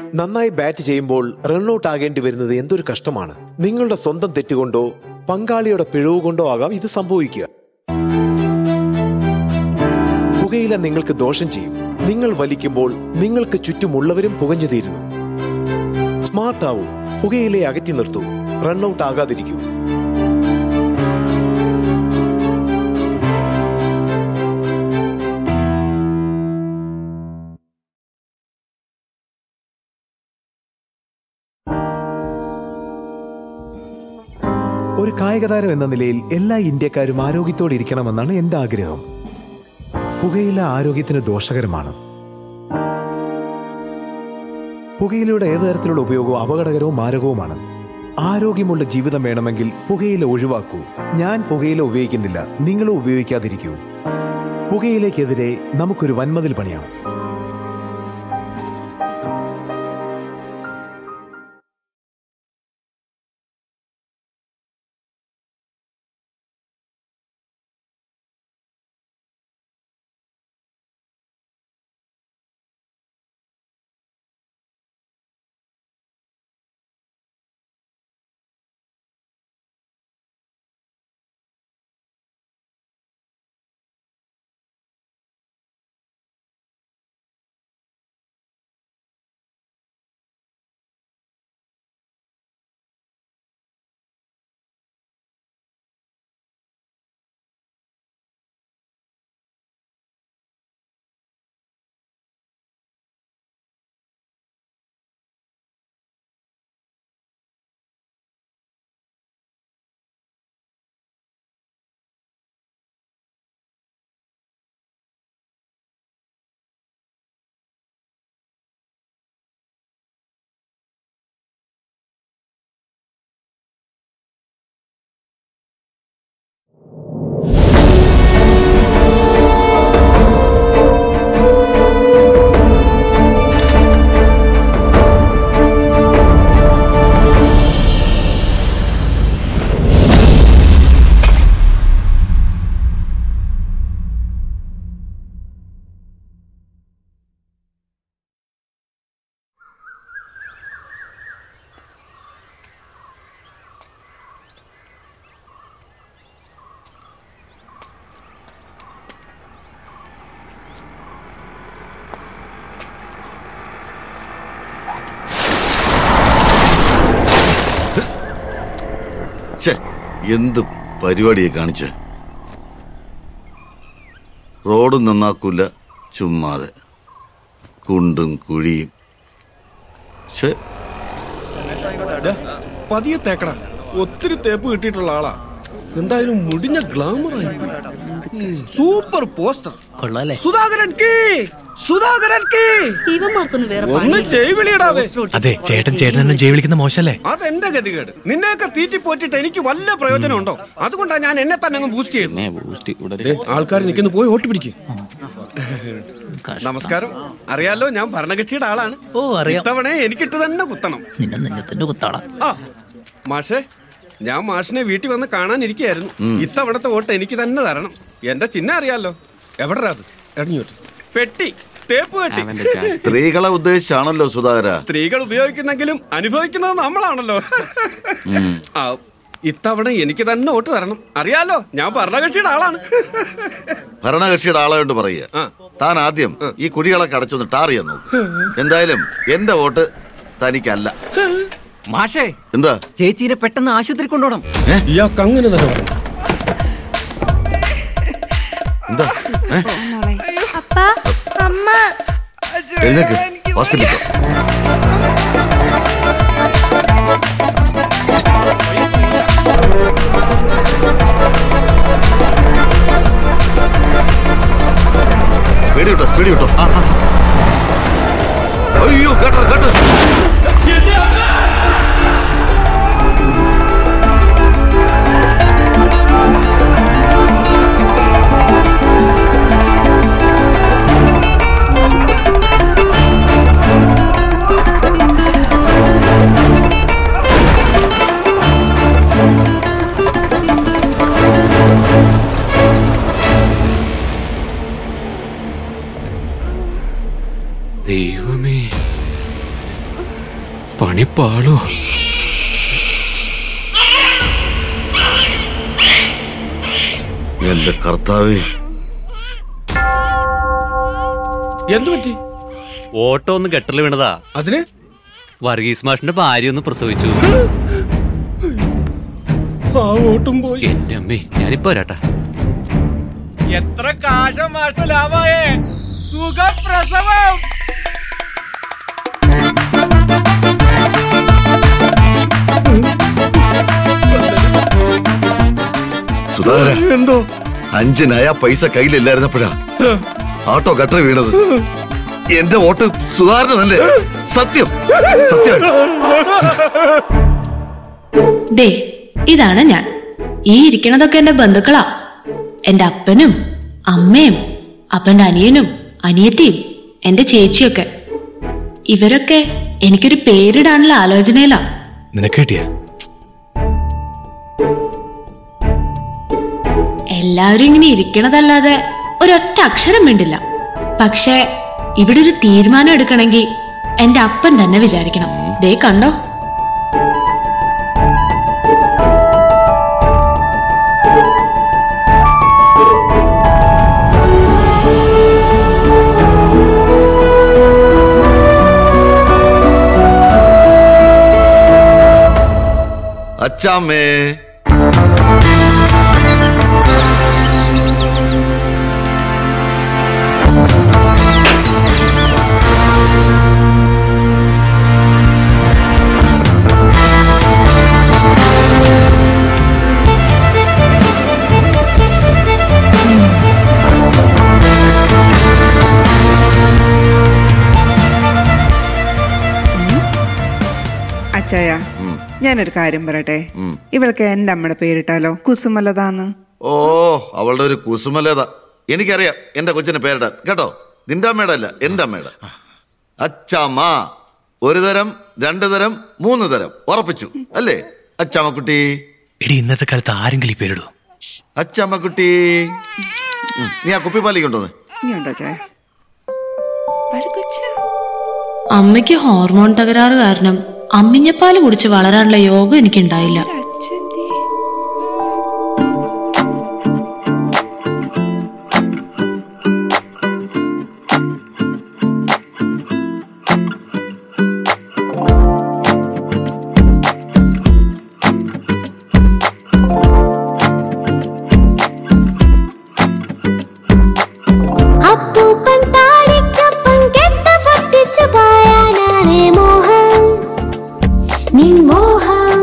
നന്നായി ബാറ്റ് ചെയ്യുമ്പോൾ റൺഔട്ട് ആകേണ്ടി വരുന്നത് എന്തൊരു കഷ്ടമാണ് നിങ്ങളുടെ സ്വന്തം തെറ്റുകൊണ്ടോ പങ്കാളിയുടെ പിഴവ് കൊണ്ടോ ആകാം ഇത് സംഭവിക്കുക പുകയില നിങ്ങൾക്ക് ദോഷം ചെയ്യും നിങ്ങൾ വലിക്കുമ്പോൾ നിങ്ങൾക്ക് ചുറ്റുമുള്ളവരും പുകഞ്ഞു തീരുന്നു സ്മാർട്ട് ആവൂ പുകയിലെ അകറ്റി നിർത്തൂ റൺഔട്ട് ആകാതിരിക്കൂ ഒരു കായികതാരം എന്ന നിലയിൽ എല്ലാ ഇന്ത്യക്കാരും ആരോഗ്യത്തോടെ ഇരിക്കണമെന്നാണ് എന്റെ ആഗ്രഹം പുകയില ആരോഗ്യത്തിന് ദോഷകരമാണ് പുകയിലയുടെ ഏത് തരത്തിലുള്ള ഉപയോഗവും അപകടകരവും മാരകവുമാണ് ആരോഗ്യമുള്ള ജീവിതം വേണമെങ്കിൽ പുകയില ഒഴിവാക്കൂ ഞാൻ പുകയില ഉപയോഗിക്കുന്നില്ല നിങ്ങളും ഉപയോഗിക്കാതിരിക്കൂ പുകയിലേക്കെതിരെ നമുക്കൊരു വൻമതിൽ പണിയാം ഛെ, എന്ത് പരിപാടിയെ കാണിച്ച് റോഡ് നന്നാക്കൂല ചുമ്മാതെ കുണ്ടും കുഴിയും ഛെ, ഡാ, പതിയെ തേക്കടാ ഒത്തിരി തേപ്പ് കിട്ടിയിട്ടുള്ള ആളാ എന്തായാലും മുടിഞ്ഞ ഗ്ലാമറായി സൂപ്പർ പോസ്റ്റർ കൊള്ളാല്ലേ സുധാകരൻ കീ സുധാകരൻ കീ ഇവന്മാർക്കൊന്നും വേറെ ഒന്ന് പണിയില്ല. ജൈവിളിയിടാവേ അതെ ചേട്ടൻ ചേട്ടനെ ജയ് വിളിക്കുന്ന മോശല്ലേ അതെന്റെ ഗതികേട് നിന്നെയൊക്കെ തീറ്റി പോറ്റിട്ട് എനിക്ക് വല്ല പ്രയോജനമുണ്ടോ അതുകൊണ്ടാണ് ഞാൻ എന്നെ തന്നെ അങ്ങ് ബൂസ്റ്റ് ചെയ്യുന്നത് ആൾക്കാർ നിൽക്കുന്നു പോയി വോട്ട് പിടിക്കും നമസ്കാരം അറിയാലോ ഞാൻ ഭരണകക്ഷിയുടെ ആളാണ് ഓ അറിയാം ഇത്തവണ എനിക്കിട്ട് തന്നെ കുത്തണം നിന്നെ നെഞ്ഞത്തിന്റെ കുത്താളാ ആ മാഷേ ഞാൻ മാഷിനെ വീട്ടിൽ വന്ന് കാണാനിരിക്കായിരുന്നു ഇത്തവണത്തെ വോട്ട് എനിക്ക് തന്നെ തരണം എന്റെ ചിഹ്നം അറിയാലോ എവിടെ അത് എടഞ്ഞോട്ട് പെട്ടി തേപ്പ് പെട്ടി സ്ത്രീകളെ ഉദ്ദേശിച്ചാണല്ലോ സുധാകര സ്ത്രീകൾ ഉപയോഗിക്കുന്നെങ്കിലും അനുഭവിക്കുന്നത് നമ്മളാണല്ലോ ആ ഇത്തവണ എനിക്ക് തന്നെ വോട്ട് തരണം അറിയാലോ ഞാൻ ഭരണകക്ഷിയുടെ ആളാണ് ഭരണകക്ഷിയുടെ ആളായോണ്ട് പറയുക ആ. താൻ ആദ്യം ഈ കുഴികളൊക്കെ അടച്ചൊന്ന് ടാർ ചെയ്യാൻ നോക്ക് എന്തായാലും എന്റെ വോട്ട് തനിക്കല്ല മാഷേ എന്താ ചേച്ചീനെ പെട്ടെന്ന് ആശുപത്രി കൊണ്ടുപോകണം ഇയാൾക്ക് അങ്ങനെ തന്നെ പറഞ്ഞു എന്താ ഏ? അപ്പ അമ്മ എഴുന്നേക്ക് ഹോസ്പിറ്റലിൽ പോ. സ്പീഡ് കിട്ടോ സ്പീഡ് കിട്ടോ ആ, ആ. അയ്യോ കേട്ടോ കേട്ടോ ദൈവമേ പണിപ്പാളോ എന്റെ കർത്താവേ എന്തു പറ്റി ഓട്ടോ ഒന്ന് കെട്ടല് വീണതാ അതിന് വർഗീസ് മാഷിന്റെ ഭാര്യ ഒന്ന് പ്രസവിച്ചു ആ ഓട്ടും പോയി എന്റെ അമ്മേ ഞാനിപ്പോ വരാട്ടാ എത്ര കാശ മാഷ്ട ലാഭമായേ സുഖപ്രസവം സുധാകര എന്തോ അഞ്ച് നയ പൈസ കയ്യിലില്ലായിരുന്നപ്പോഴാ ആട്ടോ കട്ടർ വീണത് എന്റെ വോട്ട് സുധാകരനല്ലേ സത്യം സത്യം ദേ ഇതാണ് ഞാൻ ഈ ഇരിക്കണതൊക്കെ എന്റെ ബന്ധുക്കളാ എന്റെ അപ്പനും അമ്മയും അപ്പന്റെ അനിയനും അനിയത്തിയും എന്റെ ചേച്ചിയൊക്കെ ഇവരൊക്കെ എനിക്കൊരു പേരിടാനുള്ള ആലോചനയിലാ നിനക്ക് കിട്ടിയ എല്ലാവരും ഇങ്ങനെ ഇരിക്കണതല്ലാതെ ഒരൊറ്റ അക്ഷരം വേണ്ടില്ല പക്ഷെ ഇവിടെ ഒരു തീരുമാനം എടുക്കണമെങ്കിൽ എന്റെ അപ്പൻ തന്നെ വിചാരിക്കണം ദേ കണ്ടോ അച്ചാമ്മേ അച്ചായ ഞാനൊരു കാര്യം പറയട്ടെ ഇവൾക്ക് എന്റെ അമ്മയുടെ പേരിട്ടാലോ കുസുമലതാന്ന് ഓ അവളുടെ ഒരു കുസുമലേത എനിക്കറിയാം എന്റെ കൊച്ചിന്റെ പേരിടാൻ കേട്ടോ നിന്റെ അമ്മയുടെ അല്ല എന്റെ അമ്മയുടെ അച്ചാമ്മ ഒരു തരം രണ്ടു തരം മൂന്ന് തരം ഉറപ്പിച്ചു അല്ലേ അച്ചാമ്മക്കുട്ടി എടി ഇന്നത്തെ കാലത്ത് ആരെങ്കിലും ഈ പേരിടൂ അച്ചാമ്മക്കുട്ടി ഉം, നീ ആ കുപ്പിപ്പാലി കൊണ്ടുവന്ന് നീ ഉണ്ടോ ചായ അമ്മയ്ക്ക് ഹോർമോൺ തകരാറ് കാരണം അമ്മിഞ്ഞപ്പാല് കുടിച്ച് വളരാനുള്ള യോഗം എനിക്കുണ്ടായില്ല അപ്പൂപ്പൻ താടിക്കപ്പം കെട്ട പൊട്ടിച്ചു പായാനാണേ മോഹം നിൻ മോഹം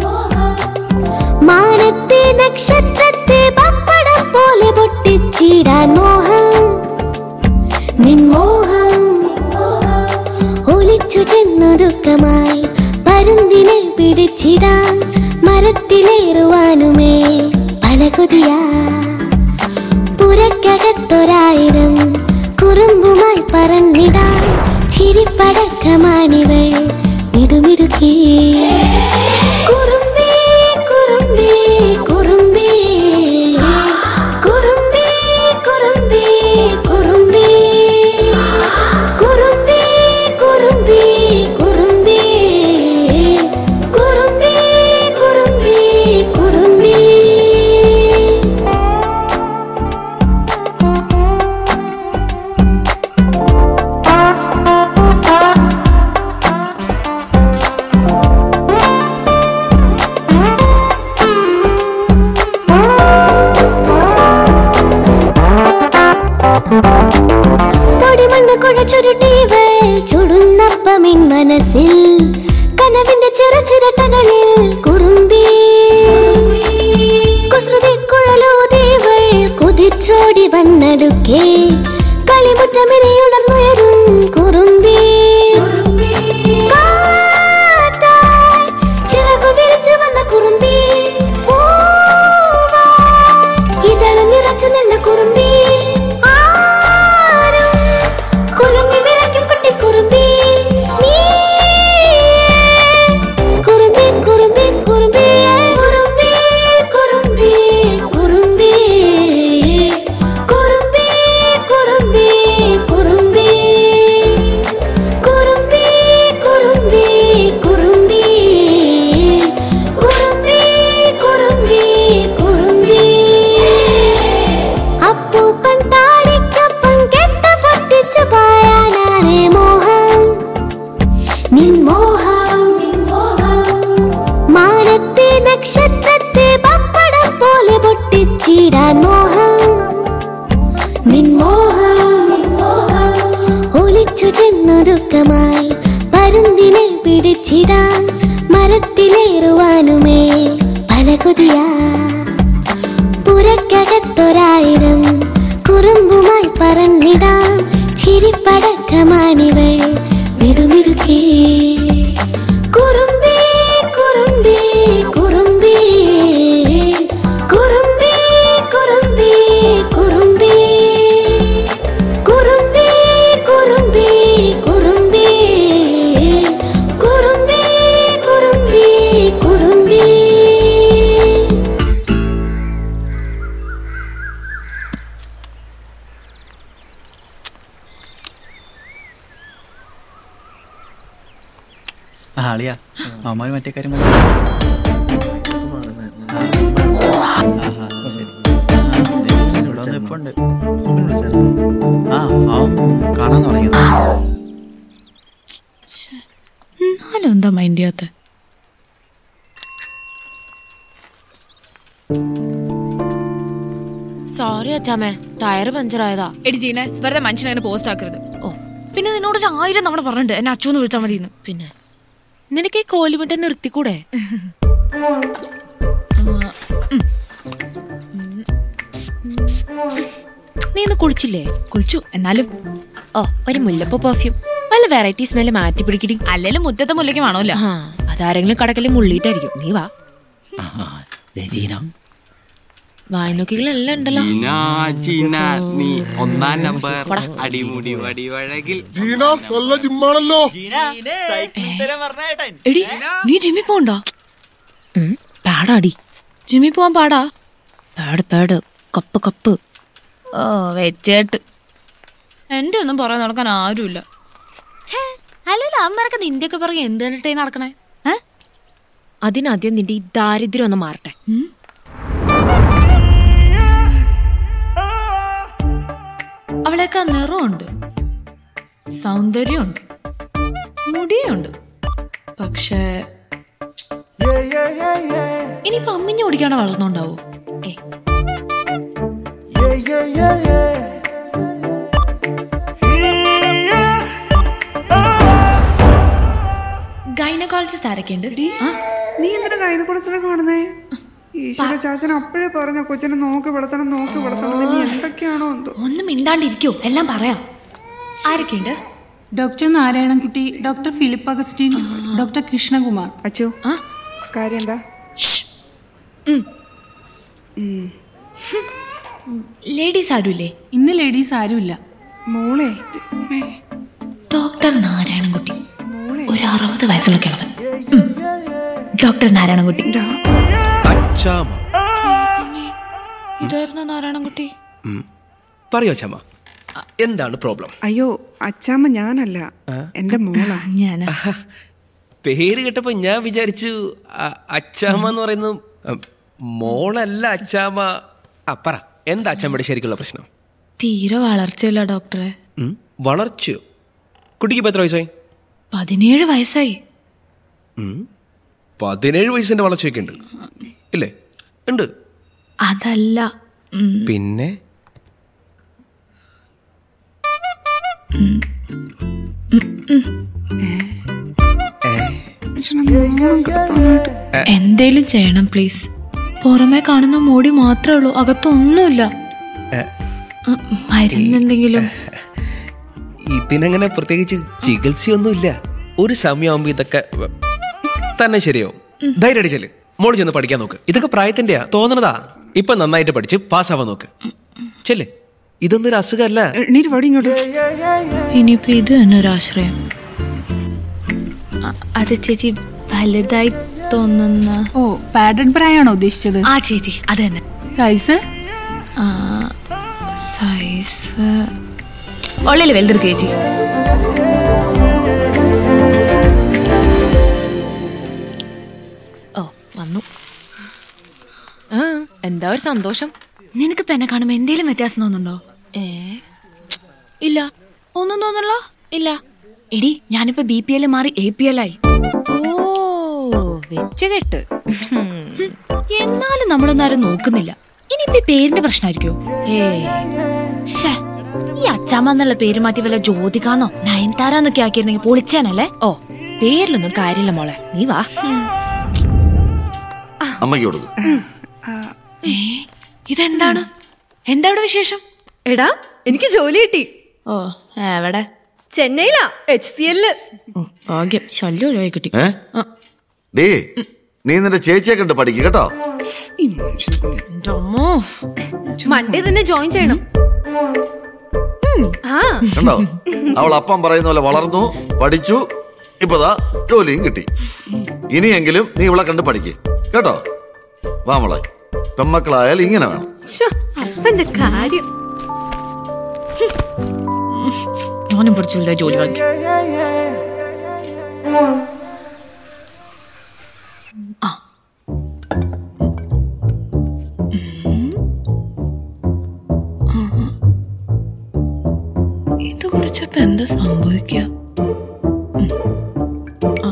മാനത്തെ നക്ഷത്രത്തെ പപ്പടം പോലെ പൊട്ടിച്ചിടാൻ മോഹം നിൻ മോഹം ഒളിച്ചു ചെന്നു ദുഃഖമായി പരുന്തിനെ പിടിച്ചിടാൻ മരത്തിലേറുവാനുമേ പല കൊതിയാ പുരക്കകത്തൊരായിരം കുറുമ്പുമായി പറന്നിടാൻ ചിരിപ്പടക്കമാണിവൾ മിടുമിടുക്കി കുറുമ്പേ കുറുമ്പേ കുറുമ്പേ കുറുമ്പേ കുറുമ്പേ കുറുമ്പേ കുറുമ്പേ കുറുമ്പേ കുറുമ്പേ കുറുമ്പേ കുറുമ്പേ കുറുമ്പേ പൊടിമണ്ണ് കുഴച്ചുരുട്ടിയവൾ ചുടുന്നപ്പമിൻ മനസ്സിൽ കനവിന്റെ ചെറു ചിരട്ടകളിൽ കുറുമ്പി കുസൃതി കുഴലൂതിയവൾ കുതിച്ചോടി വന്നടുക്കെ കളിമുറ്റമിനെ ഉണർന്നുയരും കുറുമ്പി കാറ്റായി ചിറകു വിരിച്ചു വന്ന കുറുമ്പി പൂവായി ഇതള് നിറച്ചു നിന്ന കുറുമ്പി ആരും കുലുങ്ങി വിറയ്ക്കും കുട്ടി കുറുമ്പി നീ കുറുമ്പി കുറുമ്പി കുറുമ്പി കുറുമ്പി കുറുമ്പി കുറുമ്പി കുറുമ്പി കുറുമ്പി കുറുമ്പി മുന്നേറുവാനുമേ പല കൊതിയാ പുരക്കകത്തൊരായിരം കുറുമ്പുമായി പറന്നിടാം ചിരിപ്പടക്കമാണിവൾ മിടുമിടുക്കേ കുറുമ്പേ കുറുമ്പേ കുറുമ്പേ കുറുമ്പേ കുറുമ്പേ കുറുമ്പേ കുറുമ്പേ കുറുമ്പേ കുറുമ്പേ കുറുമ്പേ കുറുമ്പേ കുറുമ്പേ ആളിയാ അമ്മാര് മറ്റേ കാര്യം ആ അവൻ കാണാൻ തുടങ്ങിയത് എന്നാലും എന്താ മൈൻഡ് ചെയ്യാത്ത സോറി അച്ചാമ്മേ ടയർ പഞ്ചറായതാ എടി ജീനെ വെറുതെ മനുഷ്യനെ പോസ്റ്റ് ആക്കരുത് ഓ പിന്നെ നിന്നോട് ഒരു ആയിരം തവണ പറഞ്ഞിട്ടുണ്ട് എന്നെ അച്ഛന്ന് വിളിച്ചാൽ മതി പിന്നെ നിനക്ക് ഈ കോലിമിട്ട് നിർത്തിക്കൂടെ നീ ഇന്ന് കുളിച്ചില്ലേ കുളിച്ചു എന്നാലും ഓ ഒരു മുല്ലപ്പൂ പെർഫ്യൂം വല്ല വെറൈറ്റി സ്മെല്ല് മാറ്റി പിടിക്കടി അല്ലേലും മുറ്റത്തെ മുല്ലയ്ക്ക് വേണമല്ലോ ആ അതാരെങ്കിലും കടക്കല് മുള്ളിയിട്ടായിരിക്കും നീ വാ വായി നോക്കികളെല്ലാം ഉണ്ടല്ലോ ചീന ചീന നീ ഒന്നാം നമ്പർ അടിമുടി വടിവഴകിൽ ജിമ്മാണല്ലോ എടി നീ ജിമ്മിൽ പോണ്ടോ പാടാടി ജിമ്മിൽ പോവാൻ പാടാ പാട് പാട് കപ്പ് കപ്പ് ഓ വെച്ചേട്ട് എന്റെ ഒന്നും പറയാൻ നടക്കാൻ ആരുമില്ല അല്ലല്ലോ അമ്മരൊക്കെ നിന്റെ ഒക്കെ പറയും എന്ത് കണ്ടിട്ടേ നടക്കണേ ഏ അതിനാദ്യം നിന്റെ ഈ ദാരിദ്ര്യം ഒന്ന് മാറട്ടെ അവളെയൊക്കെ നിറമുണ്ട് സൗന്ദര്യമുണ്ട് മുടിയുണ്ട് പക്ഷേ ഇനിയിപ്പൊ അമ്മിഞ്ഞ ഓടിക്കാണ്ട് വളർന്നോണ്ടാവോ ഏ ഗൈനക്കോളജിസ്റ്റ് ആരൊക്കെ ഉണ്ട് നീ എന്തിനാ ഗൈനക്കോളജിനെ കാണുന്നേ ഈശ്വര ചാച്ചൻ അപ്പോഴേ പറഞ്ഞ കൊച്ചിനെ നോക്കി വളർത്തണം നോക്കി വളർത്തണം നീ എന്തൊക്കെയാണോ എന്തോ ഒന്നും മിണ്ടാണ്ടിരിക്കോ എല്ലാം പറയാം ആരൊക്കെയുണ്ട് doctor Narayanankutty doctor Philip Augustine doctor Krishnakumar Achu കാര്യം എന്താ ലേഡീസ് ആരുമില്ലേ ഇന്ന് ലേഡീസ് ആരുമില്ല മോളെ ഡോക്ടർ നാരായണൻകുട്ടി ഒരു അറുപത് വയസ്സുള്ള കിളവൻ ഉം. ഡോക്ടർ നാരായണൻകുട്ടി അച്ചാമ ഇതായിരുന്നു നാരായണൻകുട്ടി പറയോ അച്ചാമ്മ എന്താണ് പ്രോബ്ലം അയ്യോ അച്ചാമ്മ ഞാനല്ല എന്റെ മോളാ ഞാനാ പേര് കേട്ടപ്പോ ഞാൻ വിചാരിച്ചു അ- അച്ചാമ്മ എന്ന് പറയുന്നത് ഉം, മോളല്ല അച്ചാമ്മ ആ പറ എന്താ അച്ചാമ്മയുടെ ശരിക്കുള്ള പ്രശ്നം തീരെ വളർച്ചയില്ല ഡോക്ടറെ ഉം, വളർച്ചയോ കുട്ടിക്ക് ഇപ്പൊ എത്ര വയസ്സായി പതിനേഴ് വയസ്സായി ഉം, പതിനേഴ് വയസ്സിന്റെ വളർച്ചയൊക്കെ ഉണ്ട് ഇല്ലേ ഉണ്ട് അതല്ല ഉം, പിന്നെ എന്തേലും ചെയ്യണം പ്ലീസ് പുറമെ കാണുന്ന മോടി മാത്രമേ ഉള്ളൂ അകത്തൊന്നുമില്ല ഏ, ഉം, മരുന്നെന്തെങ്കിലും ഇതിനങ്ങനെ പ്രത്യേകിച്ച് ചികിത്സയൊന്നുമില്ല ഒരു സമയമാകുമ്പോ ഇതൊക്കെ വ- തന്നെ ശരിയോ ധൈര്യമായിട്ട് ചെല്ല് മോള് ചെന്ന് പഠിക്കാൻ നോക്ക് ഇതൊക്കെ പ്രായത്തിന്റെയാ തോന്നണതാ ഇപ്പൊ നന്നായിട്ട് പഠിച്ച് പാസ്സാവാൻ നോക്ക് ചെല്ല് ഇതൊന്നും ഒരു അസുഖമല്ല എണീറ്റ് പാടി ഇങ്ങോട്ട് ഇനിയിപ്പോ ഇത് തന്നെ ഒരു ആശ്രയം അ- അത് ചേച്ചി വലുതായി തോന്നുന്ന ഓ പാഡഡ് പ്രായാണോ ഉദ്ദേശിച്ചത് ആ ചേച്ചി അത് തന്നെ സൈസ് ആ, സൈസ് ഉള്ളില് വലുതെടുക്കുക ചേച്ചി ഓ വന്നു ആ എന്താ ഒരു സന്തോഷം നിനക്കിപ്പോ എന്നെ കാണുമ്പോ എന്തേലും വ്യത്യാസം തോന്നുന്നുണ്ടോ ഏ ഇല്ല ഒന്നും തോന്നല്ലോ ഇല്ല എടി ഞാനിപ്പോ ബി പി എൽ മാറി എ പി എൽ ആയി ഓ വെച്ച് കെട്ട് ഹും, എന്നാലും നമ്മളൊന്നും ആരും നോക്കുന്നില്ല ഇനിയിപ്പോ ഈ പേരിന്റെ പ്രശ്നമായിരിക്കോ ഏ ശ്ശേ, ഈ അച്ചാമ്മ എന്നുള്ള പേര് മാറ്റി വല്ല ജ്യോതികാന്നോ നയൻതാരാന്നൊക്കെ ആക്കിയിരുന്നെങ്കിൽ പൊളിച്ചാനല്ലേ ഓ പേരിലൊന്നും കാര്യമില്ല മോളെ നീ വാ അമ്മയ്ക്ക് കൊടുക്കും ഏ, ഇതെന്താണ് എന്താ ഇവിടെ വിശേഷം എടാ എനിക്ക് ജോലി കിട്ടി ഓ എവിടെ ചെന്നൈയിലാ എച്ച് സി എല്ല് ഭാഗ്യം ശല്യം ഒഴിവായി കിട്ടി ഏ ഡേ നീ നിന്റെ ചേച്ചിയെ കണ്ട് പഠിക്കുക കേട്ടോ എൻ്റെ അമ്മോ. മൺഡേ തന്നെ ജോയിൻ ചെയ്യണം ഉം, ആ കണ്ടോ അവൾ അപ്പം പറയുന്ന പോലെ വളർന്നു പഠിച്ചു ഇപ്പതാ ജോലിയും കിട്ടി ഇനിയെങ്കിലും നീ ഇവളെ കണ്ട് പഠിക്ക് കേട്ടോ വാ മോളെ പെമ്മക്കളായാൽ ഇങ്ങനെ വേണം ശ്ശോ, അപ്പന്റെ കാര്യം ഞാനും പഠിച്ചില്ല ജോലി വാങ്ങി ആ. ഇത് കുടിച്ചപ്പോ എന്താ സംഭവിക്കുക ആ.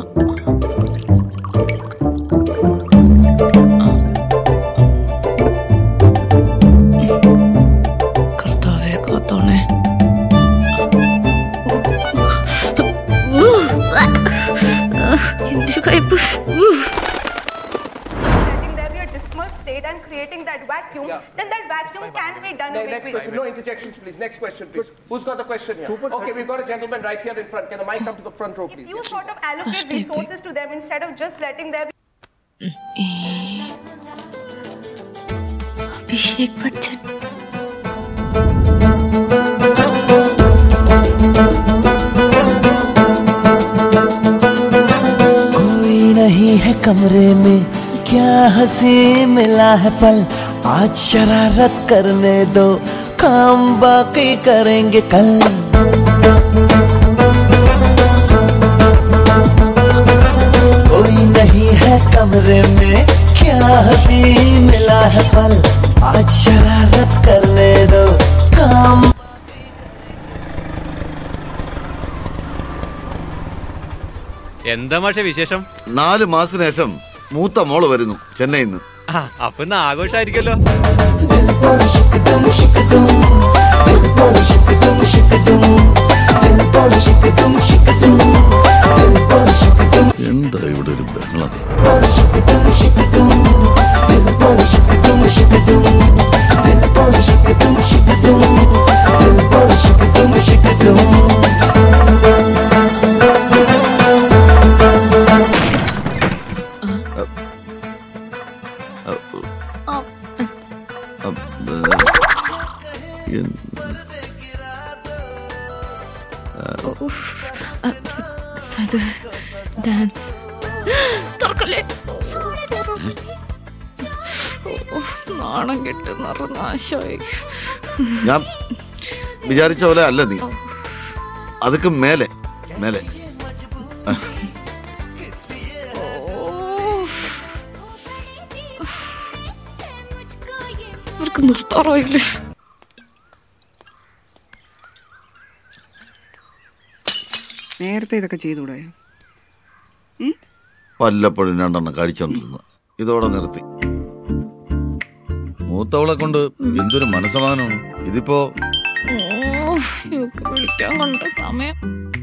കർത്താവേ കാത്തോണേ എന്തൊരു കയ്പ് there be a dismal state and creating that vacuum, then that vacuum can't be done away Next with. question. No interjections, please. Next question, please. Who's got the question here? Okay, we've got a gentleman right here in front. Can the mic come to the front row, please? You sort of allocate resources to them instead of just letting there be. Abhishek Bachchan कोई नहीं है कमरे में क्या हंसी मिला है पल आज शरारत करने दो काम बाकी करेंगे कल कोई नहीं है कमरे में क्या हंसी मिला है पल आज शरारत करने दो काम എന്താ മാഷെ വിശേഷം നാല് മാസത്തിന് ശേഷം മൂത്ത മോള് വരുന്നു ചെന്നൈയിൽ നിന്ന് ആ, അപ്പൊ ഇന്ന് ആഘോഷമായിരിക്കല്ലോ എന്താ ഇവിടെ ഒരു ബഹളം അത് ഡാൻസ് തുറക്കല്ലേ ഓ, നാണം കെട്ട് നിറ നാശമായി ഞാൻ വിചാരിച്ച പോലെ അല്ല നീ അതൊക്കെ മേലെ മേലെ ഇവർക്ക് നിർത്താറായില്ലേ നേരത്തെ ഇതൊക്കെ ചെയ്തുകൂടെ വല്ലപ്പോഴും രണ്ടെണ്ണം കഴിച്ചോണ്ടിരുന്നു ഇതോടെ നിർത്തി മൂത്തവളെ കൊണ്ട് എന്തൊരു മനസ്സമാനമാണ് ഇതിപ്പോ ഓ ഇവക്ക് വിളിക്കാൻ കൊണ്ട സമയം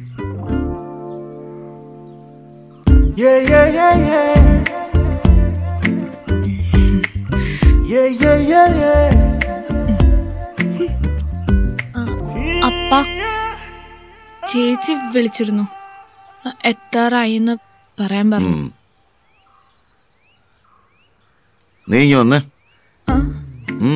Yeah, yeah, yeah, yeah. Yeah, yeah, yeah, yeah. അപ്പ ചേച്ചി വിളിച്ചിരുന്നു എത്താറായി എന്ന് പറയാൻ പറഞ്ഞു ഉം. നീ ഇങ്ങ് വന്നേ ഉം.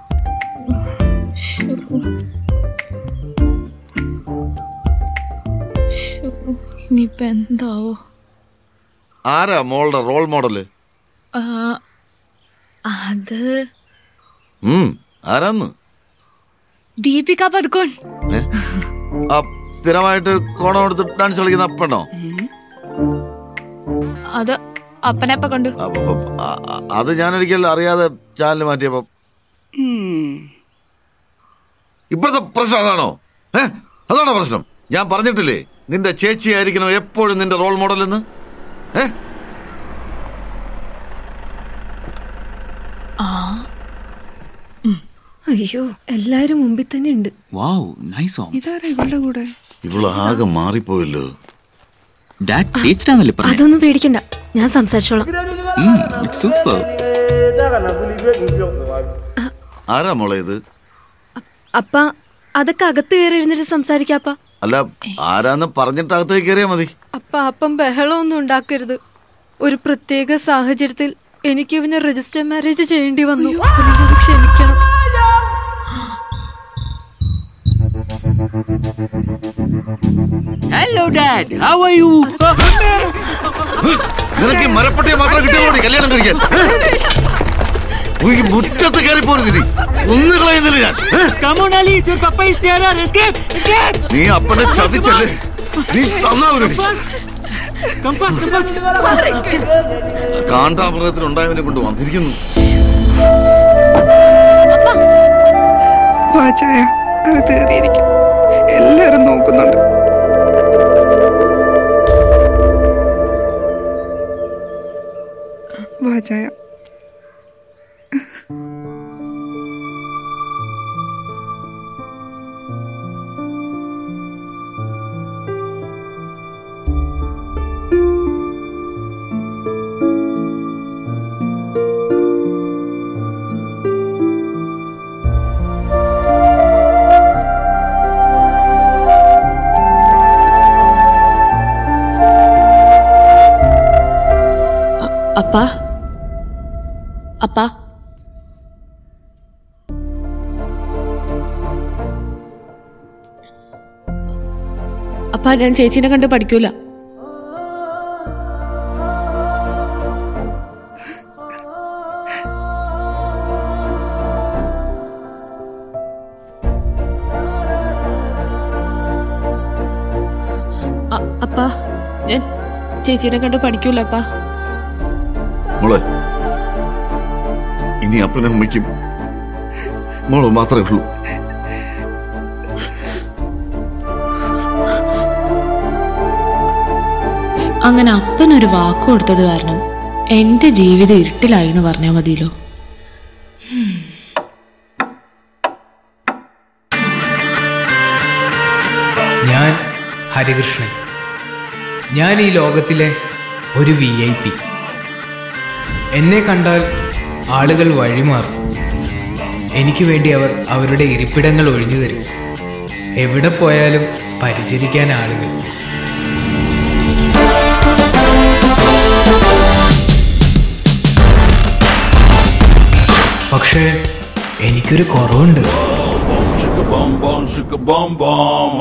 ഇനിയിപ്പൊ എന്താവോ ആരാ മോളുടെ റോൾ മോഡല് ആ, അത് ഉം ആരാന്ന് ദീപിക പതുക്കോൺ ഏ? ആ സ്ഥിരമായിട്ട് കോണം എടുത്ത് ഡാൻസ് കളിക്കുന്ന അപ്പണോ അത് അപ്പനെപ്പ കണ്ടു അപ്പൊ- അപ്പൊ- ആ- ആ- അത് ഞാനൊരിക്കൽ അറിയാതെ ചാനൽ മാറ്റിയപ്പോ ഇപ്പോഴത്തെ പ്രശ്നം അതാണോ ഏ അതാണോ പ്രശ്നം ഞാൻ പറഞ്ഞിട്ടില്ലേ നിന്റെ ചേച്ചി ആയിരിക്കണം എപ്പോഴും നിന്റെ റോൾ മോഡൽ എന്ന് ഏ ആ അയ്യോ എല്ലാരും മുമ്പിൽ തന്നെ ഉണ്ട് വാവ് നൈസ് സോങ് ഇതാരാ ഇവളുടെ കൂടെ ഇവള് ആകെ മാറിപ്പോയല്ലോ ഡാഡ് ടീച്ചറാന്നല്ലേ പറഞ്ഞു അതൊന്നും പേടിക്കണ്ട ഞാൻ സംസാരിച്ചോളാം സൂപ്പർ ആരാ മോളെ ഇത് അപ്പ അതൊക്കെ അകത്ത് കയറി ഇരുന്നിട്ട് സംസാരിക്കാപ്പ അല്ല ആരാന്ന് പറഞ്ഞിട്ട് അകത്തേക്ക് കയറിയാ മതി അപ്പ അപ്പം ബഹളമൊന്നും ഉണ്ടാക്കരുത് ഒരു പ്രത്യേക സാഹചര്യത്തിൽ എനിക്ക് ഇവന് രജിസ്റ്റർ മാരേജ് ചെയ്യേണ്ടി വന്നു അതിനോട് ക്ഷമിക്കണം hello dad how are you നിനക്ക് ഈ മരപ്പട്ടിയെ മാത്രം കിട്ടിയോടി കല്യാണം കഴിക്കാൻ ഏ? ഈ മുറ്റത്ത് കയറി പോരുന്നില്ല ഒന്ന് കളയുന്നില്ല ഞാൻ ഏ? Come on, Alice, your papa is there. Escape! Escape! നീ അപ്പനെ ചതിച്ചല്ലേ നീ തന്നാ ഒരു Come fast, come fast. കാണ്ടാമൃഗത്തിൽ ഉണ്ടായവനെ കൊണ്ട് വന്നിരിക്കുന്നു വാച്ചായ അകത്ത് കയറിയിരിക്കും എല്ലാരും നോക്കുന്നുണ്ട് വാച്ചായ അപ്പാ അപ്പാ അപ്പാ ഞാൻ ചേച്ചീനെ കണ്ട് പഠിക്കൂല അ- അപ്പാ ഞാൻ ചേച്ചീനെ കണ്ട് പഠിക്കൂല അപ്പാ മോളെ ഇനി അപ്പനും അമ്മയ്ക്കും മോള് മാത്രമേ ഉള്ളൂ അങ്ങനെ അപ്പനൊരു വാക്ക് കൊടുത്തത് കാരണം എന്റെ ജീവിതം ഇരുട്ടിലായി എന്ന് പറഞ്ഞാൽ മതിയല്ലോ ഞാൻ ഹരികൃഷ്ണൻ ഞാൻ ഈ ലോകത്തിലെ ഒരു വി ഐ പി എന്നെ കണ്ടാൽ ആളുകൾ വഴിമാറും എനിക്ക് വേണ്ടി അവർ അവരുടെ ഇരിപ്പിടങ്ങൾ ഒഴിഞ്ഞു തരും എവിടെ പോയാലും പരിചരിക്കാൻ ആളുകൾ പക്ഷേ എനിക്കൊരു കുറവുണ്ട് Bum bum shaka bum bum.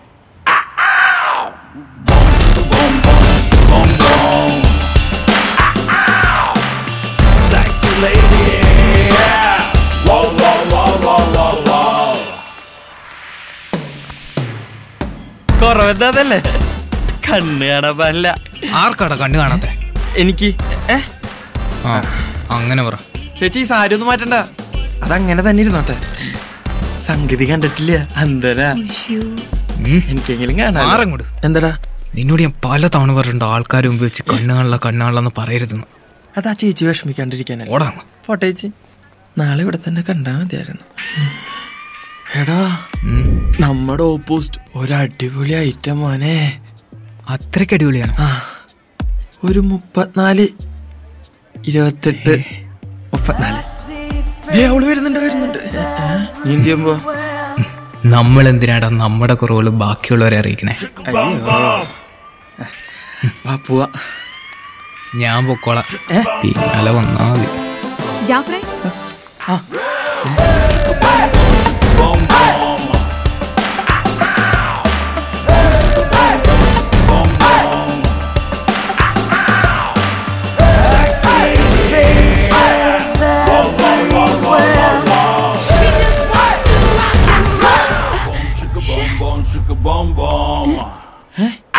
Sexy lady. Whoa, whoa, whoa, whoa, whoa, whoa. കുറവെന്താന്നല്ലേ കണ്ണ് കാണാൻ പാടില്ല ആർക്കാടാ കണ്ണു കാണാത്തെ എനിക്ക് ഏ ആ അങ്ങനെ പറ ചേച്ചി ഈ സാരി ഒന്നും മാറ്റണ്ട അതങ്ങനെ തന്നെ ഇരുന്നോട്ടെ സംഗതി കണ്ടിട്ടില്ല അന്തരാ എനിക്കെങ്കിലും കാണാം മാറങ്ങോട്ട് എന്താടാ നിന്നോട് ഞാൻ പല തവണ പറഞ്ഞിട്ടുണ്ട് ആൾക്കാർ മുമ്പ് വെച്ച് കണ്ണുകാണല കണ്ണുകാണലെന്ന് പറയരുതെന്ന് അതാ ചേച്ചി വിഷമിക്കാണ്ടിരിക്കാനല്ലേ ഓടാ പോട്ടെ ചേച്ചി നാളെ ഇവിടെ തന്നെ കണ്ടാ മതിയായിരുന്നു എടാ നമ്മുടെ ഓപ്പോസിറ്റ് ഒരു അടിപൊളി ഐറ്റം മോനെ അത്രയ്ക്ക് അടിപൊളിയാണ് ആ ഒരു മുപ്പത്തിനാല് ഇരുപത്തെട്ട് മുപ്പത്തിനാല് ദേ, അവള് വരുന്നുണ്ട് വരുന്നുണ്ട് ഏ, നീ എന്ത് ചെയ്യുമ്പോ നമ്മൾ എന്തിനാടാ നമ്മുടെ കുറവുകൾ ബാക്കിയുള്ളവരെ അറിയിക്കണേ അയ്യോ വാ പോവാ ഞാൻ പൊക്കോളാം പിന്നാലെ വന്നാ മതി ജാഫ്രെ Shaka bum bum shaka bum bum.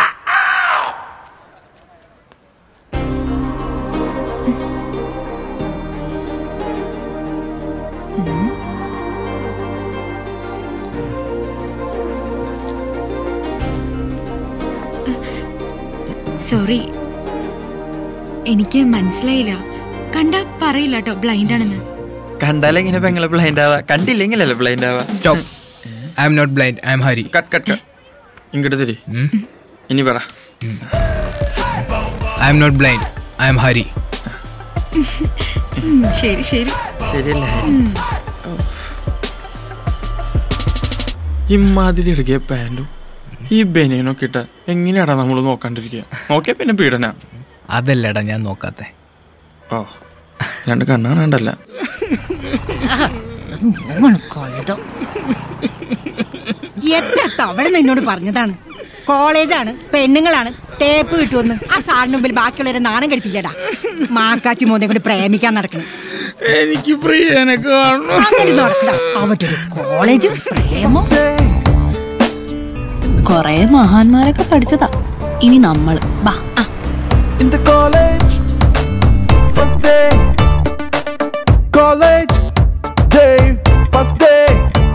Sorry എനിക്ക് മനസ്സിലായില്ല കണ്ട പറയില്ല കേട്ടോ ബ്ലൈൻഡ് ആണെന്ന് കണ്ടാലെങ്ങനെ പെങ്ങളെ ബ്ലൈൻഡ് ആവാ കണ്ടില്ലെങ്കിലല്ലേ ബ്ലൈൻഡ് ആവാ stop I am not blind I am Hari cut cut cut ഇങ്ങോട്ട് തരി ഇനി പറ I am not blind I am Hari ഉം, ശരി ശരി ശരിയല്ലേ ഉം. ഇമ്മാതിരി ഇടുകിയ പാൻറ്റും ഈ ബനിയനൊക്കെ ഇട്ട എങ്ങനെയാടാ നമ്മൾ നോക്കാണ്ടിരിക്കുക നോക്കിയ പിന്നെ പീഡന അതല്ലടാ ഞാൻ നോക്കാത്തെ ഓ രണ്ട് കണ്ണാണണ്ടല്ല കഴുത എത്ര തവണ നിന്നോട് പറഞ്ഞതാണ് കോളേജാണ് പെണ്ണുങ്ങളാണ് ടേപ്പ് കിട്ടുമെന്ന് ആ സാറിന് മുമ്പിൽ ബാക്കിയുള്ളവരെ നാണം കെടുത്തില്ലടാ മാക്കാച്ചി മോനെ കൊണ്ട് പ്രേമിക്കാൻ നടക്കണം എനിക്ക് പ്രിയനെ കാണണം അങ്ങനെ നടക്കടാ അവന്റെ ഒരു കോളേജ് പ്രേമം കൊറേ മഹാന്മാരൊക്കെ പഠിച്ചതാ ഇനി നമ്മള് ബാ In the college, first day. College day, first day.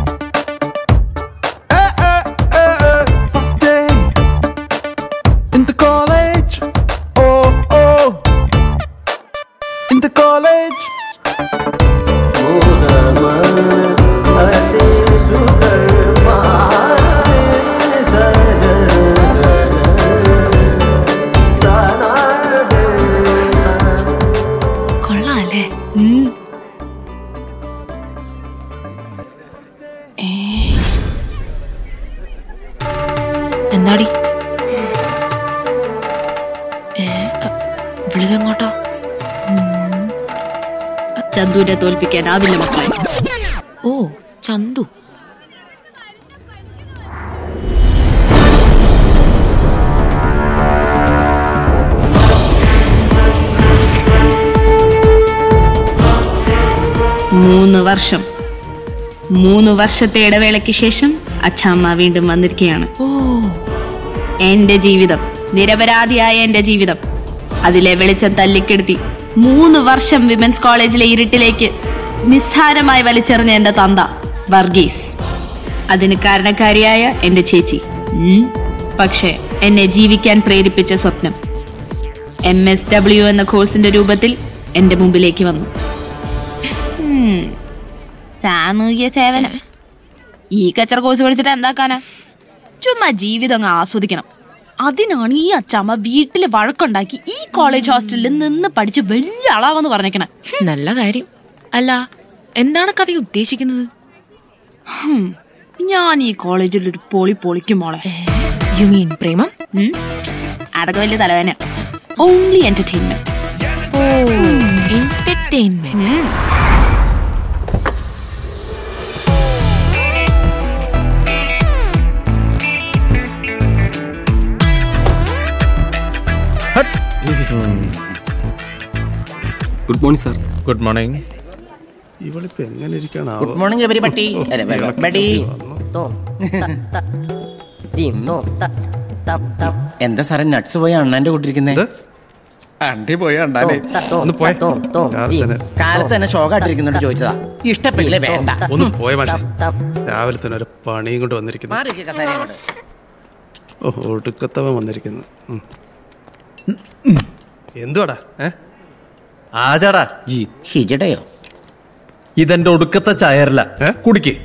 Eh, eh, eh, eh, first day. In the college, oh, oh. In the college. കൊള്ളാല്ലേ എന്താടി ഏ, അ, ഇവളിതെങ്ങോട്ടാ ചന്തുവിനെ തോൽപ്പിക്കാനാവില്ല മക്കളെ ഓ ചന്തു മൂന്ന് വർഷം മൂന്ന് വർഷത്തെ ഇടവേളയ്ക്ക് ശേഷം അച്ഛാമ്മ വീണ്ടും വന്നിരിക്കുകയാണ് ഓ എന്റെ ജീവിതം നിരപരാധിയായ എന്റെ ജീവിതം അതിലെ വെളിച്ചം തല്ലിക്കെടുത്തി മൂന്ന് വർഷം വിമൻസ് കോളേജിലെ ഇരുട്ടിലേക്ക് നിസ്സാരമായി വലിച്ചെറിഞ്ഞ എന്റെ തന്ത വർഗീസ് അതിന് കാരണക്കാരിയായ എന്റെ ചേച്ചി ഉം. പക്ഷേ എന്നെ ജീവിക്കാൻ പ്രേരിപ്പിച്ച സ്വപ്നം എം എസ് ഡബ്ല്യു എന്ന കോഴ്സിന്റെ രൂപത്തിൽ എന്റെ മുമ്പിലേക്ക് വന്നു ഉം. സാമൂഹ്യ സേവനം ഈ കച്ചറ കോഴ്സ് പഠിച്ചിട്ട് എന്താക്കാനാ ചുമ്മാ ജീവിതം അങ്ങ് ആസ്വദിക്കണം അതിനാണ് ഈ അച്ചാമ്മ വീട്ടില് വഴക്കുണ്ടാക്കി ഈ കോളേജ് ഹോസ്റ്റലിൽ നിന്ന് പഠിച്ച് വലിയ ആളാവെന്ന് പറഞ്ഞേക്കണേ നല്ല കാര്യം അല്ല എന്താണ് കവി ഉദ്ദേശിക്കുന്നത് ഹും, ഞാൻ ഈ കോളേജിൽ ഒരു പൊളി പൊളിക്കും മോളെ യു മീൻ പ്രേമം അതൊക്കെ വലിയ തലവേന ഓൺലി എന്റർടൈൻമെന്റ് ഓ entertainment good morning sir good morning ഇവളിപ്പോ എങ്ങനെ ഇരിക്കണം ഗുഡ് മോർണിംഗ് എവരിബട്ടി എവരിബട്ടി എന്താ സാറേ നട്സ് പോയ അണ്ണാന്റെ കൂട്ടിരിക്കുന്നേ അണ്ടി പോയ അണ്ടാനെ ഒന്ന് പോയ കാലത്ത് തന്നെ ഷോക്കായിട്ടിരിക്കുന്നോണ്ട് ചോദിച്ചതാ ഇഷ്ടപ്പെട്ടില്ലേ വേണ്ട ഒന്ന് പോയ മാഷെ രാവിലെ തന്നെ ഒരു പണിയും കൊണ്ട് വന്നിരിക്കുന്നു മാറി നിൽക്ക് കസേരയും കൊണ്ട്. ഓ ഒടുക്കത്തവൻ വന്നിരിക്കുന്നു ഉം. എന്തുവാടാ ഏ ആചാടാ ഈ ഹിജടയോ ഇതെന്റെ ഒടുക്കത്തെ ചായരല്ല കുടിക്ക്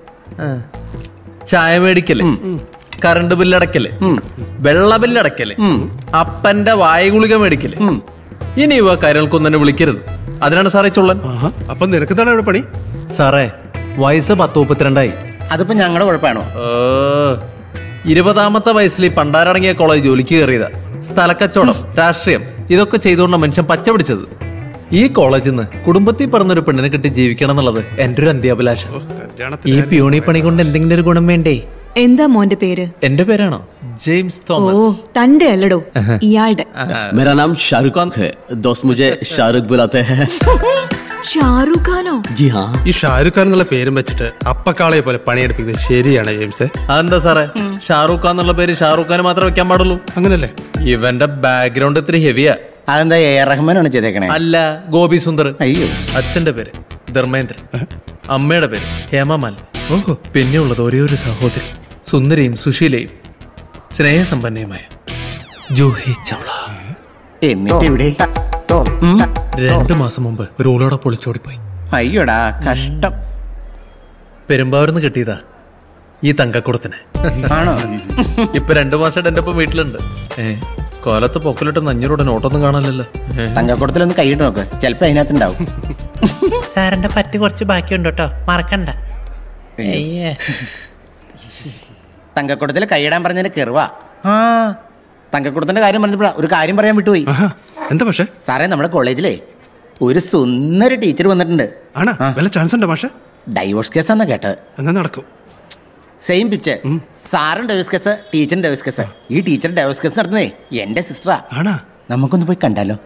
ചായ മേടിക്കല് കറണ്ട് ബില്ലടക്കല് വെള്ള ബില്ലടക്കല് അപ്പന്റെ വായ ഗുളിക മേടിക്കല് ഇനി ഇവ കരൾക്കൊന്നെ വിളിക്കരുത് അതിനാണ് സാറേ ചുള്ളൻ അപ്പൊ നിനക്ക് തന്നെ ഇവിടെ പണി സാറേ വയസ്സ് പത്ത് മുപ്പത്തിരണ്ടായി അതിപ്പോ ഞങ്ങളുടെ കുഴപ്പമാണോ ഏ, ഇരുപതാമത്തെ വയസ്സിൽ ഈ പണ്ടാരടങ്ങിയ കോളേജ് ജോലിക്ക് കയറിയതാ സ്ഥലക്കച്ചവടം രാഷ്ട്രീയം ഇതൊക്കെ ചെയ്തുകൊണ്ട് മനുഷ്യൻ പച്ച പിടിച്ചത് ഈ കോളേജിൽ നിന്ന് കുടുംബത്തിൽ പറഞ്ഞൊരു പെണ്ണിനെ കിട്ടി ജീവിക്കണം എന്നുള്ളത് എന്റെ ഒരു അന്ത്യാഭിലാഷം ഈ പ്യൂണി പണി കൊണ്ട് എന്തെങ്കിലും ഒരു ഗുണം വേണ്ടേ എന്താ മോന്റെ പേര് എന്റെ പേരാണോ ജെയിംസ് ഓ തോമസ് തന്റെ അല്ലടോ ഇയാളുടെ मेरा नाम शाहरुख खान है दोस्त मुझे शाहरुख बुलाते हैं ഷാറൂഖ് ഖാനോ जी हाँ ഈ ഷാരൂഖ് ഖാൻ എന്നുള്ള പേരും വെച്ചിട്ട് അപ്പക്കാളയെ പോലെ പണിയെടുപ്പിക്കുന്നത് ശരിയാണ് ജെയിംസേ അതെന്താ സാറേ ഷാറൂഖ് ഖാൻ എന്നുള്ള പേര് ഷാറൂഖ് ഖാൻ മാത്രമേ വെക്കാൻ പാടുള്ളൂ അങ്ങനല്ലേ ഇവന്റെ ബാക്ക്ഗ്രൗണ്ട് ഇത്തിരി ഹെവിയാ അതെന്താ എ ആർ റഹ്മാനാണ് ചെയ്തേക്കണേ അല്ല ഗോപി സുന്ദർ അയ്യോ അച്ഛന്റെ പേര് ധർമ്മേന്ദ്രൻ അമ്മയുടെ പേര് ഹേമമാൽ ഓഹോ പിന്നെ ഉള്ളത് ഒരേ ഒരു സഹോദരി സുന്ദരിയും സുശീലയും സ്നേഹസമ്പന്നയുമായ ജൂഹി ചവള എന്നിട്ട് ഇവിടെ രണ്ടു മാസം മുമ്പ് ഒരു ഊളോടെ പൊളിച്ചോടിപ്പോയി അയ്യോടാ കഷ്ടം പെരുമ്പാവൂർന്ന് കിട്ടിയതാ ഈ തങ്കക്കുടത്തിന് ആണോ ഇപ്പൊ രണ്ടു മാസമായിട്ട് എന്റെ ഒപ്പം വീട്ടിലുണ്ട് ഏ കാലത്ത് പൊക്കലിട്ട് നഞ്ഞൂറുടെ നോട്ടൊന്നും കാണാനല്ലോ തങ്കക്കുടത്തിലൊന്ന് കൈയിട്ട് നോക്ക് ചിലപ്പോ അതിനകത്തുണ്ടാവും സാറിന്റെ പറ്റി കുറച്ച് ബാക്കിയുണ്ട് കേട്ടോ മറക്കണ്ട അയ്യേ തങ്കക്കുടത്തിൽ കൈയിടാൻ പറഞ്ഞതിന് കെറുവാ ആ തങ്കക്കുടത്തിന്റെ കാര്യം പറഞ്ഞപ്പോഴാ ഒരു കാര്യം പറയാൻ വിട്ടുപോയി എന്താ പക്ഷേ സാറേ നമ്മുടെ കോളേജിലെ ഒരു സുന്ദര ടീച്ചർ വന്നിട്ടുണ്ട് ആണോ വല്ല ചാൻസ് ഉണ്ടോ പക്ഷേ ഡൈവോഴ്സ് കേസാന്നാ കേട്ടത് എന്നാ നടക്കും സെയിം പിച്ച് സാറും ഡൈവോഴ്സ് കേസ് ടീച്ചറും ഡൈവോഴ്സ് കേസ് ഈ ടീച്ചർ ഡൈവോഴ്സ് കേസ് നടത്തുന്നേ എന്റെ സിസ്റ്ററാ ആണാ നമുക്കൊന്ന് പോയി കണ്ടാലോ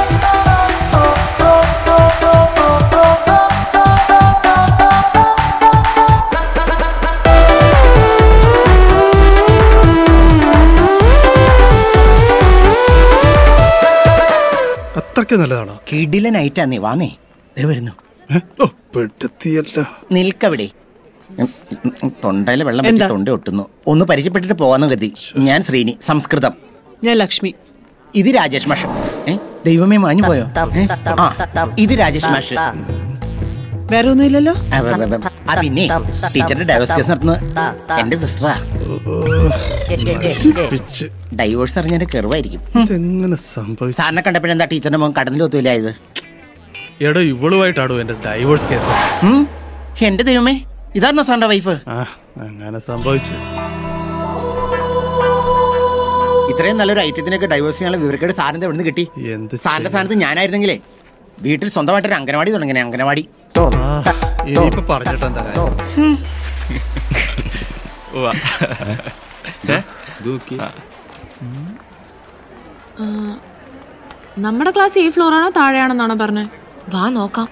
അത്രയ്ക്ക് നല്ലതാണോ കിടില നൈറ്റാ നീ വാന്നേ ദേ വരുന്നു ഓ പെട്ടെത്തിയല്ലോ നിൽക്കവിടെ ഉം, ഉം, ഉം, തൊണ്ടയിലെ വെള്ളം പറ്റി എന്താ? തൊണ്ട ഒട്ടുന്നു ഒന്ന് പരിചയപ്പെട്ടിട്ട് പോവാന്ന് കരുതി ഞാൻ ശ്രീനി സംസ്കൃതം ഞാൻ ലക്ഷ്മി ഇത് രാജേഷ് മാഷ് ഏ? ദൈവമേ മാഞ്ഞു പോയോ ഏ? ആ ഇത് രാജേഷ് മാഷ് വേറെ ഒന്നുമില്ലല്ലോ ആ, വ- വ- വ- ആ പിന്നെ ടീച്ചറിന്റെ ഡൈവോഴ്സ് കേസ് നടത്തുന്നത് എന്റെ സിസ്റ്ററാ ഡൈവോഴ്സ് അറിഞ്ഞതിന്റെ കെറുവായിരിക്കും എങ്ങനെ സംഭവിച്ചു സാറിനെ കണ്ടപ്പോഴെന്താ ടീച്ചറിന്റെ മോൻ കടന്നിൽ ഒത്തുമില്ലായത് എടോ ഇവളുമായിട്ടാടോ എന്റെ ഡൈവോഴ്സ് കേസ് ഉം? എന്റെ ദൈവമേ ഇതായിരുന്നോ സാറിന്റെ വൈഫ് ആ അങ്ങനെ സംഭവിച്ചു ഇത്രയും നല്ലൊരു ഐറ്റത്തിനൊക്കെ ഡൈവോഴ്സ് ചെയ്യാനുള്ള വിവരക്കേട് സാറിന്റെ എവിടെ നിന്ന് കിട്ടി എന്ത് സാറിന്റെ സ്ഥാനത്ത് ഞാനായിരുന്നെങ്കിലേ വീട്ടിൽ സ്വന്തമായിട്ടൊരു അംഗനവാടി തുടങ്ങിനെ അംഗനവാടി ഇനിയിപ്പോ പറഞ്ഞിട്ട് എന്താ കാര്യം? നമ്മുടെ ക്ലാസ് ഈ ഫ്ലോറാണോ താഴെയാണെന്നാണോ പറഞ്ഞത് വാ നോക്കാം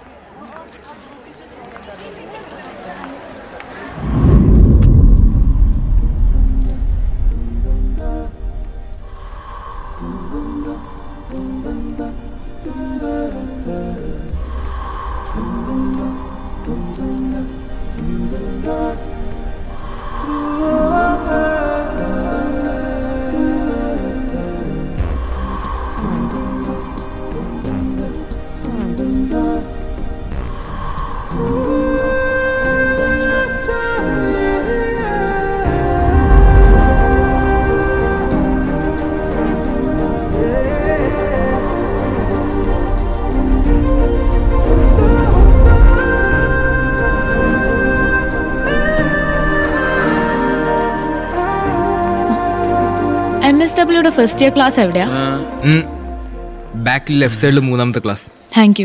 എം എസ് ഡബ്ല്യൂടെ ഫസ്റ്റ് ഇയർ ക്ലാസ് എവിടെയാ ബാക്കിൽ ലെഫ്റ്റ് സൈഡിൽ മൂന്നാമത്തെ ക്ലാസ് താങ്ക് യു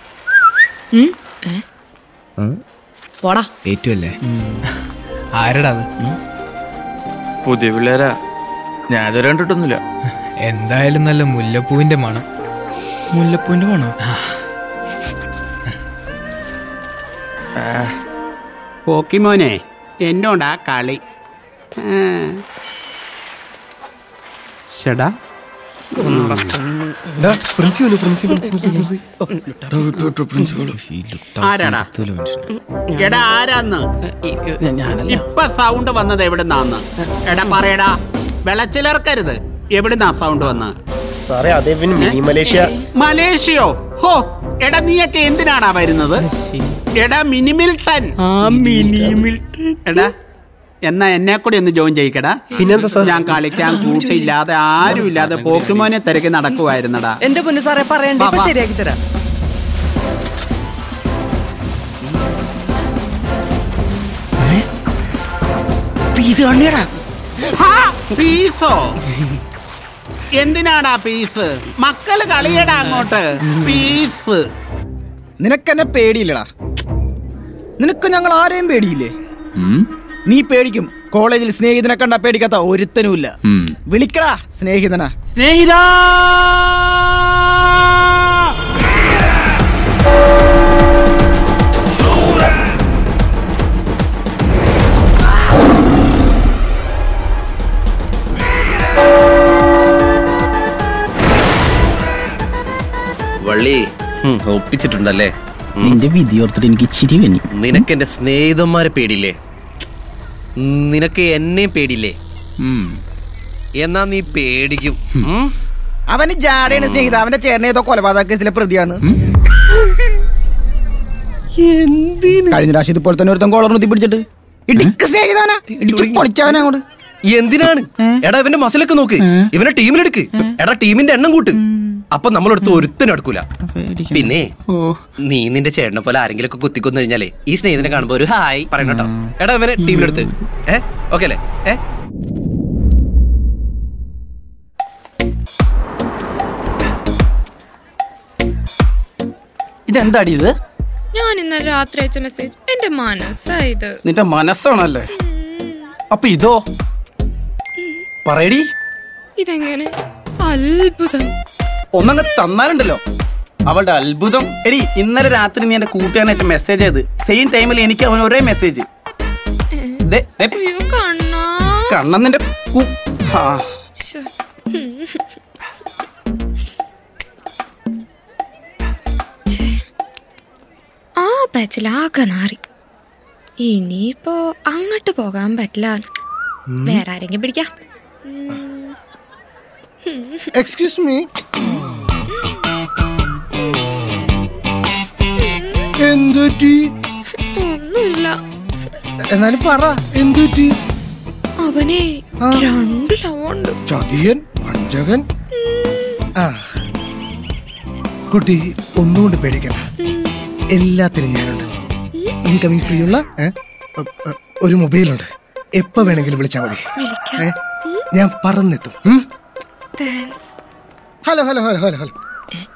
പോടാ ഏറ്റവും ആരടാ അത് പുതിയ പിള്ളേരാ ഞാൻ ഇതുവരെ കണ്ടിട്ടൊന്നുമില്ല എന്തായാലും നല്ല മുല്ലപ്പൂവിന്റെ മണം മുല്ലപ്പൂവിന്റെ മണോ പോക്കിമോനെ എന്നോടാ കളി ആ. ശ്ശെടാ. ആരാടാ എടാ ആരാന്ന് ഇപ്പൊ സൗണ്ട് വന്നത് എവിടുന്നാന്ന് എടാ പറയടാ വെളച്ചിലിറക്കരുത് എവിടുന്നാ സൗണ്ട് വന്ന് സാറേ അതേ പിന്നെ മിനി മലേഷ്യ മലേഷ്യയോ ഹോ എടാ നീയൊക്കെ എന്തിനാടാ വരുന്നത് എടാ മിനിമിൽട്ടൺ എടാ എന്നാ എന്നെ കൂടി ഒന്ന് ജോയിൻ ചെയ്യിക്കടാ പിന്നെന്താ സാർ? ഞാൻ കളിക്കാൻ കൂട്ടില്ലാതെ ആരും ഇല്ലാതെ പോക്കുമോനെ തിരക്കി നടക്കുവായിരുന്നടാ എന്റെ പൊന്നു സാറേ പറയണ്ട വാ, ഇപ്പൊ വാ. ശരിയാക്കി തരാം പീസ് കണ്ണിയടാ ഹാ, പീസോ എന്തിനാടാ പീസ് മക്കള് കളിയടാ അങ്ങോട്ട് പീസ് നിനക്കെന്നെ പേടിയില്ലടാ നിനക്ക് ഞങ്ങൾ ആരെയും പേടിയില്ലേ നീ പേടിക്കും കോളേജിൽ സ്നേഹിതനെ കണ്ടാ പേടിക്കാത്ത ഒരുത്തനുമില്ല വിളിക്കടാ സ്നേഹിതനാ സ്നേഹിത വള്ളി ഹും, ഒപ്പിച്ചിട്ടുണ്ടല്ലേ ഉം. നിന്റെ വിധി ഓർത്തിട്ട് എനിക്ക് ചിരി വന്നി നിനക്ക് എന്റെ സ്നേഹിതന്മാരെ പേടിയില്ലേ നിനക്ക് എന്നെയും പേടിയില്ലേ എന്നാ നീ പേടിക്കും ഉം? അവന് ജാടയാണ് സ്നേഹിത അവന്റെ ചേർന്ന ഏതോ കൊലപാതക കേസിലെ പ്രതിയാണ് കഴിഞ്ഞ പ്രാവശ്യം ഇതുപോലെ തന്നെ ഒരുത്തൻ കോളർ കുത്തി പിടിച്ചിട്ട് ഇടിക്ക് സ്നേഹിതാനാ ഇടിച്ച് പൊളിച്ചവനാ അങ്ങോട്ട് എന്തിനാണ് എടാ ഇവന്റെ മസിലൊക്കെ നോക്ക് ഇവനെ ടീമിലെടുക്ക് എടാ ടീമിന്റെ എണ്ണം കൂട്ട് അപ്പൊ നമ്മളെടുത്ത് ഒരുത്തനും എടുക്കൂല പിന്നെ നീ നിന്റെ ചേട്ടനെ പോലെ ആരെങ്കിലും ഒക്കെ കുത്തിക്കൊന്നു കഴിഞ്ഞാലേ ഈ സ്നേഹിതനെ കാണുമ്പോ ഒരു ഹായ് പറയണം കേട്ടോ എടാ ഇവനെ ടീമിലെടുത്ത് ഏ ഓക്കെ അല്ലേ ഏ ഇതെന്താടി ഇത് ഞാൻ ഇന്നലെ രാത്രി അയച്ച മെസ്സേജ് എന്റെ മനസ്സായത് നിന്റെ മനസ്സാണല്ലേ അപ്പൊ ഇതോ പറയടി ഇതെങ്ങനെ അത്ഭുതം ഒന്നങ്ങ് തന്നാലുണ്ടല്ലോ അവളുടെ അത്ഭുതം എടി ഇന്നലെ രാത്രി നീ എന്റെ കൂട്ടുകാരനയച്ച മെസ്സേജ് ചെയ്ത് സെയിം ടൈമിൽ എനിക്ക് അവൻ ഒരേ മെസ്സേജ് അയ്യോ കണ്ണാ കണ്ണൻ നിന്റെ കു- ആ. ശ്ശെ. ഛെ. ആ ബാച്ചിലാകെ നാറി ഇനിയിപ്പോ അങ്ങോട്ട് പോകാൻ പറ്റില്ല വേറെ ആരെങ്കിലും പിടിക്കാം എക്സ്ക്യൂസ് മീ എന്തുപറ്റി ഒന്നുമില്ല എന്നാലും പറ എന്തുപറ്റി അവനെ രണ്ട് ലവുണ്ട് ചതിയൻ വഞ്ചകൻ ആ കുട്ടി ഒന്നുകൊണ്ട് പേടിക്കണ്ട എല്ലാത്തിനും ഞാനുണ്ട് ഇൻകമിങ് ഫ്രീ ഉള്ള ഏ, എ, എ, ഒരു മൊബൈലുണ്ട് എപ്പോ വേണമെങ്കിലും വിളിച്ചാൽ മതി ഏ, ഞാൻ പറന്നെത്തും ഉം? Hello hello hello hello hello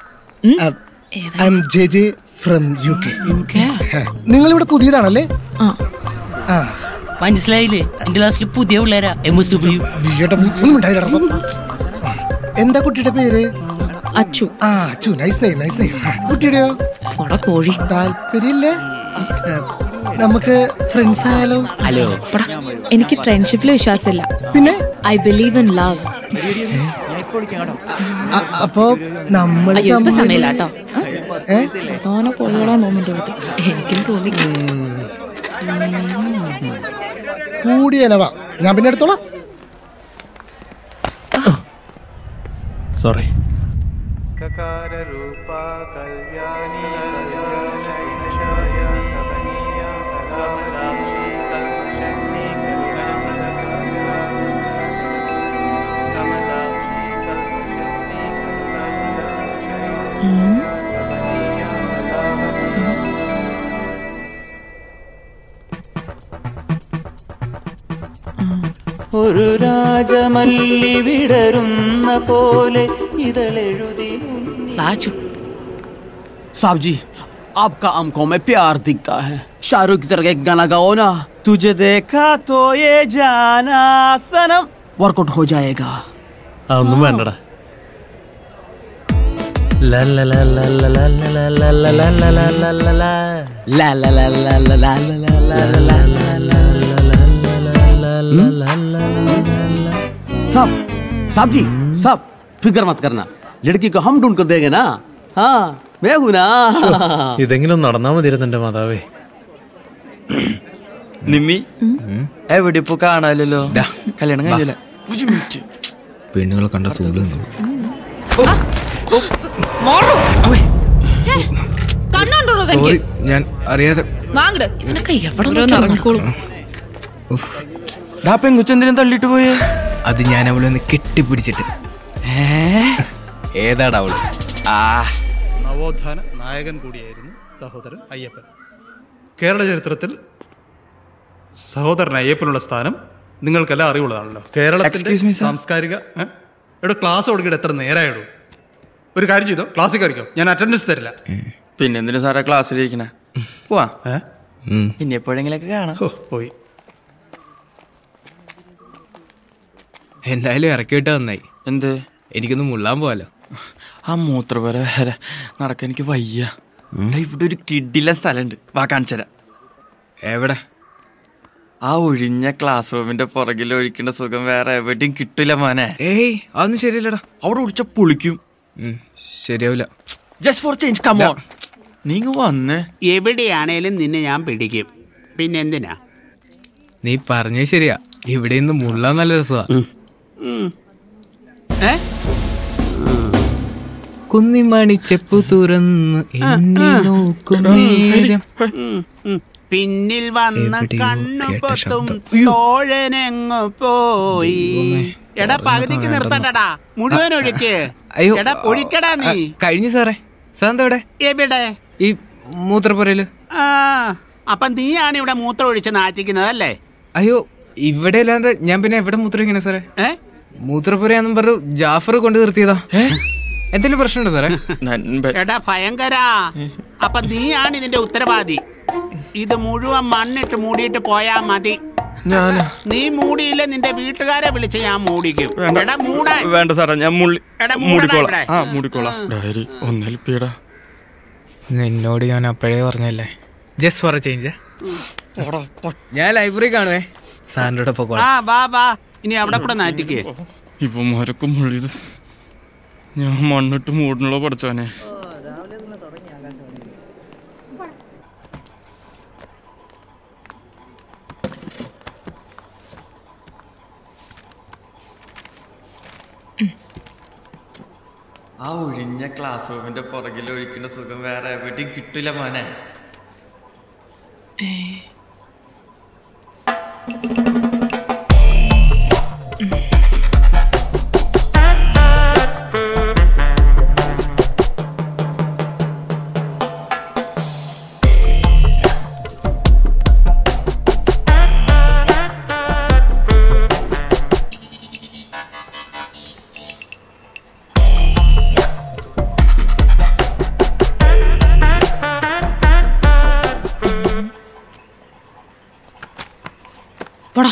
I am J J from U K നിങ്ങൾ ഇവിടെ പുതിയതാണല്ലേ ആ മനസ്സിലായില്ലേ എന്റെ ക്ലാസ്സിൽ പുതിയ പിള്ളേരാ എം എസ് ഡബ്ല്യു ഒന്നും ഉണ്ടായില്ലടാ. എന്താ കുട്ടിയുടെ പേര് അച്ചു ആ അച്ചു നൈസ് നെയ് നൈസ് നെയ് കുട്ടിയുടെയോ കോഴി താല്പര്യമില്ലേ ഏ, നമുക്ക് ഫ്രണ്ട്സ് ആയാലോ ഹലോ എനിക്ക് ഫ്രണ്ട്ഷിപ്പിൽ വിശ്വാസമില്ല പിന്നെ ഐ ബിലീവ് ഇൻ ലവ് അ- അപ്പോ നമ്മൾ അയ്യോ ഇപ്പൊ തമ്മിൽ- സമയമില്ല കേട്ടോ ഏ? തോനെ പോയോളാ തോന്നുന്നുണ്ട് ഇവിടെ എനിക്കും തോന്നി കൂടിയനവാ ഞാൻ പിന്നെ എടുത്തോളാം സോറി ഒരു രാജമല്ലി വിടരുന്ന പോലെ ഇതളെഴുതി ബാജു साहब जी आपका आंखों में प्यार दिखता है शाहरुख की तरह एक गाना गाओ ना तुझे देखा तो ये जाना सनम वर्कआउट हो जाएगा അതൊന്നും വേണ്ടടാ ല ല ല ല ല ല ല ല ല ല ല ല ല ല ല. ला ला ला ला ला ला ला ला ला साहब साहब जी साहब फिक्र मत करना लड़की को हम ढूंढ कर देंगे ना हाँ मैं हूं ना ഇതെങ്കിലും ഒന്ന് നടന്നാ മതിയായിരുന്നു എന്റെ മാതാവേ നിമ്മി എവിടെ ഇപ്പൊ കാണാലല്ലോ കല്യാണം കഴിഞ്ഞില്ല പെണ്ണുങ്ങളെ കണ്ട തൂല് കണ്ണുണ്ടോ സോറി ഞാൻ അറിയാതെ വാങ്ങട് ഇവനൊക്കെ എവിടെ ഇറങ്ങിക്കോളും ഡാ പെങ്കുച്ചെന്തിനും തള്ളിട്ട് പോയേ അത് ഞാൻ അവളെ ഒന്ന് കെട്ടിപ്പിടിച്ചിട്ട് ഏതാടാ അവള് ആ നവോത്ഥാന നായകൻ കൂടിയായിരുന്നു സഹോദരൻ അയ്യപ്പൻ കേരള ചരിത്രത്തിൽ സഹോദരൻ അയ്യപ്പനുള്ള സ്ഥാനം നിങ്ങൾക്കെല്ലാം അറിവുള്ളതാണല്ലോ കേരളത്തിന്റെ Excuse me, sir. സാംസ്കാരിക ഏ? എടോ ക്ലാസ് കൊടുക്കിട്ട് എത്ര നേരമായിടൂ ഒരു കാര്യം ചെയ്തോ ക്ലാസ്സിൽ കയറിക്കോ ഞാൻ അറ്റൻഡൻസ് തരില്ല പിന്നെന്തിനു സാറേ ക്ലാസ്സിലിരിക്കണേ പോവാ ഇനി എപ്പോഴെങ്കിലൊക്കെ കാണാം പോയി എന്തായാലും ഇറക്കി വിട്ടാ നന്നായി എന്ത് എനിക്കൊന്ന് മുള്ളാൻ പോവാലോ ആ മൂത്രപുര വരെ നടക്കാൻ എനിക്ക് വയ്യ ദാ ഇവിടെ ഒരു കിഡില സ്ഥലമുണ്ട് വാ കാണിച്ചരാ എവിടെ ആ ഒഴിഞ്ഞ ക്ലാസ് റൂമിന്റെ പുറകിൽ ഒഴിക്കേണ്ട സുഖം വേറെ എവിടെയും കിട്ടില്ല മോനെ ഏയ് അതൊന്നും ശരിയല്ലടാ അവിടെ ഒഴിച്ച പൊളിക്കും ശരിയാവില്ല ജസ്റ്റ് ഫോർ ചേഞ്ച് കമോൺ നീങ്ങ വന്നേ എവിടെയാണേലും നിന്നെ ഞാൻ പിടിക്കും പിന്നെ എന്തിനാ നീ പറഞ്ഞത് ശരിയാ ഇവിടെ നിന്ന് മുള്ളാൻ നല്ല രസമാ ഏ കുന്നിമണി ചെപ്പു തുറന്ന് എന്നെ നോക്കും നേരം പിന്നിൽ വന്ന് എവിടെയോ കണ്ണു കേട്ട പൊത്തും ശബ്ദം. തോഴനെങ്ങു പോയി എടാ പകുതിക്ക് നിർത്തണ്ടടാ മുഴുവൻ ഒഴുക്ക് അയ്യോ എടാ ഒഴിക്കടാ നീ കഴിഞ്ഞു സാറേ സാർ എന്താ ഇവിടെ എവിടെ ഈ മൂത്രപ്പുരയില് ആ അപ്പൊ നീയാണ് ഇവിടെ മൂത്രം ഒഴിച്ച് നാറ്റിക്കുന്നത് അല്ലേ അയ്യോ ഇവിടെ അല്ലാതെ ഞാൻ പിന്നെ എവിടെ മൂത്രമൊഴിക്കണേ സാറേ ഏ മൂത്രപ്പുരയാന്നും പറഞ്ഞു ജാഫർ കൊണ്ട് നിർത്തിയതാ എന്തെങ്കിലും പ്രശ്നമുണ്ടോ സാറേ എടാ ഭയങ്കര അപ്പൊ നീയാണ് ഇതിന്റെ ഉത്തരവാദി ഇത് മുഴുവൻ മണ്ണിട്ട് മൂടിയിട്ട് പോയാ മതി ഞാനാ നീ മൂടിയില്ല നിന്റെ വീട്ടുകാരെ വിളിച്ച് ഞാൻ മൂടിക്കും എടാ മൂടാൻ വേണ്ട സാറേ ഞാൻ മുള്ളി എടാ, മൂടടാ മൂടിക്കോളാം ഇവിടെ. ആ മൂടിക്കോളാം ഡയറി ഒന്നേൽപ്പിയടാ നിന്നോട് ഞാൻ അപ്പോഴേ പറഞ്ഞല്ലേ ജസ്റ്റ് ഫോർ ചേഞ്ച് ഞാൻ ലൈബ്രറി കാണുവേ സാറിന്റെ കൂടെ പോകണം ആ വാ വാ ഇനി അവിടെ കൂടെ നാറ്റിക്കേ ഇപ്പൊ മരക്കും മുള്ളിയത് ഞാൻ മണ്ണിട്ട് മൂടണല്ലോ പഠിച്ചോനെ ആ ഒഴിഞ്ഞ ക്ലാസ് റൂമിന്റെ പുറകിൽ ഒഴിക്കുന്ന സുഖം വേറെ എവിടെയും കിട്ടില്ല മോനെ പോടാ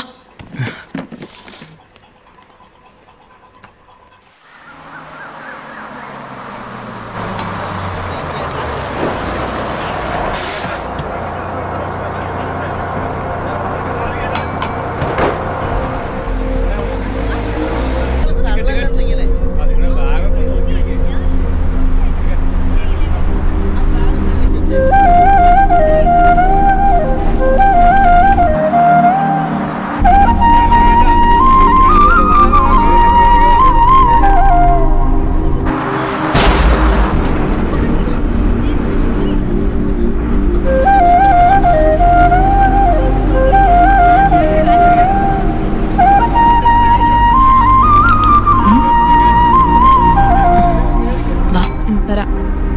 വാ ഉം, തരാം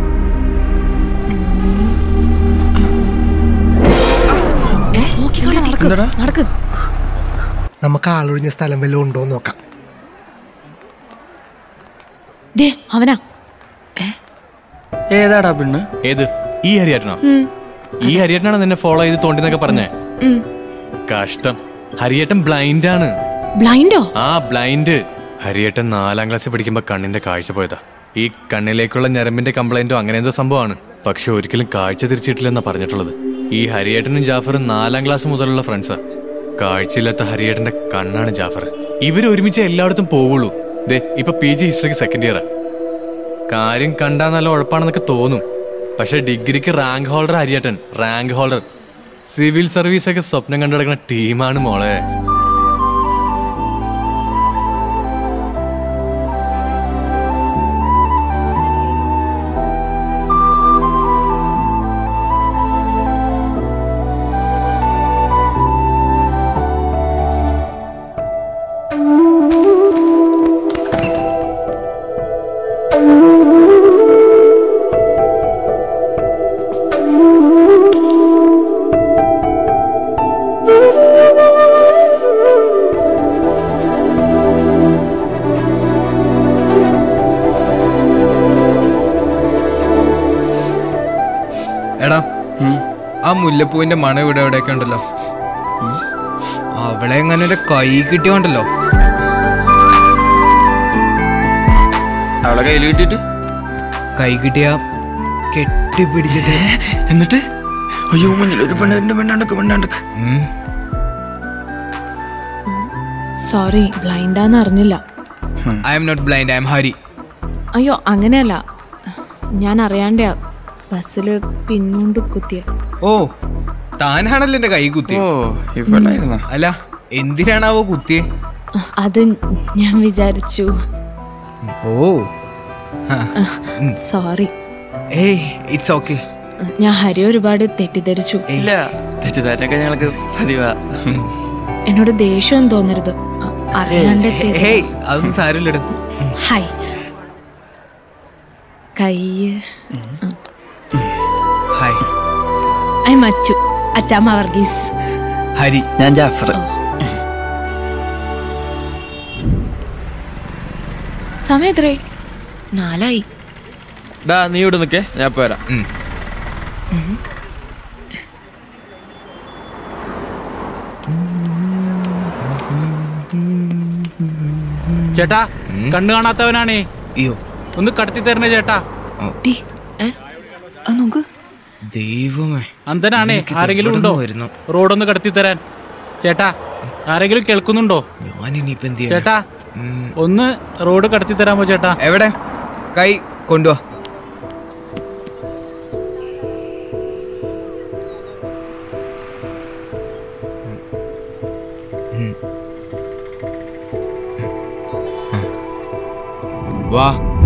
ഏ, നോക്കിക്കോളെ, നടക്ക്, നടക്ക് നമുക്ക് ആളൊഴിഞ്ഞ സ്ഥലം വല്ലതും ഉണ്ടോ എന്ന് നോക്കാം ദേ അവനാ ഏതാടാ പെണ്ണ് ഏത് ഈ ഹരിയേട്ടനോ ഉം, ഈ ഹരിയേട്ടനാണ് നിന്നെ ഫോളോ ചെയ്ത് തോണ്ടിന്നൊക്കെ പറഞ്ഞേ ഉം. കഷ്ടം ഹരിയേട്ടൻ ബ്ലൈൻഡ് ആണ് ബ്ലൈൻഡോ ആ ബ്ലൈൻഡ് ഹരിയേട്ടൻ നാലാം ക്ലാസ്സിൽ പഠിക്കുമ്പോ കണ്ണിന്റെ കാഴ്ച പോയതാ ഈ കണ്ണിലേക്കുള്ള ഞരമ്പിന്റെ കംപ്ലൈന്റോ അങ്ങനെ എന്തോ സംഭവമാണ് പക്ഷെ ഒരിക്കലും കാഴ്ച തിരിച്ചിട്ടില്ലെന്നാ പറഞ്ഞിട്ടുള്ളത് ഈ ഹരിയേട്ടനും ജാഫറും നാലാം ക്ലാസ് മുതലുള്ള ഫ്രണ്ട്സാ കാഴ്ചയില്ലാത്ത ഹരിയേട്ടന്റെ കണ്ണാണ് ജാഫർ ഇവര് ഒരുമിച്ച് എല്ലായിടത്തും പോവുള്ളൂ ദേ ഇപ്പൊ പി ജി ഹിസ്റ്ററിക്ക് സെക്കൻഡ് ഇയറാ കാര്യം കണ്ടാ നല്ല ഉഴപ്പാണെന്നൊക്കെ തോന്നും പക്ഷെ ഡിഗ്രിക്ക് റാങ്ക് ഹോൾഡർ ഹരിയേട്ടൻ റാങ്ക് ഹോൾഡർ സിവിൽ സർവീസ് ഒക്കെ സ്വപ്നം കണ്ടു കിടക്കുന്ന ടീമാണ് മോളെ എടാ ആ മുല്ലപ്പൂവിന്റെ മണം ഇവിടെ എവിടെയൊക്കെ ഉണ്ടല്ലോ അവളെ എങ്ങനെ ഒരു കൈ കിട്ടിയോണ്ടല്ലോ അവളെ കയ്യിൽ കിട്ടിയിട്ട് കൈ കിട്ടിയ കെട്ടിപ്പിടിച്ചിട്ട് എന്നിട്ട് അയ്യോ മുന്നിൽ ഒരു പെണ്ണിന്റെ പെണ്ണാണ്ടക്ക് പെണ്ണാണ്ടക്ക് സോറി ബ്ലൈൻഡാന്ന് അറിഞ്ഞില്ല I am not blind I am Hari അയ്യോ അങ്ങനെയല്ല ഞാൻ അറിയാണ്ടയാ ബസ്സില് പിന്നോണ്ട് കുത്തിയ ഓ താനാണല്ലോ എന്റെ കൈ കുത്തി ഓ ഇവളായിരുന്ന അല്ല എന്തിനാണാവോ കുത്തിയേ അത് ഞാൻ വിചാരിച്ചു ഓ സോറി ഏയ് ഇറ്റ്സ് ഓക്കെ ഞാൻ ഹരി ഒരുപാട് തെറ്റിദ്ധരിച്ചു ഇല്ല തെറ്റിദ്ധാരൊക്കെ ഞങ്ങൾക്ക് പതിവാ എന്നോട് ദേഷ്യം തോന്നരുത് അ- അറിയാണ്ട് ചെയ്ത ഹേയ് അതൊന്നും സാരമില്ലട ഹായ് കൈ ഹായ് ഐ മച്ചു അച്ചാമ്മ വർഗീസ് ഹരി ഞാൻ ജാഫർ സമയം എത്രേ നാലായി ഡാ നീ ഇവിടെ നിൽക്കേ ഞാൻ ഇപ്പൊ വരാം ചേട്ടാ കണ്ണു കാണാത്തവനാണേ അയ്യോ ഒന്ന് കടത്തി തരണേ ചേട്ടാ നോക്ക് ദൈവമേ അന്തനാണേ എനിക്കിത് ആരെങ്കിലും എവിടുന്ന് ഉണ്ടോ വരുന്നു? റോഡൊന്ന് കടത്തി തരാൻ ചേട്ടാ ആരെങ്കിലും കേൾക്കുന്നുണ്ടോ ഞാനിനിയിപ്പോ എന്ത് ചെയ്യണം? ചേട്ടാ ഒന്ന് റോഡ് കടത്തി തരാമോ ചേട്ടാ എവിടെ കൈ കൊണ്ടുവാ വാ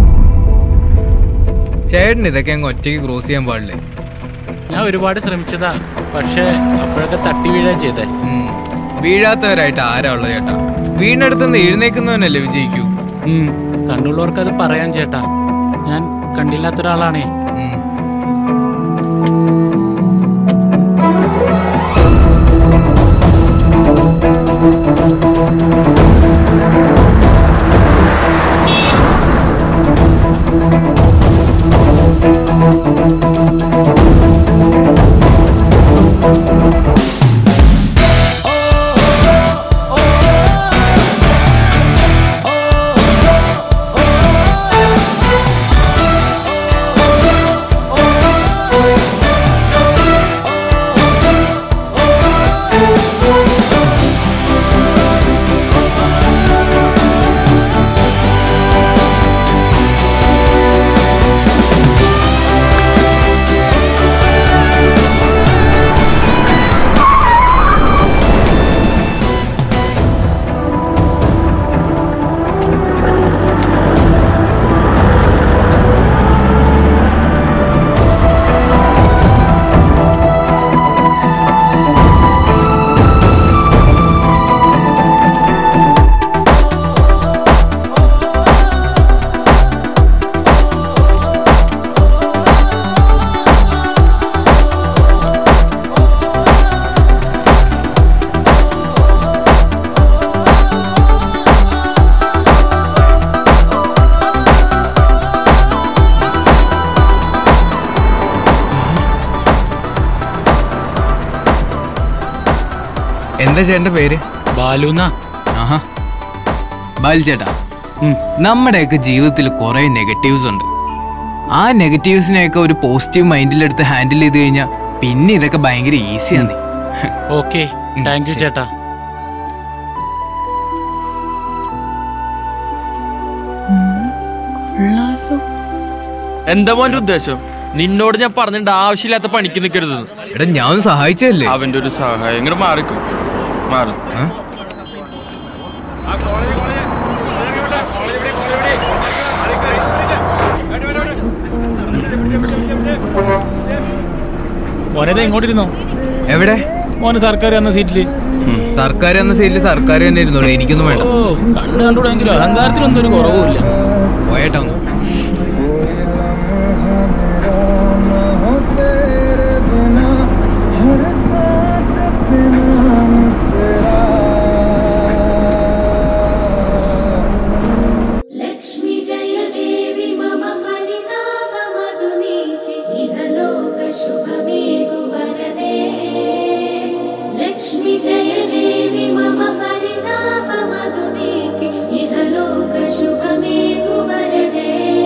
ചേട്ടൻ ഇതൊക്കെ അങ്ങ് ഒറ്റയ്ക്ക് ക്രോസ് ചെയ്യാൻ പാടില്ലേ ഞാൻ ഒരുപാട് ശ്രമിച്ചതാ പക്ഷേ അപ്പോഴൊക്കെ തട്ടി വീഴാൻ ചെയ്തേ ഉം. വീഴാത്തവരായിട്ട് ആരാ ഉള്ളത് ചേട്ടാ വീടിനടുത്തുനിന്ന് എഴുന്നേക്കുന്നവനല്ലേ വിജയിക്കൂ ഉം. കണ്ണുള്ളവർക്ക് അത് പറയാൻ ചേട്ടാ ഞാൻ കണ്ടില്ലാത്ത ഒരാളാണേ എന്താ ചേട്ടന്റെ പേര് ബാലുന ആഹാ ബാലു ചേട്ടാ നമ്മുടെയൊക്കെ ജീവിതത്തിൽ കുറെ നെഗറ്റീവ്സ് ഉണ്ട് ആ നെഗറ്റീവ്സിനെയൊക്കെ ഒരു പോസിറ്റീവ് മൈൻഡിലെടുത്ത് ഹാൻഡിൽ ചെയ്ത് കഴിഞ്ഞാൽ പിന്നെ ഇതൊക്കെ ഭയങ്കര ഈസിയാണ് ഓക്കെ താങ്ക് യു ചേട്ടാ എന്താ മോന്റെ ഉദ്ദേശം നിന്നോട് ഞാൻ പറഞ്ഞിട്ട് ആവശ്യമില്ലാത്ത പണിക്ക് നിൽക്കരുത് എടാ ഞാൻ സഹായിച്ചല്ലേ അവന്റെ ഒരു സഹായം ഇങ്ങോട്ട് മാറിക്കും മാറും മോനെ ദേ ഇങ്ങോട്ടിരുന്നോ എവിടെ മോന് സർക്കാർ എന്ന സീറ്റില് സർക്കാർ എന്ന സൈഡിൽ സർക്കാർ തന്നെ ഇരുന്നോളൂ എനിക്കൊന്നും വേണ്ട ഓ കണ്ണു കണ്ടുകൂടെങ്കിലും അഹങ്കാരത്തിനൊന്നും ഒരു കുറവുമില്ല പോയേട്ടാ ഒന്ന്. लक्ष्मी जय देवी मम परितापमधुनीके इहलोकशुभमे गुवरदे लक्ष्मी जय देवी मम परितापमधुनीके इहलोकशुभमे गुवरदे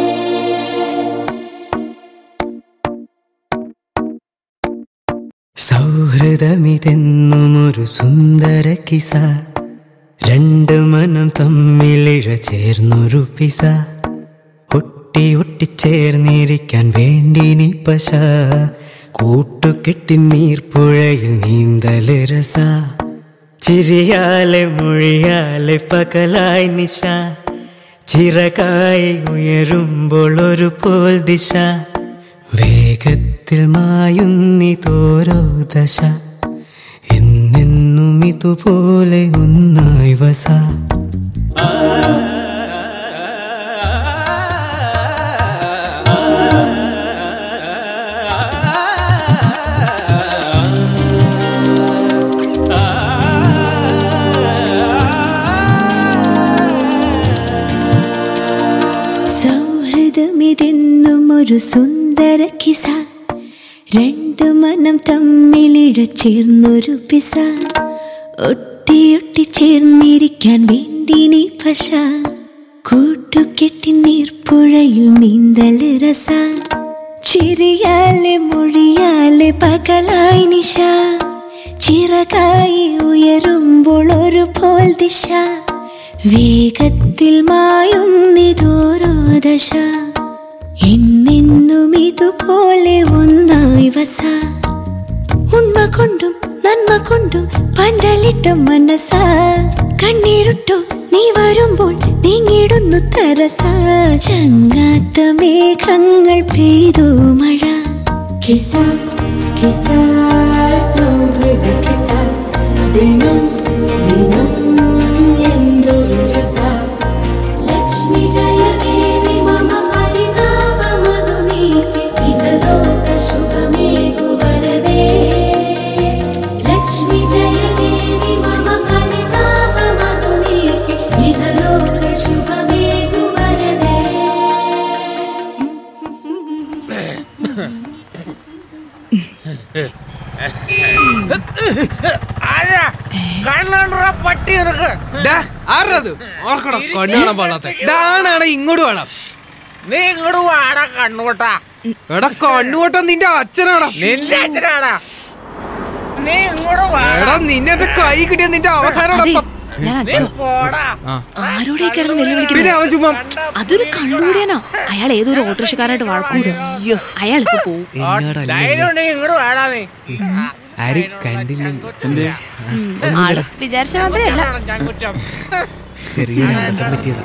സൗഹൃദമിതെന്നുമൊരു സുന്ദര കിസ രണ്ട് മനം തമ്മിലിഴ ചേർന്നൊരു പിസ ഒട്ടി ഒട്ടിച്ചേർന്നിരിക്കാൻ വേണ്ടി നീ പശ കൂട്ടുകെട്ടി നീർപ്പുഴയിൽ നീന്തല് രസ ചിരിയാലെ മൊഴിയാലെ പകലായി നിശ ചിറകായി ഉയരുമ്പോൾ ഒരു പോൽ ദിശ വേഗത്തിൽ മായുന്നിതോരോ ദശ എന്നെന്നും ഇതുപോലെ ഒന്നായി വസ സൗഹൃദമിതെന്നും ഒരു സുന്ദര കിസ രണ്ടു മനം തമ്മിലിഴ ചേർന്നൊരു പിസ ഒട്ടിയൊട്ടി ചേർന്നിരിക്കാൻ വേണ്ടി നീ പശ കൂട്ടുകെട്ടി നീർപ്പുഴയിൽ നീന്തൽ രസ ചിരിയാലെ മൊഴിയാലെ പകലായി നിശ ചിറകായി ഉയരുമ്പോൾ ഒരു പോൽ ദിശ വേഗത്തിൽ മായുന്നിതോരോ ദശ എന്നെന്നും ഇതുപോലെ ഒന്നായി വസ ഉണ്മ കൊണ്ടും നന്മ കൊണ്ടും പന്തലിട്ട മനസ കണ്ണീരുട്ടോ നീ വരുമ്പോൾ നീങ്ങിടുന്നു തരസ ചങ്ങാത്ത മേഘങ്ങൾ പെയ്തു മഴ കിസ കിസ സൗഹൃദ കിസ ദിനം ദിനം എന്തൊരു രസ ലക്ഷ്മി ജയ ദേവി മമ പരിതാപ മധുനീകി ഇഹലോക ശുഭമേകു വരദേ ലക്ഷ്മി ജയ ദേവി മമ പരിതാപ മധുനീകി ഇഹലോക ശുഭമേകു വരദേ കണ്ണാണ്ടാ പട്ടി നിനക്ക് ആരത് ഓർക്കണം കണ്ണു കാണാൻ പാടാത്ത ഡാണാണ് ഇങ്ങോട്ട് വേണം നീ ഇങ്ങോട്ട് വാടാ കണ്ണൂട്ടാ എടാ കണ്ണുകൊട്ട നിന്റെ അച്ഛനാടാ നിന്റെ അച്ഛനാടാ നീ ഇങ്ങോട്ട് വാടാ എടാ നിന്നെ എന്റെ കൈ കിട്ടിയ നിന്റെ അവസാനം ഞാൻ നീ അച്ഛൻ പോടാ ആരോടെ ഈ കിടന്ന് പിന്നെ അവൻ വെല്ലുവിളിക്കുന്നത് ചുമ്മാ അതൊരു കള്ളുകൂടിയനാ അയാൾ ഏതൊരു ഓട്ടോറിക്ഷക്കാരായിട്ട് വഴക്കൂടും അയാൾ ഇപ്പൊ പോവും ധൈര്യം ഉണ്ടെങ്കിൽ ഇങ്ങോട്ട് വാടാ നീ ആര് കണ്ടില്ല എന്തേ ആള് വിചാരിച്ച മാത്രമല്ല ചെറിയൊരു അബദ്ധം പറ്റിയതാ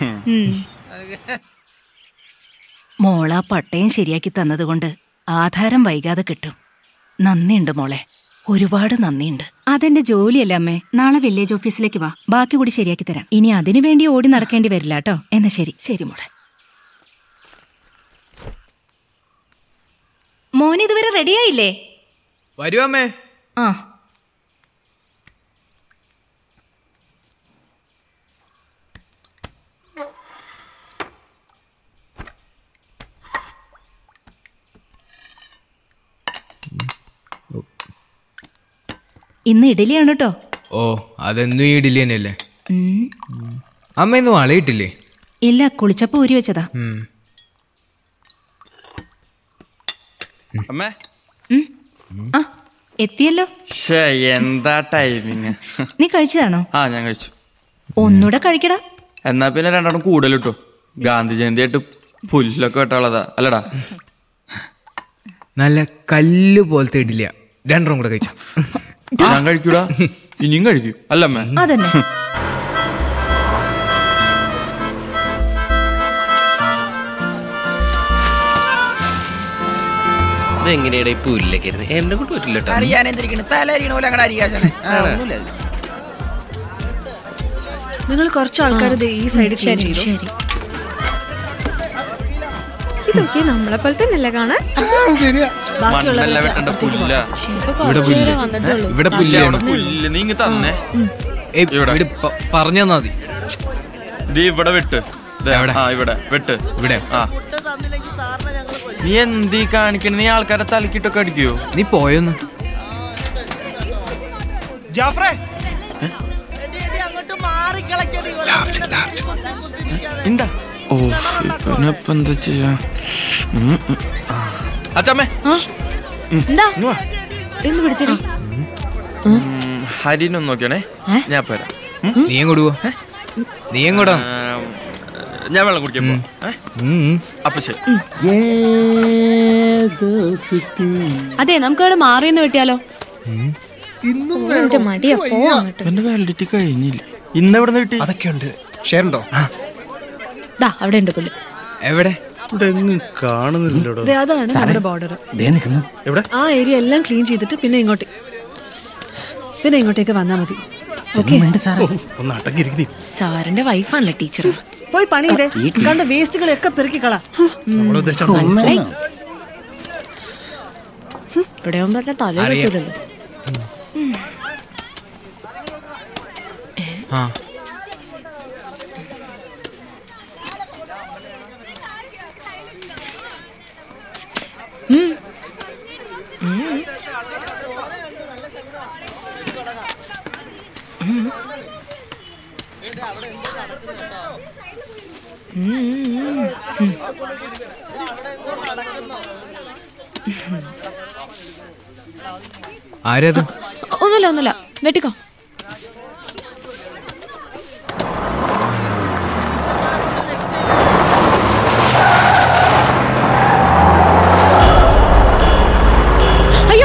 മോളാ പട്ടയം ശരിയാക്കി തന്നതുകൊണ്ട് ആധാരം വൈകാതെ കിട്ടും നന്ദിയുണ്ട് മോളെ ഒരുപാട് നന്ദിയുണ്ട് അതെന്റെ ജോലിയല്ല അമ്മേ നാളെ വില്ലേജ് ഓഫീസിലേക്ക് വാ ബാക്കി കൂടി ശരിയാക്കി തരാം ഇനി അതിനു വേണ്ടി ഓടി നടക്കേണ്ടി വരില്ല കേട്ടോ എന്നാ ശരി ശരി മോളെ മോൻ ഇതുവരെ റെഡിയായില്ലേ വരുവമ്മേ ആ ഇന്ന് ഇഡലിയാണ് കേട്ടോ ഓ അതെന്നും ഈ ഇഡലി തന്നെയല്ലേ ഉം. അമ്മ ഇന്ന് വളയിട്ടില്ലേ ഇല്ല കുളിച്ചപ്പോ ഊരി വെച്ചതാ ഉം. അമ്മേ ആ എത്തിയല്ലോ ഷേ എന്താ ടൈമിങ് നീ കഴിച്ചതാണോ ആ ഞാൻ കഴിച്ചു ഒന്നൂടെ കഴിക്കടാ എന്നാ പിന്നെ രണ്ടെണ്ണം കൂടുതലിട്ടോ ഗാന്ധി ജയന്തി ആയിട്ട് പുല്ലൊക്കെ വെട്ടാളതാ അല്ലടാ നല്ല കല്ല് പോലത്തെ ഇഡലിയ രണ്ടെണ്ണം കൂടെ കഴിച്ച ഞാൻ കഴിക്കൂടാ ഇനിയും കഴിക്കൂ അല്ലമ്മേ അതന്നെ ഇതെങ്ങനെയാണ് ഈ പുല്ലൊക്കെ ഇരുന്ന് എന്നെ കൊണ്ട് പറ്റില്ല കേട്ടോ അറിയാൻ എന്തിരിക്കണ് തല അരിയണ പോലെ അങ്ങനെ അരിയാശനെ ഒന്നുമില്ല ഇതില്. നിങ്ങൾ കുറച്ച് ആൾക്കാർ ഈ സൈഡ് ക്ലീൻ ചെയ്തു ഇതൊക്കെ നമ്മളെ പോലെ തന്നെയല്ലേ കാണാൻ മണ്ണല്ല വെട്ടണ്ട പുല്ല ഇവിടെ പുല്ല് ഇവിടെ പുല്ലാണ് പുല്ല് നീ ഇങ്ങ് തന്നെ ഏയ്, ഇവിടെ പ- പറഞ്ഞു തന്നാ മതി ദേ ഇവിടെ വെട്ട് ദേ, ആ ഇവിടെ വെട്ട് ഇവിടെ ആ നീ എന്തീ കാണിക്കണ നീ ആൾക്കാരെ തലക്കിട്ടൊക്കെ അടിക്കോ നീ പോയൊന്ന് ജാഫ്രേ ഇണ്ടാ ഓ ഇപ്പൊ എന്താ ചെയ്യാ ഉം, ഉം. ആ. അച്ചമ്മേ എന്താ എന്ന് പിടിച്ചടി ഹരിനൊന്ന് നോക്കിയാണേ ഞാൻ പോരാ നീ എങ്ങോട്ട് പോവാ നീ എങ്ങോട്ടാ ഞാൻ വെള്ളം കുടിക്കാൻ പോവാ അപ്പൊ ശരി അതെ നമുക്ക് അവിടെ മാറിയെന്ന് വെട്ടിയാലോ ഇന്നും മടിയാ പോ അങ്ങോട്ട് എന്റെ വാലിഡിറ്റി കഴിഞ്ഞില്ലേ ഇന്ന് എവിടെ നിന്ന് കിട്ടി അതൊക്കെ ഉണ്ട് ഷെയർ ഉണ്ടോ ദാ അവിടെ ഉണ്ട് പുല്ല് എവിടെ ഇവിടെ എങ്ങും കാണുന്നില്ലടോ ദേ, അതാണ് നമ്മുടെ ബോർഡർ എവിടെ ആ ഏരിയ എല്ലാം ക്ലീൻ ചെയ്തിട്ട് പിന്നെ ഇങ്ങോട്ട് പിന്നെ ഇങ്ങോട്ടേക്ക് വന്നാ മതി ഓക്കെ ഓ, ഒന്ന് അടങ്ങിയിരിക്കുന്നേ സാറിന്റെ വൈഫാണല്ലേ ടീച്ചർ പോയി പണി ഇതേ കണ്ട വേസ്റ്റുകളൊക്കെ പെറുക്കിക്കളാ നമ്മുടെ ഉദ്ദേശം മനസ്സിലായി ഇവിടെ ആവുമ്പോ തല അറിയാം. കിട്ടൂലല്ലോ ആ ആരത് ഒന്നുമില്ല ഒന്നുമില്ല വെട്ടിക്കോ അയ്യോ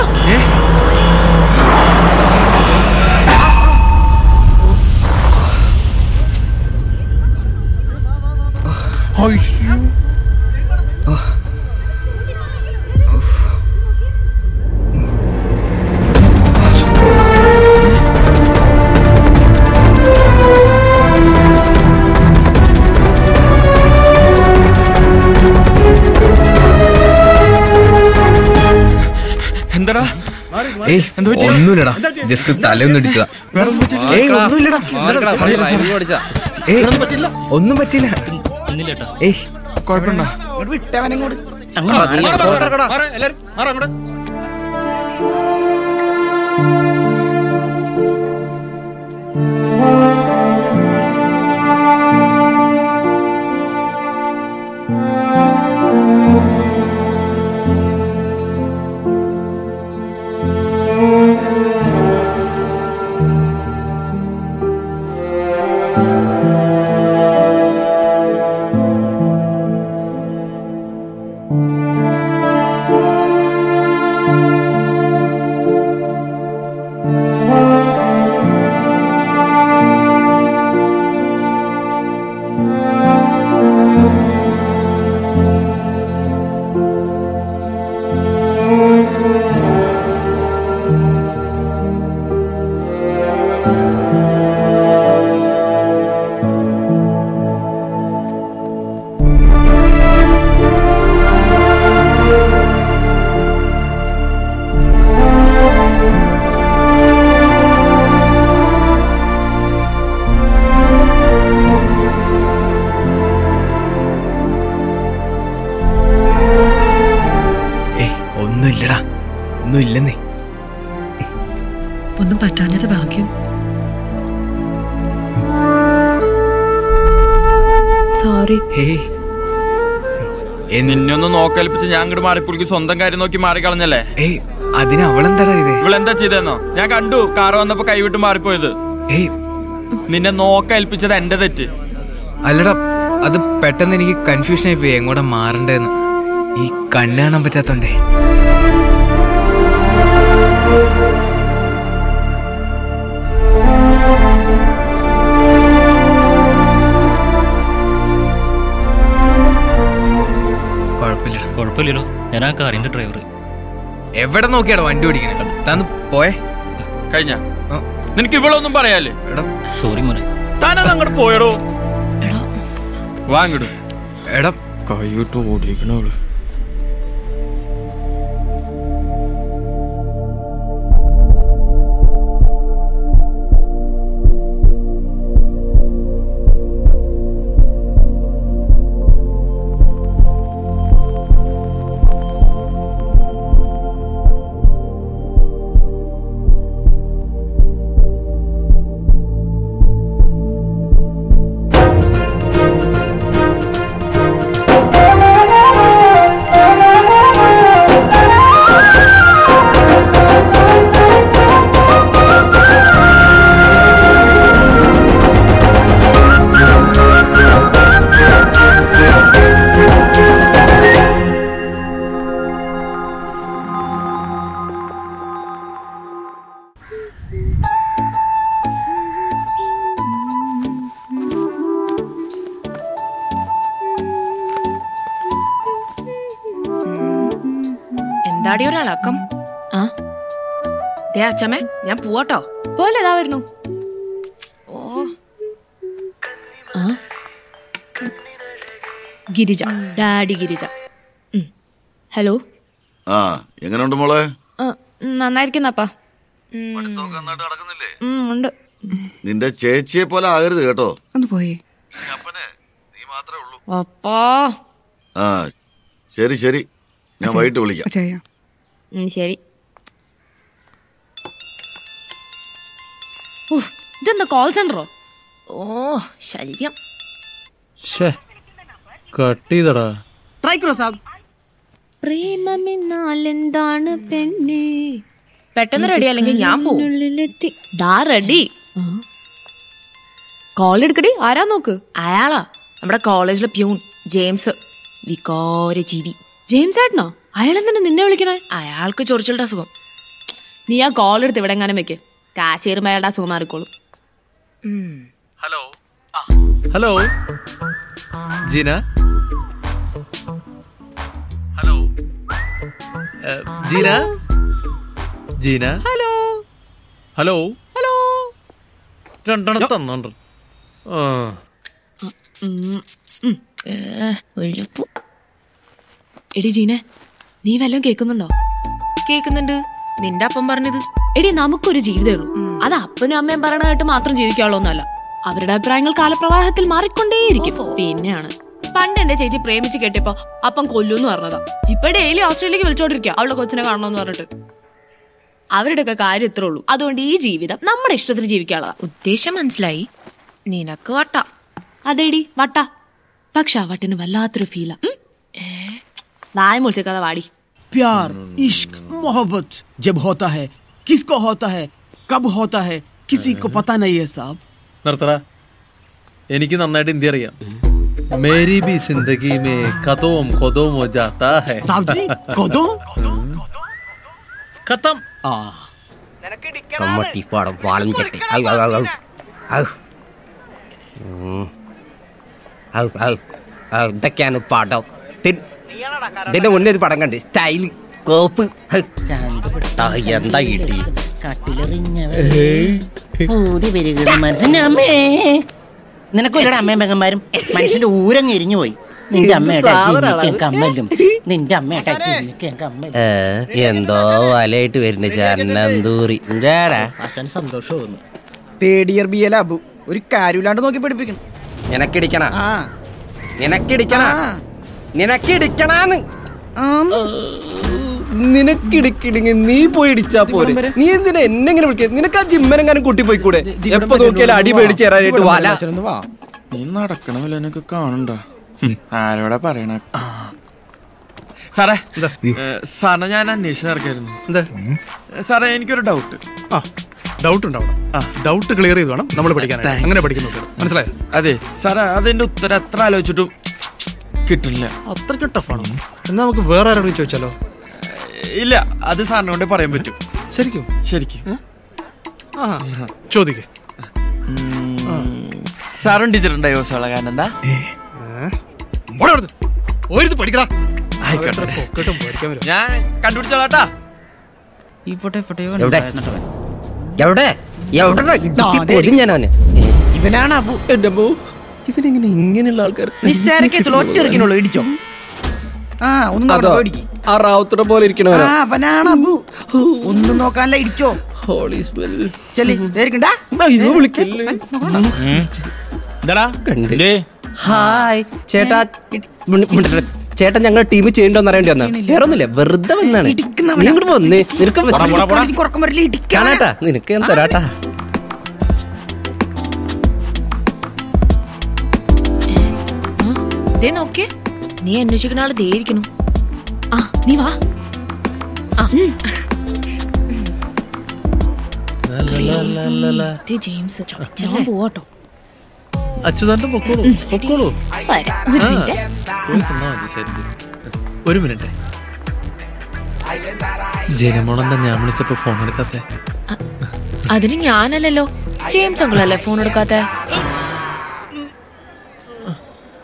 എന്താടാ ഏയ് ഒന്നുമില്ലടാ ജസ്റ്റ് തലയൊന്നും ഇടിച്ചതാ ഏയ് ഒന്നുമില്ലടാ ഏയ് ഒന്നും പറ്റില്ല ഏയ് കുഴപ്പമുണ്ടോ വിട്ടവനങ്ങോട്ട് ഏയ് ഒന്നുമില്ലടാ ഒന്നും ഇല്ലെന്നേ ഒന്നും പറ്റാഞ്ഞത് ഭാഗ്യം സോറി ഏയ് നിന്നെ ഒന്ന് നോക്കേൽപ്പിച്ച് ഞാൻ അങ്ങോട്ട് മാറിപ്പുള്ളിക്ക് സ്വന്തം കാര്യം നോക്കി മാറിക്കളഞ്ഞല്ലേ ഏയ് അതിന് അവളെന്താടാ ഇത് ഇവളെന്താ ചെയ്തെന്നോ ഞാൻ കണ്ടു കാറ് വന്നപ്പോ കൈവിട്ട് മാറിപ്പോയത് ഏയ് നിന്നെ നോക്കേൽപ്പിച്ചത് എന്റെ തെറ്റ് അല്ലടാ അത് പെട്ടെന്ന് എനിക്ക് കൺഫ്യൂഷൻ ആയി പോയി എങ്ങോട്ടാ മാറണ്ടേന്ന് ഈ കണ്ണ് കാണാൻ പറ്റാത്തോണ്ടേ കുഴപ്പമില്ല കുഴപ്പമില്ലല്ലോ ഞാൻ ആ കാറിന്റെ ഡ്രൈവർ എവിടെ നോക്കിയാടാ വണ്ടി ഓടിക്കണേ താന്ന് പോയേ കഴിഞ്ഞ നിനക്ക് ഇവളൊന്നും പറയാല്ലേ സോറി മോനെ താനത് അങ്ങോട്ട് പോയടോ വാങ്ങിടും എടാ കൈവിട്ട് ഓടിക്കണോളൂ ആ എന്താടി ഒരളക്കം ആ ദേ അച്ഛമ്മേ ഞാൻ പോവാട്ടോ പോലെ ഏതാ വരുന്നു ഓ ആ ഗിരിജ ഡാഡി ഗിരിജ ഉം. ഹലോ ആ എങ്ങനെയുണ്ട് മോളെ ആ, നന്നായിരിക്കുന്നപ്പാ ഉം, ഉണ്ട് നിന്റെ ചേച്ചിയെ പോലെ ആകരുത് കേട്ടോ ഒന്ന് പോയേ അപ്പാ ആ ശരി ശരി ഞാൻ വൈകിട്ട് വിളിക്കാം ഉം, ശരി ഉഫ്, ഇതെന്താ കോൾ സെന്ററോ ഓ ശല്യം കട്ട് ചെയ്തടാ ट्राई करो साहब പ്രേമമെന്നാൽ എന്താണ് പെണ്ണേ പെട്ടെന്ന് റെഡി അല്ലെങ്കിൽ ഞാൻ പോവും ഉള്ളിലെത്തി ദാ റെഡി കോൾ എടുക്കടി ആരാ നോക്ക് അയാളാ നമ്മുടെ കോളേജിലെ പ്യൂൺ ജെയിംസ് വികാര ജീവി ജെയിംസ് ഏട്ടനോ അയാൾ എന്തിനാ നിന്നെ വിളിക്കണേ അയാൾക്ക് ചൊറിച്ചിലുടെ അസുഖം നീ ആ കോൾ എടുത്ത് ഇവിടെ എങ്ങാനും വെക്ക് കാശ് കയറുമ്പോ അയാളുടെ അസുഖം മാറിക്കോളും ഹലോ ഹലോ ജീന ഹലോ ഏ, Jeena Jeena hello hello hello രണ്ടെണ്ണം തന്നോണ്ട് ആ എടി ജീനെ നീ വല്ലതും കേൾക്കുന്നുണ്ടോ കേക്കുന്നുണ്ട് നിന്റെ അപ്പം പറഞ്ഞത് എടി നമുക്കൊരു ജീവിതമേ ഉള്ളൂ അത് അപ്പനും അമ്മയും പറയണ കേട്ട് മാത്രം ജീവിക്കാനുള്ളതൊന്നല്ല അവരുടെ അഭിപ്രായങ്ങൾ കാലപ്രവാഹത്തിൽ മാറിക്കൊണ്ടേയിരിക്കും പിന്നെയാണ് പണ്ട് എന്റെ ചേച്ചി പ്രേമിച്ച് കേട്ടിയപ്പോ അപ്പം കൊല്ലൂന്ന് പറഞ്ഞതാ ഇപ്പൊ ഡെയിലി ഓസ്ട്രേലിയക്ക് വിളിച്ചോണ്ടിരിക്കുക അവളുടെ കൊച്ചിനെ കാണണമെന്ന് പറഞ്ഞിട്ട് അവരുടെയൊക്കെ കാര്യം ഇത്രേ ഉള്ളൂ അതുകൊണ്ട് ഈ ജീവിതം നമ്മുടെ ഇഷ്ടത്തിന് ജീവിക്കാനുള്ളതാ ഉദ്ദേശം മനസ്സിലായി നിനക്ക് വട്ട അതേടി വട്ട പക്ഷെ ആ വട്ടിന് വല്ലാത്തൊരു ഫീലാ ഉം? വായ മുളിച്ചേക്കാതെ വാടി प्यार इश्क मोहब्बत जब होता है किसको होता है कब होता है किसी को पता नहीं है साहब നിർത്തടാ എനിക്ക് നന്നായിട്ട് ഹിന്ദി അറിയാം മേരി ബി സിന്ദഗി മേ കതോം കൊതോം ഹോ ജാതാ ഹൈ साहब जी कोदो खत्म ആ കമ്മട്ടി പാടം പാളം ചട്ടി ഔ, ഔ, ഔ, ഔ. ഔ. ഉം. ഔ, ഔ, ഔ, ഇതൊക്കെയാണ് പടം തി- ഇതിന്റെ മുന്നേ ഒരു പടം കണ്ട് സ്റ്റൈല് കോപ്പ് ഹ്. ആ, എന്താ ഇടി അമ്മേ നിനക്കൊല്ലടെ അമ്മയും പെങ്ങന്മാരും മനുഷ്യന്റെ ഊരങ്ങ് എരിഞ്ഞു പോയി നിന്റെ അമ്മയുടെ കമ്മലും നിന്റെ അമ്മയുടെ കമ്മലും എന്തോ വലയിട്ട് വരുന്ന ചന്നന്തൂറി എന്താടാ ആശാൻ സന്തോഷമാകുന്നു third year B A lab ഒരു കാര്യമില്ലാണ്ട് നോക്കി പഠിപ്പിക്കണം നിനക്കിടിക്കണ ആ നിനക്കിടിക്കണ നിനക്കിടിക്കണാന്ന് നിനക്കിടിക്കിടിങ്ങി നീ പോയി ഇടിച്ചാ പോരെ നീ എന്തിനാ എന്നെ ഇങ്ങനെ വിളിക്കുക നിനക്ക് ആ ജിമ്മനെങ്ങാനും കൂട്ടി പോയിക്കൂടെ എപ്പോ നോക്കിയാലും അടി പേടിച്ച് തരാനായിട്ട് വല നീ നടക്കണ വല്ലനൊക്കെ കാണണ്ട ആരോടാ പറയണ സാറേ ഏ, സാറിനെ ഞാൻ അന്വേഷിച്ച് നടക്കായിരുന്നു എന്താ സാറേ എനിക്കൊരു ഡൗട്ട് ആ ഡൗട്ട് ഉണ്ടാവണം ആ ഡൗട്ട് ക്ലിയർ ചെയ്ത് വേണം നമ്മൾ പഠിക്കാൻ Thanks. അങ്ങനെ പഠിക്കുന്നു മനസ്സിലായോ അതെ സാറേ അതിന്റെ ഉത്തരം എത്ര ആലോചിച്ചിട്ടും കിട്ടില്ല അത്രയ്ക്ക് ടഫാണോ എന്നാ നമുക്ക് വേറെ ആരോടും ചോദിച്ചാലോ ഇല്ല അത് സാറിനെ കൊണ്ട് പറയാൻ പറ്റും ശരിക്കും ശരിക്കും ആ ചോദിക്കേ സാറും ടീച്ചറും ഡൈവേഴ്സുള്ള കാരണം എന്താ ഓരോരുത്ത് പഠിക്കടാ ആയിക്കോട്ടെ പൊക്കട്ടും പഠിക്കാൻ വരും ഞാൻ കണ്ടുപിടിച്ചോളാട്ടാ ഇവിടെ എവിടെ എവിടെ എവിടെ പൊരിഞ്ഞാനവന് ഇവനാണ് അബു എന്റെ അമ്മോ ഇവനെങ്ങനെ ഇങ്ങനെയുള്ള ആൾക്കാർ നിസ്സാര കേസുള്ള ഒറ്റ ഇറക്കിനുള്ളൂ ഇടിച്ചോ ആ ഒന്നും അതോ ഓടിക്കും ആ റാവുത്തറ പോലെ ഇരിക്കണവനോ ആ അവനാണ് അബു ഒന്നും നോക്കാനല്ല ഇടിച്ചോ ഹോളി സ്മെൽ ചെല്ലി കേറിക്കണ്ടാ അയ്യോ വിളിക്കല്ലേ ഹായ് ചേട്ടാ മിണ്ട- മിണ്ടല്ലേ. ചേട്ടാ ഞങ്ങൾ ടീം ചെയ്യണ്ടോന്ന് അറിയേണ്ടി വന്നാ വേറെ ഒന്നുമില്ല വെറുതെ വന്നാണ് നീ ഇങ്ങോട്ട് വന്നേ നിനക്ക് കുറക്കം വരില്ല ഇടിക്കാൻ കാണാട്ടാ നിനക്ക് ഞാൻ തരാട്ടാ ദേ നോക്കിയേ നീ അന്വേഷിക്കുന്ന ആള് ദേ ഇരിക്കണു ആ നീ വാ ആ ദേ ജെയിംസ് ഞാൻ പോവാട്ടോ അച്യുതാന്റെ പൊക്കോളൂ പൊക്കോളൂ വരാം. ഒരു ആ, മിനിറ്റ്. പോയി തന്നാ മതി, ശരി. ഒരു മിനിറ്റ് ജനമോളെന്താ ഞാൻ വിളിച്ചപ്പോ ഫോൺ എടുക്കാത്തെ അതിന് ഞാനല്ലല്ലോ ജെയിംസ് അങ്കിളല്ലേ ഫോൺ എടുക്കാത്ത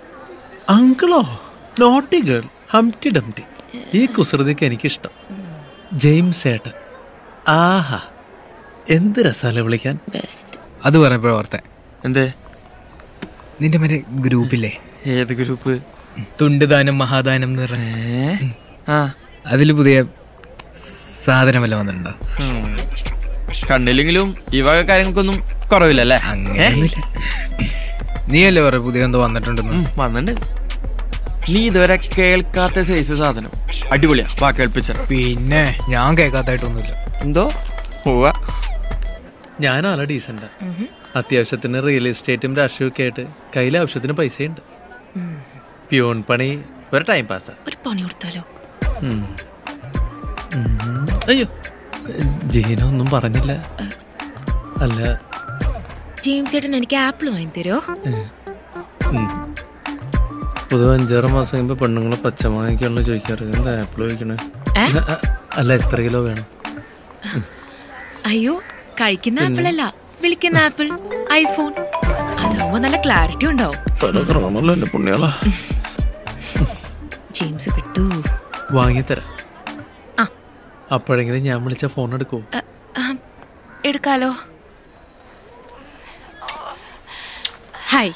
അങ്കിളോ നോട്ടി ഗേൾ ഹംറ്റി ഡംറ്റി ഈ കുസൃതിക്ക് എനിക്കിഷ്ടം ജെയിംസ് ഏട്ടൻ ആഹാ എന്ത് രസാല വിളിക്കാൻ അത് പറഞ്ഞപ്പോഴേ ഓർത്തെ എന്തേ നിന്റെ മറ്റേ ഗ്രൂപ്പില്ലേ ഏത് ഗ്രൂപ്പ് തുണ്ടുദാനം മഹാദാനം എന്ന് പറഞ്ഞ ആ അതില് പുതിയ സാധനം വല്ല വന്നിട്ടുണ്ടോ കണ്ടില്ലെങ്കിലും ഈ വക കാര്യങ്ങൾക്കൊന്നും കുറവില്ലല്ലേ അങ്ങനെയൊന്നുമില്ല നീയല്ലേ പറ പുതിയ എന്തോ വന്നിട്ടുണ്ടെന്ന് വന്നിട്ടുണ്ട് നീ ഇതുവരെ കേൾക്കാത്ത സൈസ് സാധനം അടിപൊളിയാ വാ കേൾപ്പിച്ച പിന്നെ ഞാൻ കേൾക്കാത്തായിട്ടൊന്നുമില്ല എന്തോ പോവാ ഞാൻ നല്ല ഡീസൻ്റാ അത്യാവശ്യത്തിന് റിയൽ എസ്റ്റേറ്റും രാഷ്ട്രീയമൊക്കെ ആയിട്ട് കയ്യിൽ ആവശ്യത്തിന് പൈസയുണ്ട് പ്യൂൺ പണി ഒരു ടൈം പാസ്സാ ഒരു പണി കൊടുത്താലോ ഉം. ഉം. അയ്യോ ജീന ഒന്നും പറഞ്ഞില്ല അല്ല ജെയിംസ് ചേട്ടൻ എനിക്ക് ആപ്പിൾ വാങ്ങി തരോ ഉം. പൊതുവെ അഞ്ചാറ് മാസം കഴിയുമ്പോ പെണ്ണുങ്ങളെ പച്ചമാങ്ങയ്ക്കാണല്ലോ ചോദിക്കാറ് എന്താ ആപ്പിൾ ചോദിക്കണേ ഏ? അ- അല്ല എത്ര കിലോ വേണം അയ്യോ കഴിക്കുന്ന പിന്നെ? ആപ്പിൾ അല്ല വിളിക്കുന്ന ആപ്പിൾ ഐഫോൺ അതാവുമ്പോ നല്ല ക്ലാരിറ്റി ഉണ്ടാവും തലകറങ്ങണല്ലോ എന്റെ പുണ്യാളാ ജെയിംസ് വിട്ടു വാങ്ങിത്തരാം ആ. അപ്പോഴെങ്കിലും ഞാൻ വിളിച്ച ഫോൺ എടുക്കൂ ആ, എടുക്കാലോ ഹായ്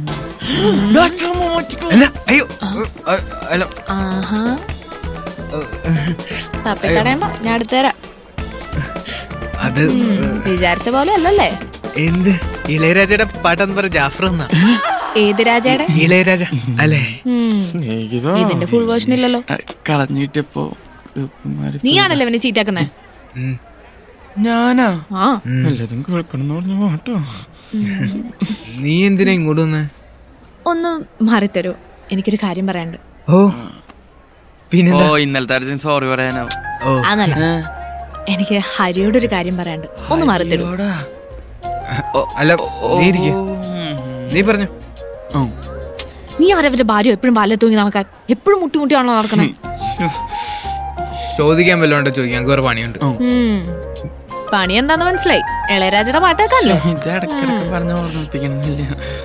അയ്യോ അല്ല ആഹാ തപ്പിക്കടയണ്ട ഞാൻ എടുത്തുതരാം അത് ഉം, വിചാരിച്ച പോലെ അല്ലല്ലേ എന്ത് ഇളയരാജയുടെ പാട്ടെന്ന് പറ ജാഫർ എന്നാ ഏത് രാജയുടെ ഇളയരാജ അല്ലേ ഉം, ഇതിന്റെ ഫുൾ വേർഷൻ ഇല്ലല്ലോ കളഞ്ഞിട്ടപ്പോ നീയാണല്ലോ ഇവനെ ചീറ്റാക്കുന്നേ ഞാനാ ആ എല്ലാതും കേൾക്കണം പറഞ്ഞ പാട്ടോ നീ എന്തിനാ ഇങ്ങോട്ട് വന്നേ ഒന്ന് മാറിത്തരൂ എനിക്കൊരു കാര്യം പറയാനുണ്ട് ഓ ഓ പിന്നെന്താ ഇന്നലത്തെ സോറി പറയാനോ ഓ ആന്നല്ല എനിക്ക് ഹരിയോട് ഒരു കാര്യം പറയാനുണ്ട് ഒന്ന് മാറിത്തരൂ അല്ല നീ ഇരിക്ക്. നീ പറഞ്ഞു നീ ആരവന്റെ ഭാര്യ എപ്പോഴും ബാല്യ തൂങ്ങി നടക്കാൻ എപ്പോഴും മുട്ടി മുട്ടിയാണല്ലോ നടക്കണേ ചോദിക്കാൻ വല്ലോണ്ടോ ചോദിക്കാൻ ഞങ്ങൾക്ക് വേറെ പണിയുണ്ട് ഉം. പണി എന്താന്ന് മനസ്സിലായി ഇളയരാജയുടെ പാട്ട് കേൾക്കാനല്ലോ ഇത് ഇടക്കിടക്ക് പറഞ്ഞ ഓർമ്മിപ്പിക്കണമെന്നില്ല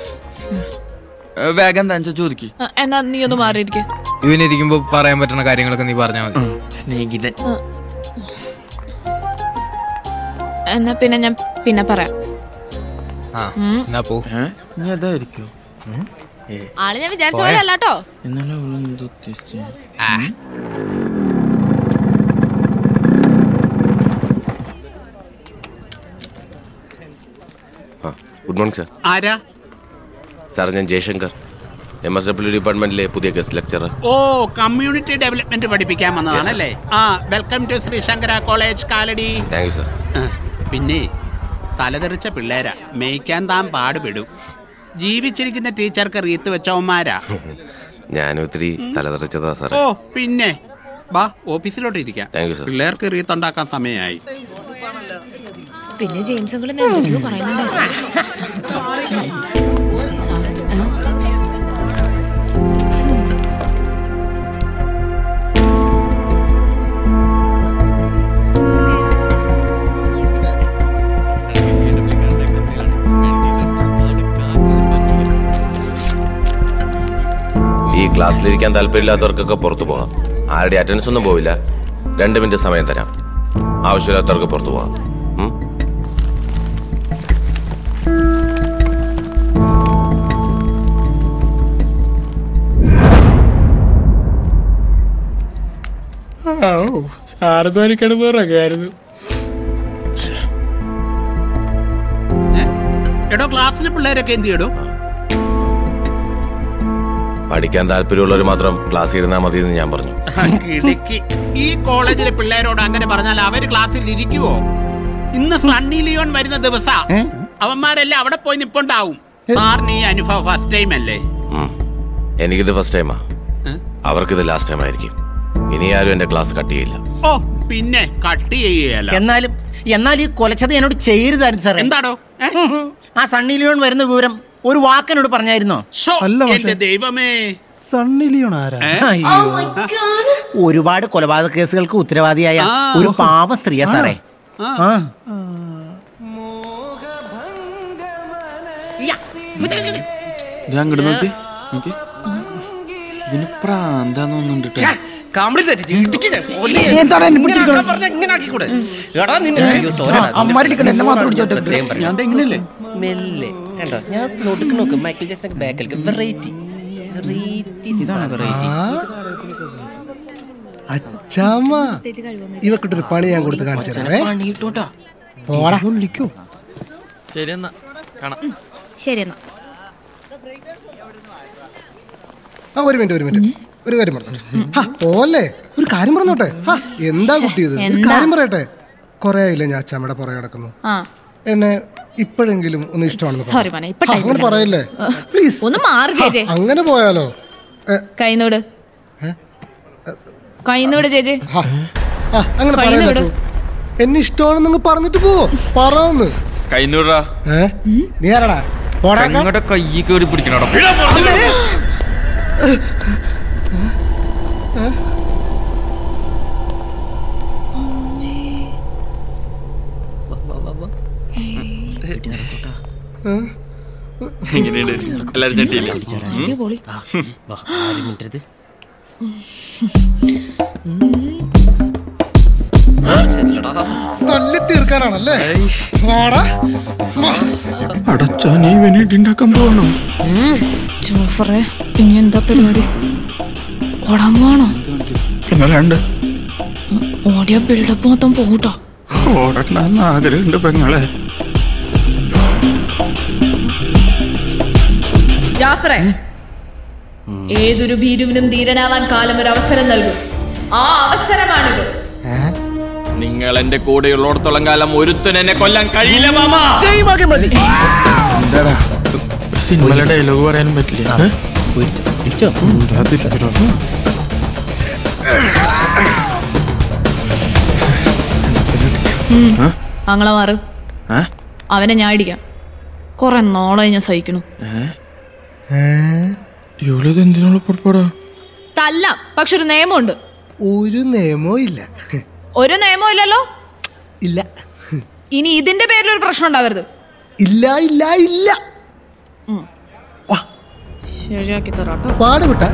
വേഗം എന്താ ചോദിക്ക് ആ, എന്നാ നീ ഒന്ന് മാറിയിരിക്കെ ഇവനിരിക്കുമ്പോ പറയാൻ പറ്റുന്ന കാര്യങ്ങളൊക്കെ നീ പറഞ്ഞാൽ മതി സ്നേഹിതൻ എന്നാ പിന്നെ ഞാൻ പിന്നെ പറയാം ആ ഉം. എന്നാ പോ ഇനി അതായിരിക്കോ ആള് ഞാൻ വിചാരിച്ച പോലെ അല്ലാട്ടോ ഇന്നലെ അവളെന്തോ ഉദ്ദേശിച്ചേ ഗുഡ് മോർണിംഗ് സാർ ആരാ സാർ ഞാൻ ജയശങ്കർ എം എസ് ഡബ്ല്യു ഡിപ്പാർട്ട്മെന്റിലെ പുതിയ ഗസ്റ്റ് ലെക്ചറർ ഓ കമ്മ്യൂണിറ്റി ഡെവലപ്മെന്റ് പഠിപ്പിക്കാൻ വന്നതാണല്ലേ ആ welcome to Sree Sankara college Kalady thank you sir ആ, പിന്നെ തലതെറിച്ച പിള്ളേരാ മേയ്ക്കാൻ താൻ പാടുപെടും ജീവിച്ചിരിക്കുന്ന ടീച്ചർക്ക് റീത്ത് വെച്ചവന്മാരാ ഞാനും ഒത്തിരി തലതെറിച്ചതാ സാർ ഓ പിന്നെ വാ ഓഫീസിലോട്ട് ഇരിക്കാം താങ്ക് യു സാർ പിള്ളേർക്ക് റീത്ത് ഉണ്ടാക്കാൻ സമയമായി പിന്നെ ജെയിംസ് അങ്കിൾ എന്തൊക്കെയോ പറയുന്നുണ്ടായിരുന്നു ഈ ക്ലാസ്സിലിരിക്കാൻ താല്പര്യമില്ലാത്തവർക്കൊക്കെ പുറത്തു പോകാം ആരുടെ അറ്റൻഡൻസ് ഒന്നും പോവില്ല രണ്ട് മിനിറ്റ് സമയം തരാം ആവശ്യമില്ലാത്തവർക്ക് പുറത്തു പോകാം ഉം? സാരധാനിക്കണെന്ന് പറയായിരുന്നു എടോ ക്ലാസ്സിലെ പിള്ളേരൊക്കെ എന്ത് ചെയ്യടോ പഠിക്കാൻ താല്പര്യമുള്ളവർ മാത്രം ക്ലാസ്സിൽ ഇരുന്നാൽ മതി എന്ന് ഞാൻ പറഞ്ഞു കിടക്കി ഈ കോളേജിലെ പിള്ളേരോട് അങ്ങനെ പറഞ്ഞാൽ അവര് ക്ലാസ്സിൽ ഇരിക്കുവോ ഇന്ന് സണ്ണി ലിയോൺ വരുന്ന ദിവസാ അവന്മാരെല്ലാം അവിടെ പോയി നിപ്പുണ്ടാവും സാറിന് ഈ അനുഭവം ഫസ്റ്റ് ടൈം അല്ലേ ഉം. എനിക്കിത് ഫസ്റ്റ് ടൈമാ അവർക്കിത് ലാസ്റ്റ് ടൈം ആയിരിക്കും ഇനി ആരും എന്റെ ക്ലാസ് കട്ട് ചെയ്യില്ല ഓ പിന്നെ കട്ട് ചെയ്യുകയല്ല എന്നാലും എന്നാൽ ഈ കൊലച്ചത് എന്നോട് ചെയ്യരുതായിരുന്നു സാറേ എന്താടോ ആ സണ്ണി ലിയോൺ വരുന്ന വിവരം ഒരു വാക്കനോട് പറഞ്ഞായിരുന്നോ എന്റെ ദൈവമേ സണ്ണി ലിയോൺ ആരാ അയ്യോ ഒരുപാട് കൊലപാതക കേസുകൾക്ക് ഉത്തരവാദിയായ ആ. ഒരു പാവ സ്ത്രീയാ സാറേ ആ ഇത് അങ്ങോട്ട് നോക്കി നോക്കി ഇതിന് പ്രാന്താന്ന് തോന്നുന്നുണ്ട് ട്ടോ. കംപ്ലീറ്റ് തെറ്റിച്ച് ഇടിക്ക് ഞാൻ. കൊല്ലും ഞാൻ. എന്താണ് എന്നെ ഇങ്ങനെ പിടിച്ചിരിക്കണത്? ആക്കാൻ പറഞ്ഞാ ഇങ്ങനെ ആക്കിക്കൂടെ? എടാ നിന്നെ അയ്യോ, sorry ആ, ടാ. അമ്മാരി ഇടിക്കണ്ട, എന്നെ മാത്രം പിടിച്ചോട്ടെ. പ്രത്യേകം പറയാം. ഞാൻ ദേ ഇങ്ങനെയല്ലേ? മെല്ലെ കണ്ടോ ഞാൻ നോട്ടിക്ക് നോക്ക് മൈക്കിൾ ജാക്സൺ ബാക്കിലേക്ക് വെറൈറ്റി വെറൈറ്റി ഇതാണ് വെറൈറ്റി അച്ചാമ്മ ഇവക്കിട്ടൊരു പണി ഞാൻ കൊടുത്ത് കാണിച്ചു തരാമേ പണി കിട്ടൂട്ടാ പോടാ വിളിക്കൂ ശരി എന്നാ കാണാം ശരി എന്നാ ആ ഒരു മിനിറ്റ് ഒരു മിനിറ്റ് ഒരു കാര്യം പറഞ്ഞോട്ടെ ഹാ, പോലെ ഒരു കാര്യം പറഞ്ഞോട്ടെ ഹാ, എന്താ കുട്ടി ഇത് ഒരു എന്താ? കാര്യം പറയട്ടെ കൊറേ ആയില്ലേ ഞാൻ അച്ചാമ്മയുടെ പുറകെ കിടക്കുന്നു ആ എന്നെ ഇപ്പോഴെങ്കിലും ഒന്ന് ഇഷ്ടമാണെന്ന് പറ. Sorry മോനെ, ഇപ്പൊ ഹാ, time അങ്ങനെ ഇല്ല. പറയല്ലേ പ്ലീസ് ഒന്ന് മാറി ചേച്ചി അങ്ങനെ പോയാലോ കൈനോട് കൈനോട് ചേച്ചി ഹാ, ആ, അങ്ങനെ കയ്യിൽ പറയല്ലേ വിട്. അച്ചു. എന്നെ ഇഷ്ടമാണെന്ന് അങ്ങ് പറഞ്ഞിട്ട് പോ പറന്ന് കൈനൂറാ ഏ നീ ആരടാ പോടാ നിങ്ങളുടെ കയ്യിൽ കയറി പിടിക്കണോടാ എങ്ങനെയുണ്ട് എല്ലാരും ചട്ടിയില്ല മിനിറ്റ് തല്ലി തീർക്കാനാണല്ലേ വാടാ വാ. അടച്ചാ നീ വേണ്ടിട്ട് ഉണ്ടാക്കാൻ പോകണം ജോഫറെ ഇനി എന്താ പരിപാടി ഓടാൻ പോണോ പിന്നെ രണ്ട് ഓടിയ ബിൽഡപ്പ് മൊത്തം പോകട്ടോ ഓടണ്ടെന്ന് ആഗ്രഹമുണ്ട് പെങ്ങളെ ജാഫറെ ഏതൊരു ഭീരുവിനും ധീരനാവാൻ കാലം ഒരു അവസരം നൽകും ആ അവസരമാണിത് നിങ്ങൾ എന്റെ കൂടെയുള്ളിടത്തോളം കാലം ഒരുത്തൻ എന്നെ കൊല്ലാൻ കഴിയില്ല മാമ എന്താടാ സിനിമയിലെ ഡയലോഗ് പറയാനും പറ്റില്ല ഏ? ഉണ്ടാതിരിക്കടോ. ആ? അങ്ങളെ മാറ് ആ? അവനെ ഞാൻ ഇടിക്കാം കൊറേ നാളായി ഞാൻ സഹിക്കണു ഏ? ഇവളിത് എന്തിനുള്ള പുറപ്പെടാ തല്ലാം പക്ഷെ ഒരു നിയമമുണ്ട് ഒരു നിയമവും ഇല്ല ഒരു നിയമവും ഇല്ലല്ലോ ഇല്ല ഇനി ഇതിന്റെ പേരിൽ ഒരു പ്രശ്നം ഉണ്ടാവരുത് ഇല്ല ഇല്ല ഇല്ല ശരിയാക്കി തരാട്ടോ പാടുവിട്ട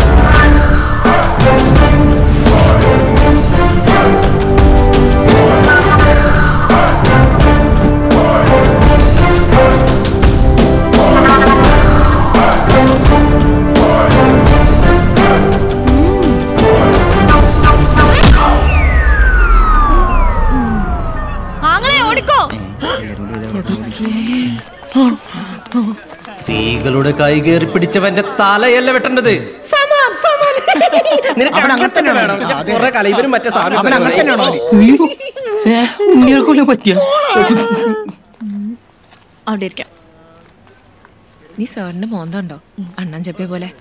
ആങ്ങളെ ഓടിക്കോ സ്ത്രീകളുടെ കൈ കയറി പിടിച്ചവന്റെ തലയല്ല വെട്ടേണ്ടത് സമാൻ സമാൻ നിനക്ക് അവൻ അങ്ങനെ അങ്ങനെ തന്നെ തന്നെയാണോ? വേണം ഞാൻ അതെ. കുറെ കലൈവരും മറ്റേ അവൻ അങ്ങനെ തന്നെയാണോ? സാധനം പറ്റിയ അവിടെ ഇരിക്കാം നീ സാറിന്റെ മോന്തണ്ടോ അണ്ണൻ ചെപ്പിയ പോലെ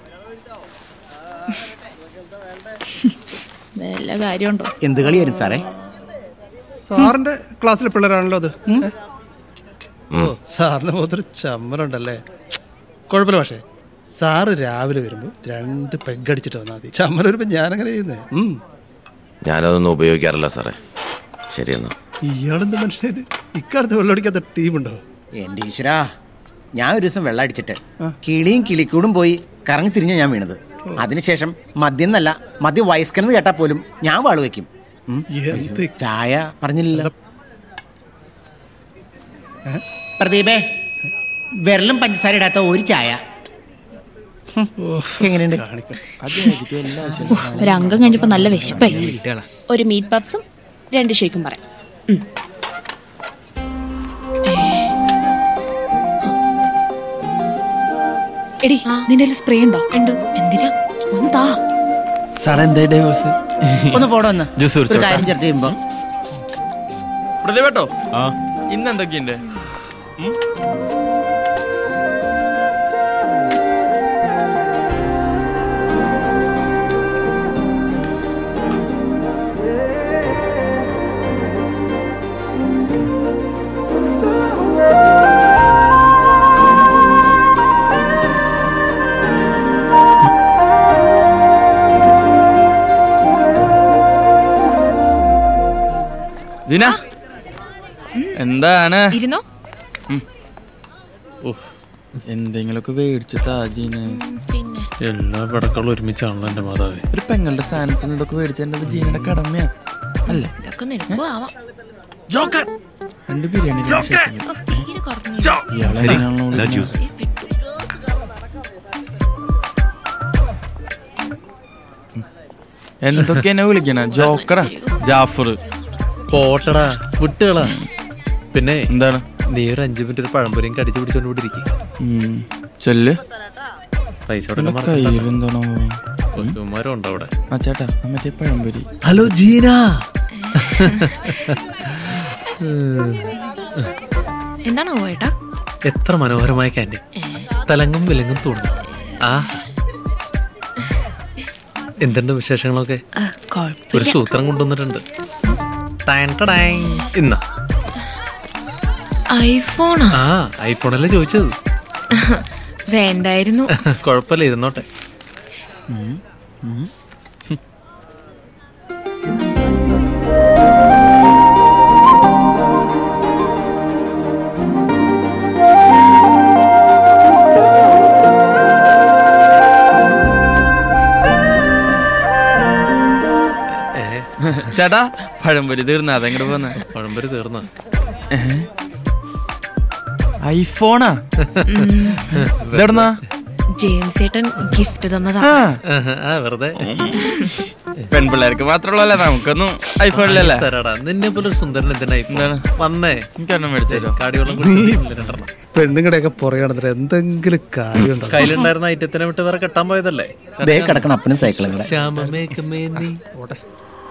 വല്ല കാര്യമുണ്ടോ എന്ത് കളിയായിരുന്നു സാറേ സാറിന്റെ ക്ലാസ്സിലെ പിള്ളേരാണല്ലോ അത് ഓ സാറിന് മുഖത്തൊരു ചമ്മലുണ്ടല്ലേ കുഴപ്പമില്ല പക്ഷേ സാറ് രാവിലെ വരുമ്പോ രണ്ട് പെഗ് അടിച്ചിട്ട് വന്നാൽ മതി ചമ്മൽ വരുമ്പോ ഞാനങ്ങനെ ചെയ്യുന്നേ ഉം. ഞാനതൊന്നും ഉപയോഗിക്കാറില്ല സാറേ ശരിയെന്നാ ഇയാളെന്ത് മനുഷ്യത് ഇക്കാലത്ത് വെള്ളമടിക്കാത്ത ടീമുണ്ടോ എന്റെ ഈശ്വരാ ഞാൻ ഒരു ദിവസം വെള്ളം അടിച്ചിട്ട് കിളിയും കിളിക്കൂടും പോയി കറങ്ങി തിരിഞ്ഞ ഞാൻ വീണത് അതിനുശേഷം മദ്യം എന്നല്ല മദ്യം വയസ്കനെന്ന് കേട്ടാ പോലും ഞാൻ വാള് വെക്കും ഉം. എന്ത് ചായ പറഞ്ഞില്ല പ്രദീപേ വിരലും പഞ്ചസാര ഇടാത്ത ഒരു ചായ എങ്ങനെയുണ്ട് ഒരു അംഗം കഴിഞ്ഞപ്പോ നല്ല വിശപ്പായി ഒരു മീറ്റ് പപ്സും രണ്ട് ഷേക്കും പറയാം ഉം. എടി നിന്റെ സ്പ്രേ ഉണ്ടോ ഉണ്ട് എന്തിനാ ഒന്ന് താ സാറേ എന്താ ഡൈവോഴ്സ് ഒന്ന് പോടോ ഒന്ന് ജ്യൂസ് ഒരു കുടിച്ചോട്ടെ? കാര്യം ചർച്ച ചെയ്യുമ്പോ പ്രതിഭട്ടോ ഇന്ന് എന്തൊക്കെയുണ്ട് ദിന എന്താണ് ഇരുന്നോ ഉഫ്, എന്തെങ്കിലുമൊക്കെ മേടിച്ച് താജീന് പിന്നെ എല്ലാ പിടക്കളും ഒരുമിച്ചാണല്ലോ എന്റെ മാതാവേ ഒരു പെങ്ങളുടെ സ്ഥാനത്തിന് ഇതൊക്കെ മേടിച്ചേണ്ടത് ജീനയുടെ കടമയാ അല്ലേ ഇതൊക്കെ നിനക്കും ആവാം ജോക്കർ രണ്ട് ബിരിയാണി ഓ, തീരെ കുറഞ്ഞു. ഇയാളെ ജ്യൂസ്. എന്തൊക്കെ എന്നെ വിളിക്കണ ജോക്കറാ ജാഫർ പോട്ടടാ വിട്ടുകളാ പിന്നെ എന്താണ് നീ ഒരു അഞ്ചു മിനിറ്റ് ഒരു പഴംപൊരിയും കടിച്ചു പിടിച്ചോണ്ട് ഇവിടെ ഇരിക്കും ഉം. ചെല്ല് പൈസ എന്റെ കയ്യിലെന്താണോ കൊച്ചുമാരും ഉണ്ടോ അവിടെ ആ ചേട്ടാ ആ മറ്റേ പഴംപൊരി ഹലോ ജീന എന്താണോ ഏട്ടാ എത്ര മനോഹരമായ ക്യാൻറ്റീൻ തലങ്ങും വിലങ്ങും തോന്നുന്നു ആ എന്തുണ്ട് വിശേഷങ്ങളൊക്കെ ആ, ഒരു കുഴപ്പമില്ല സൂത്രം കൊണ്ടുവന്നിട്ടുണ്ട് ടാൻ ടടാൻ. ഇന്നാ ഐഫോണാ ആ ഐഫോണല്ലേ ചോദിച്ചത് വേണ്ടായിരുന്നു കുഴപ്പമില്ല ഇരുന്നോട്ടെ ചേട്ടാ പഴംപൊരി തീർന്ന അതെങ്ങോട്ട് പോന്ന പഴംപൊരി തീർന്ന ഐഫോണാ ഇതെവിടുന്നാ ജെയിംസ് ഏട്ടൻ ഗിഫ്റ്റ് തന്നതാ ആ. ആ വെറുതെ പെൺപിള്ളേർക്ക് മാത്രമുള്ളല്ലേ നമുക്കൊന്നും ഐഫോണിലല്ലേ തരാടാ നിന്നെ പോലെ ഒരു സുന്ദരൻ എന്തിനാ ഐഫോൺ വന്നേ എനിക്കെണ്ണം മേടിച്ചോ കാടിവെള്ളം കുടിച്ചിട്ടില്ല രണ്ടെണ്ണം പെണ്ണുങ്ങളുടെയൊക്കെ പുറകെ നടന്നിട്ട് എന്തെങ്കിലും കാര്യമുണ്ടോ കയ്യിലുണ്ടായിരുന്ന ഐറ്റത്തിനെ വിട്ട് വേറെ കെട്ടാൻ പോയതല്ലേ ദേ കിടക്കണം അപ്പനും സൈക്കിളും കൂടെ ശ്യാമമേഘമേ നീ ഓട്ടെ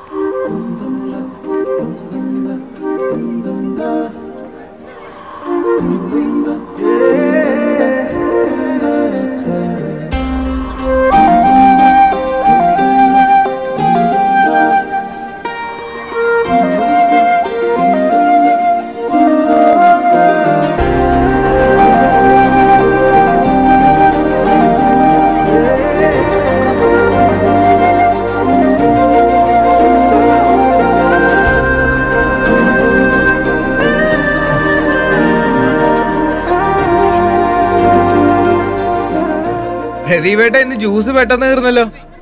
പ്രദീപേട്ട ഇന്ന് ജ്യൂസ് പെട്ടെന്ന് തീർന്നല്ലോ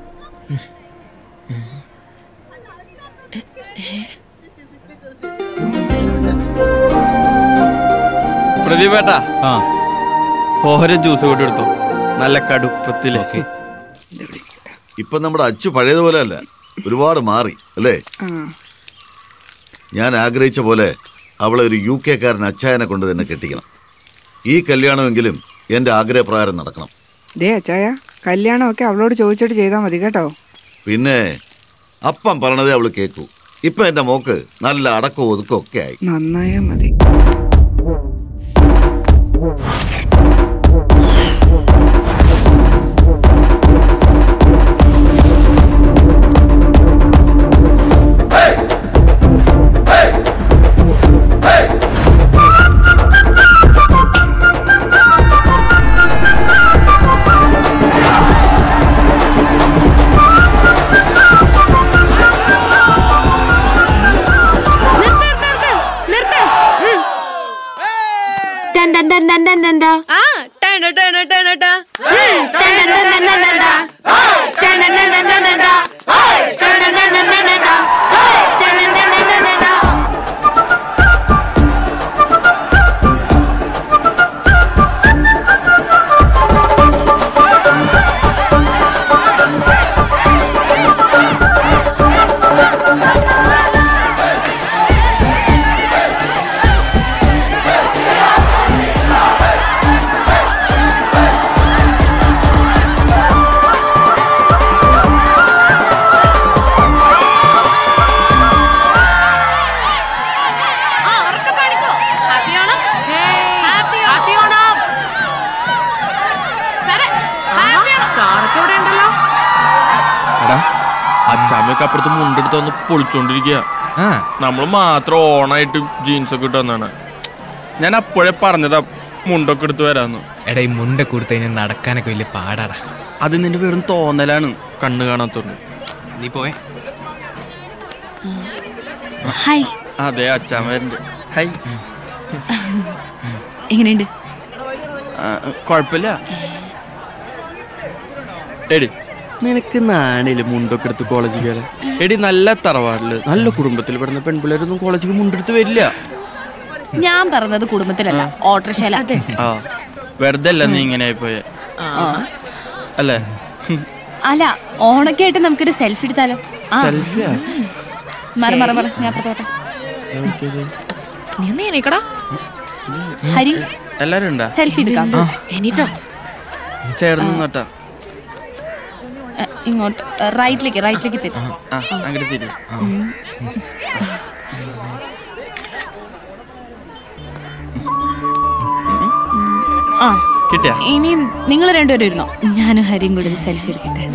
പ്രദീപേട്ട ആ ഓരോ ജ്യൂസ് കൂടി എടുത്തോ നല്ല കടുപ്പത്തിലേക്ക് ഇപ്പൊ നമ്മുടെ അച്ചു പഴയതുപോലെ അല്ല ഒരുപാട് മാറി അല്ലേ ഞാൻ ആഗ്രഹിച്ച പോലെ അവളെ ഒരു യു കെക്കാരൻ അച്ചായനെ കൊണ്ട് തന്നെ കെട്ടിക്കണം ഈ കല്യാണമെങ്കിലും എന്റെ ആഗ്രഹപ്രകാരം നടക്കണം ദേ അച്ചായ കല്യാണമൊക്കെ അവളോട് ചോദിച്ചിട്ട് ചെയ്താൽ മതി കേട്ടോ പിന്നെ അപ്പം പറഞ്ഞതേ അവള് കേൾക്കൂ ഇപ്പൊ എന്റെ മോക്ക് നല്ല അടക്കവും ഒതുക്കവും ഒക്കെ ആയി നന്നായാ മതി എടാ അച്ചാമ്മയൊക്കെ അപ്പുറത്ത് മുണ്ടെടുത്ത് വന്ന് പൊളിച്ചോണ്ടിരിക്കുക നമ്മള് മാത്രം ഓണായിട്ട് ജീൻസ് ഒക്കെ ഇട്ട് വന്നാണ് ഞാൻ അപ്പോഴേ പറഞ്ഞതാ മുണ്ടൊക്കെ എടുത്ത് വരാന്ന് എടാ ഈ മുണ്ടൊക്കെ കൊടുത്തു കഴിഞ്ഞാൽ നടക്കാനൊക്കെ വലിയ പാടാടാ അത് നിന്റെ വെറും തോന്നലാണ് കണ്ണ് കാണാത്തോണ്ട് നീ പോയെ ഹായ് അതെ അച്ചാമ്മ ഹൈ എങ്ങനെയുണ്ട് ആ, കുഴപ്പമില്ല എടി നിനക്ക് നാണില് മുണ്ടൊക്കെ എടുത്ത് കോളേജിൽ കയറാൻ എടി നല്ല തറവാടില് നല്ല കുടുംബത്തിൽ പെടുന്ന പെൺപിള്ളേരൊന്നും കോളേജിൽ മുണ്ടെടുത്ത് വരില്ല ഞാൻ പറഞ്ഞത് കുടുംബത്തിലല്ല ഓട്ടർശാല ആ വെറുതെ അല്ല നീ ഇങ്ങനെ ആയിപ്പോയെ അല്ലേ അല്ല ഓണൊക്കെ ആയിട്ട് നമുക്കൊരു സെൽഫി എടുത്താലോ ആ സെൽഫിയാ മറ മറ മറ ഞാൻ അപ്പുറത്തോട്ടെ നീ ഒന്ന് എണീക്കടാ ഹരി എല്ലാരും ഉണ്ടാ സെൽഫി എടുക്കാം എണീറ്റോ ചേർന്ന് നിന്നോട്ടാ എ, ഇങ്ങോട്ട് എ, റൈറ്റിലേക്ക് റൈറ്റിലേക്ക് തരും ആ അങ്ങോട്ട് തിരി ആ കിട്ടിയാ ഇനിയും നിങ്ങൾ രണ്ടുപേരും ഇരുന്നോ ഞാനും ഹരിയും കൂടി ഒരു സെൽഫി എടുക്കട്ടെ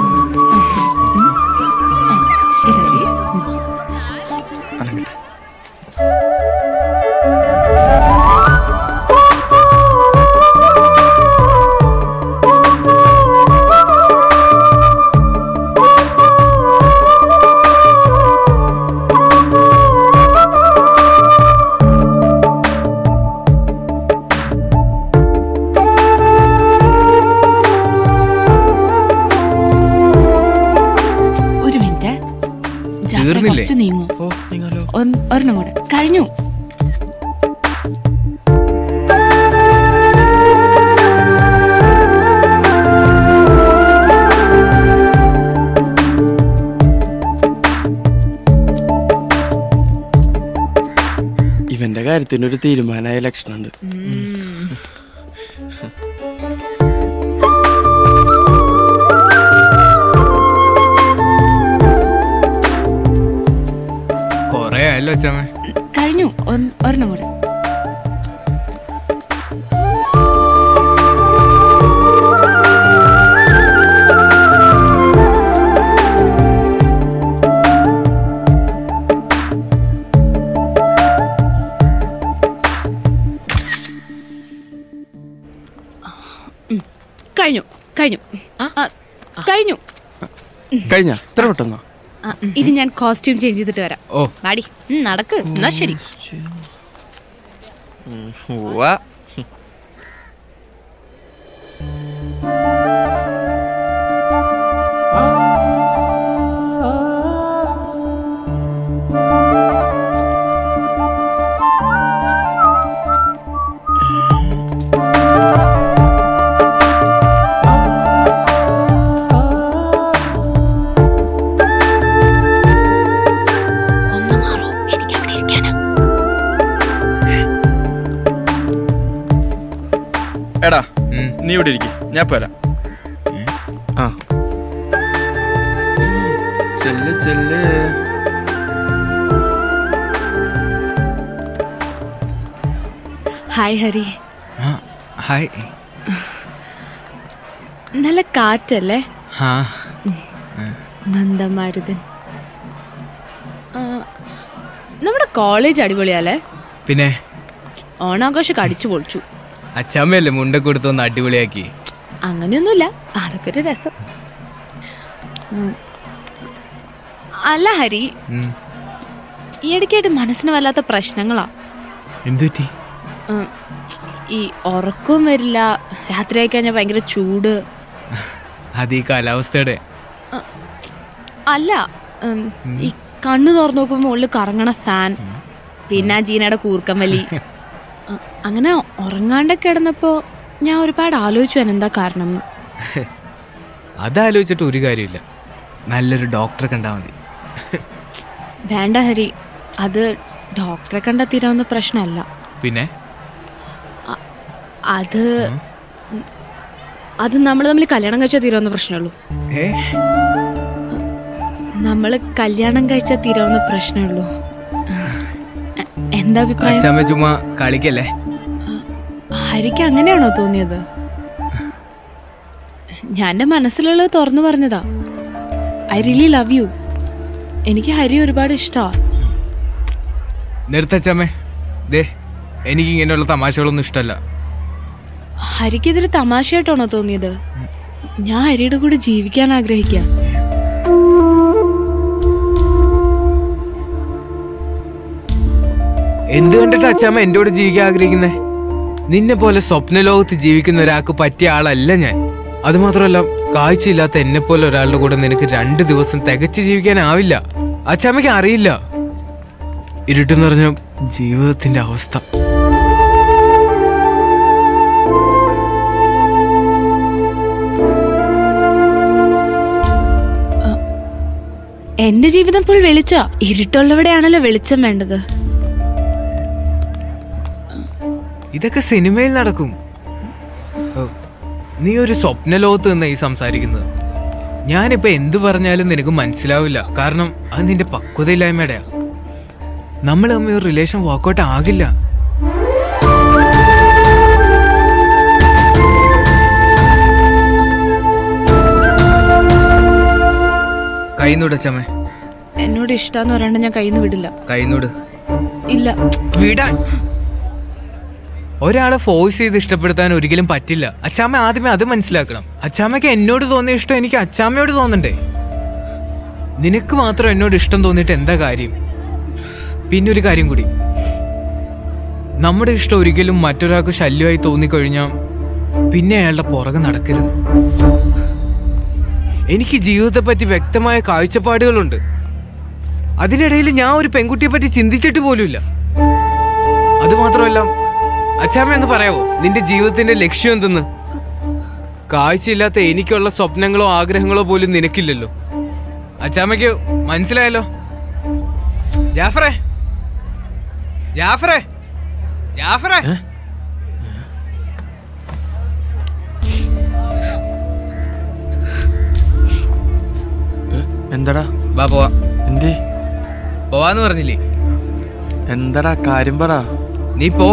ആ, ശരി ഹരി. ഒരു മിനിറ്റ് ജാഫറെ തീർന്നില്ലേ? കുറച്ച് നീങ്ങൂ ഒന്ന് ഒരെണ്ണം കൂടെ കഴിഞ്ഞു ഇവന്റെ കാര്യത്തിന് ഒരു തീരുമാനമായ ലക്ഷണമുണ്ട് കൊറേ ആയല്ലോ അച്ഛമ്മ കഴിഞ്ഞു ഒന്ന് ഒരെണ്ണം കൂടെ ഉം. കഴിഞ്ഞു കഴിഞ്ഞു ആ, കഴിഞ്ഞു കഴിഞ്ഞ ഇത്ര പെട്ടെന്നോ ആ, ഇത് ഞാൻ കോസ്റ്റ്യൂം ചേഞ്ച് ചെയ്തിട്ട് വരാം ഓ. മാടി ഉം, നടക്ക് എന്നാ ശരി ഉവ്വ. ഒന്ന് മാറോ എനിക്ക് അവിടെ ഇരിക്കാനാ എടാ നീ ഇവിടെ ഇരിക്കും ഞാൻ പോരാ ആ ചെല്ല് ചെല്ല് ഹായ് ഹരി ഹായ് നല്ല കാറ്റല്ലേ ഹാ മന്ദമാരുതൻ ആ, നമ്മുടെ കോളേജ് അടിപൊളിയല്ലേ പിന്നെ ഓണാഘോഷമൊക്കെ അടിച്ചു പൊളിച്ചു അച്ഛമ്മയല്ലേ മുണ്ടൊക്കെ കൊടുത്തൊന്ന് അടിപൊളിയാക്കി അങ്ങനെയൊന്നുമില്ല അതൊക്കെ ഒരു രസം ഉം. അല്ല ഹരി ഉം. ഈ ഇടയ്ക്കായിട്ട് മനസ്സിന് വല്ലാത്ത പ്രശ്നങ്ങളാ എന്തു പറ്റി ഉം. ഈ ഉറക്കവും വരില്ല രാത്രി ആയി കഴിഞ്ഞാൽ ഭയങ്കര ചൂട് അത് ഈ കാലാവസ്ഥയുടെ അല്ല ഉം, ഈ കണ്ണു തുറന്നു നോക്കുമ്പോൾ ഉള്ളിൽ കറങ്ങണ ഫാൻ പിന്നെ ആ ജീനയുടെ കൂർക്കം വലി അ, അങ്ങനെ ഉറങ്ങാണ്ടൊക്കെ കിടന്നപ്പോ ഞാൻ ഒരുപാട് ആലോചിച്ചു എന്താ കാരണം എന്ന് അതാലോചിച്ചിട്ട് ഒരു കാര്യമില്ല നല്ലൊരു ഡോക്ടറെ കണ്ടാൽ മതി വേണ്ട ഹരി അത് ഡോക്ടറെ കണ്ടാ തീരാവുന്ന പ്രശ്നമല്ല പിന്നെ അത് അത് നമ്മൾ തമ്മിൽ കല്യാണം കഴിച്ചാൽ തീരാവുന്ന പ്രശ്നമുള്ളൂ ഏ നമ്മൾ കല്യാണം കഴിച്ചാൽ തീരാവുന്ന പ്രശ്നമുള്ളൂ എ- എന്താ അഭിപ്രായം അച്ഛമ്മ ചുമ്മാ കളിക്കല്ലേ ഹരിക്ക് അങ്ങനെയാണോ തോന്നിയത് ഞാൻ എൻ്റെ മനസ്സിലുള്ളത് തുറന്നു പറഞ്ഞതാ ഐ റിയലി ലവ് യു എനിക്ക് ഹരി ഒരുപാട് ഇഷ്ടാ നിർത്തച്ചമ്മേ ദേ എനിക്ക് ഇങ്ങനെയുള്ള തമാശകളൊന്നും ഇഷ്ടമല്ല ഹരിക്ക് ഇതൊരു തമാശയായിട്ടാണോ തോന്നിയത് ഞാൻ ഹരിയുടെ കൂടെ ജീവിക്കാൻ ആഗ്രഹിക്കാം എന്ത് കണ്ടിട്ട് അച്ഛമ്മ എന്റെ കൂടെ ജീവിക്കാൻ ആഗ്രഹിക്കുന്നേ നിന്നെ പോലെ സ്വപ്ന ലോകത്ത് ജീവിക്കുന്ന ഒരാൾക്ക് പറ്റിയ ആളല്ല ഞാൻ അത് മാത്രമല്ല കാഴ്ചയില്ലാത്ത എന്നെ പോലെ ഒരാളുടെ കൂടെ നിനക്ക് രണ്ട് ദിവസം തികച്ചു ജീവിക്കാനാവില്ല അച്ചാമ്മയ്ക്ക് അറിയില്ല ഇരുട്ടെന്ന് പറഞ്ഞ ജീവിതത്തിന്റെ അവസ്ഥ എന്റെ ജീവിതം ഫുൾ വെളിച്ച ഇരുട്ടുള്ളവിടെയാണല്ലോ വെളിച്ചം വേണ്ടത് ഇതൊക്കെ സിനിമയിൽ നടക്കും ഓ, നീ ഒരു സ്വപ്ന ലോകത്ത് നിന്ന് ഈ സംസാരിക്കുന്നത് ഞാനിപ്പോ എന്തു പറഞ്ഞാലും നിനക്ക് മനസ്സിലാവില്ല കാരണം അത് നിന്റെ പക്വതയില്ലായ്മയുടെയാ നമ്മൾ തമ്മിൽ ഒരു റിലേഷൻ വർക്കൗട്ട് ആകില്ല കൈന്നൂടച്ചമ്മേ എന്നോട് ഇഷ്ടാന്ന് പറയാണ്ട് ഞാൻ കയ്യിൽ നിന്ന് വിടില്ല കൈന്നൂട് ഇല്ല വിടാൻ ഒരാളെ ഫോഴ്സ് ചെയ്ത് ഇഷ്ടപ്പെടുത്താൻ ഒരിക്കലും പറ്റില്ല അച്ചാമ്മ ആദ്യമേ അത് മനസ്സിലാക്കണം അച്ചാമ്മയ്ക്ക് എന്നോട് തോന്നിയ ഇഷ്ടം എനിക്ക് അച്ചാമ്മയോട് തോന്നണ്ടേ നിനക്ക് മാത്രം എന്നോട് ഇഷ്ടം തോന്നിയിട്ട് എന്താ കാര്യം പിന്നെ ഒരു കാര്യം കൂടി നമ്മുടെ ഇഷ്ടം ഒരിക്കലും മറ്റൊരാൾക്ക് ശല്യമായി തോന്നിക്കഴിഞ്ഞാൽ പിന്നെ അയാളുടെ പുറകെ നടക്കരുത് എനിക്ക് ജീവിതത്തെ പറ്റി വ്യക്തമായ കാഴ്ചപ്പാടുകളുണ്ട് അതിനിടയിൽ ഞാൻ ഒരു പെൺകുട്ടിയെ പറ്റി ചിന്തിച്ചിട്ട് പോലുമില്ല അത് മാത്രമല്ല അച്ഛാമ്മ എന്ന് പറയാവോ നിന്റെ ജീവിതത്തിന്റെ ലക്ഷ്യം എന്തെന്ന് കാഴ്ചയില്ലാത്ത എനിക്കുള്ള സ്വപ്നങ്ങളോ ആഗ്രഹങ്ങളോ പോലും നിനക്കില്ലല്ലോ അച്ഛാമ്മയ്ക്ക് മനസ്സിലായല്ലോ ജാഫറെ ജാഫറെ ജാഫറെ എന്താടാ വാ പോവാ എന്തേ പോവാന്ന് പറഞ്ഞില്ലേ എന്താടാ കാര്യം പറ നീ പോ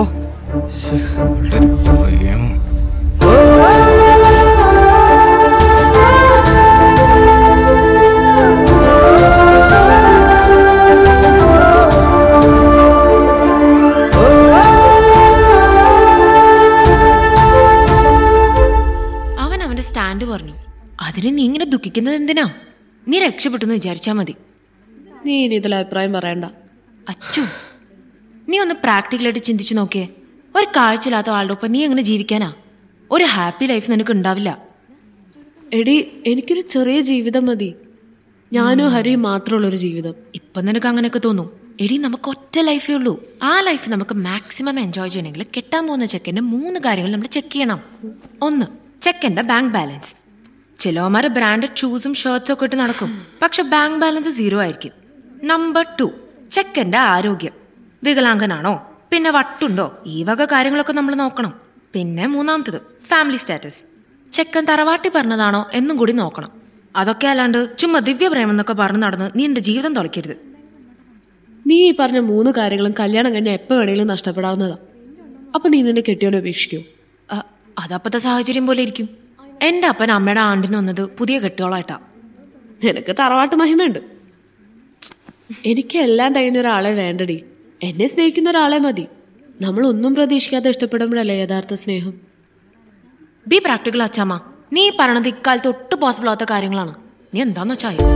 അവൻ അവന്റെ സ്റ്റാൻഡ് പറഞ്ഞു അതിന് നീ ഇങ്ങനെ ദുഃഖിക്കുന്നത് എന്തിനാ നീ രക്ഷപ്പെട്ടെന്ന് വിചാരിച്ചാ മതി നീ ഇനി ഇതിൽ അഭിപ്രായം പറയണ്ട അച്ചു നീ ഒന്ന് പ്രാക്ടിക്കലായിട്ട് ചിന്തിച്ചു നോക്കിയേ ഒരു കാഴ്ചയില്ലാത്ത ആളുടെ ഒപ്പം നീ എങ്ങനെ ജീവിക്കാനാ ഒരു ഹാപ്പി ലൈഫ് നിനക്ക് ഉണ്ടാവില്ല എടി എനിക്കൊരു ചെറിയ ജീവിതം മതി ഞാനും ഹരിയും മാത്രമുള്ള ഒരു ജീവിതം ഇപ്പൊ നിനക്ക് അങ്ങനെയൊക്കെ തോന്നും എടി നമുക്ക് ഒറ്റ ലൈഫേ ഉള്ളൂ ആ ലൈഫ് നമുക്ക് മാക്സിമം എൻജോയ് ചെയ്യണമെങ്കിൽ കെട്ടാൻ പോകുന്ന ചെക്കന്റെ മൂന്ന് കാര്യങ്ങൾ നമ്മൾ ചെക്ക് ചെയ്യണം ഒന്ന് ചെക്കന്റെ ബാങ്ക് ബാലൻസ് ചിലവന്മാര് ബ്രാൻഡഡ് ഷൂസും ഷർട്ട്സും ഒക്കെ ഇട്ട് നടക്കും പക്ഷെ ബാങ്ക് ബാലൻസ് സീറോ ആയിരിക്കും നമ്പർ ടു ചെക്കന്റെ ആരോഗ്യം വികലാംഗനാണോ പിന്നെ വട്ടുണ്ടോ ഈ വക കാര്യങ്ങളൊക്കെ നമ്മൾ നോക്കണം പിന്നെ മൂന്നാമത്തത് ഫാമിലി സ്റ്റാറ്റസ് ചെക്കൻ തറവാട്ടി പറഞ്ഞതാണോ എന്നും കൂടി നോക്കണം അതൊക്കെ അല്ലാണ്ട് ചുമ്മാ ദിവ്യപ്രേമം എന്നൊക്കെ പറഞ്ഞു നടന്ന് നീ എന്റെ ജീവിതം തുളയ്ക്കരുത് നീ ഈ പറഞ്ഞ മൂന്ന് കാര്യങ്ങളും കല്യാണം കഴിഞ്ഞാൽ എപ്പോ വേണേലും നഷ്ടപ്പെടാവുന്നതാ അപ്പൊ നീ നിന്നെ കെട്ടിയോനെ ഉപേക്ഷിക്കൂ അ- അതപ്പത്തെ സാഹചര്യം പോലെ ഇരിക്കും എന്റെ അപ്പൻ അമ്മയുടെ ആണ്ടിന് വന്നത് പുതിയ കെട്ടിയോളായിട്ടാ നിനക്ക് തറവാട്ട് മഹിമയുണ്ട് എനിക്ക് എല്ലാം തികഞ്ഞ ഒരാളെ വേണ്ടടി എന്നെ സ്നേഹിക്കുന്ന ഒരാളെ മതി നമ്മൾ ഒന്നും പ്രതീക്ഷിക്കാതെ ഇഷ്ടപ്പെടുമ്പോഴല്ലേ യഥാർത്ഥ സ്നേഹം ബി പ്രാക്ടിക്കൽ അച്ചാമ്മ നീ ഈ പറയണത് ഇക്കാലത്ത് ഒട്ടും പോസിബിൾ ആവാത്ത കാര്യങ്ങളാണ് നീ എന്താന്ന് വെച്ചാ ആയിക്കോ.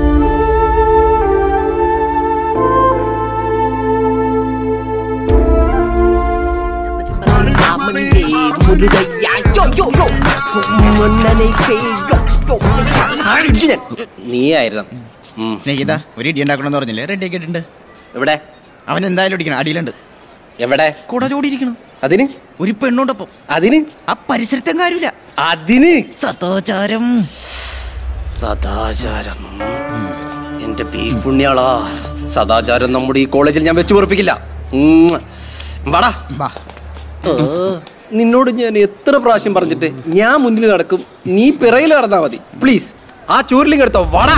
നീയായിരുന്നു സ്നേഹിത ഒരു ഇടി ഉണ്ടാക്കണമെന്ന് പറഞ്ഞില്ലേ റെഡി ആക്കിയിട്ടുണ്ട് എവിടെ അവൻ എന്തായാലും ഇടിക്കണം അടിയിലുണ്ട് എവിടെ കൂടെ ചോടിയിരിക്കണം അതിന് ഒരു പെണ്ണോടൊപ്പം അതിന് ആ പരിസരത്തും കാര്യമില്ല അതിന് സദാചാരം സദാചാരം എന്റെ ബീ പുണ്യാളാ സദാചാരം നമ്മുടെ ഈ കോളേജിൽ ഞാൻ വെച്ച് പൊറപ്പിക്കില്ല ഉം. വാടാ ഏ, നിന്നോട് ഞാൻ എത്ര പ്രാവശ്യം പറഞ്ഞിട്ട് ഞാൻ മുന്നിൽ നടക്കും നീ പിറയിൽ നടന്നാ മതി പ്ലീസ് ആ ചൂരിലിങ് എടുത്തോ വാടാ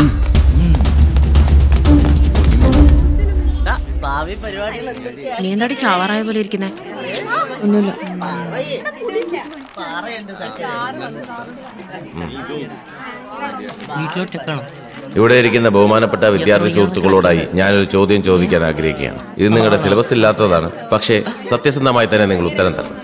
നീ എന്താടി ചാവാറായ പോലെ ഇരിക്കുന്നേ ഒന്നുമില്ല വീട്ടിലോട്ടേക്കണം ഇവിടെ ഇരിക്കുന്ന ബഹുമാനപ്പെട്ട വിദ്യാർത്ഥി സുഹൃത്തുക്കളോടായി ഞാനൊരു ചോദ്യം ചോദിക്കാൻ ആഗ്രഹിക്കുകയാണ് ഇത് നിങ്ങളുടെ സിലബസ് ഇല്ലാത്തതാണ് പക്ഷേ സത്യസന്ധമായി തന്നെ നിങ്ങൾ ഉത്തരം തരണം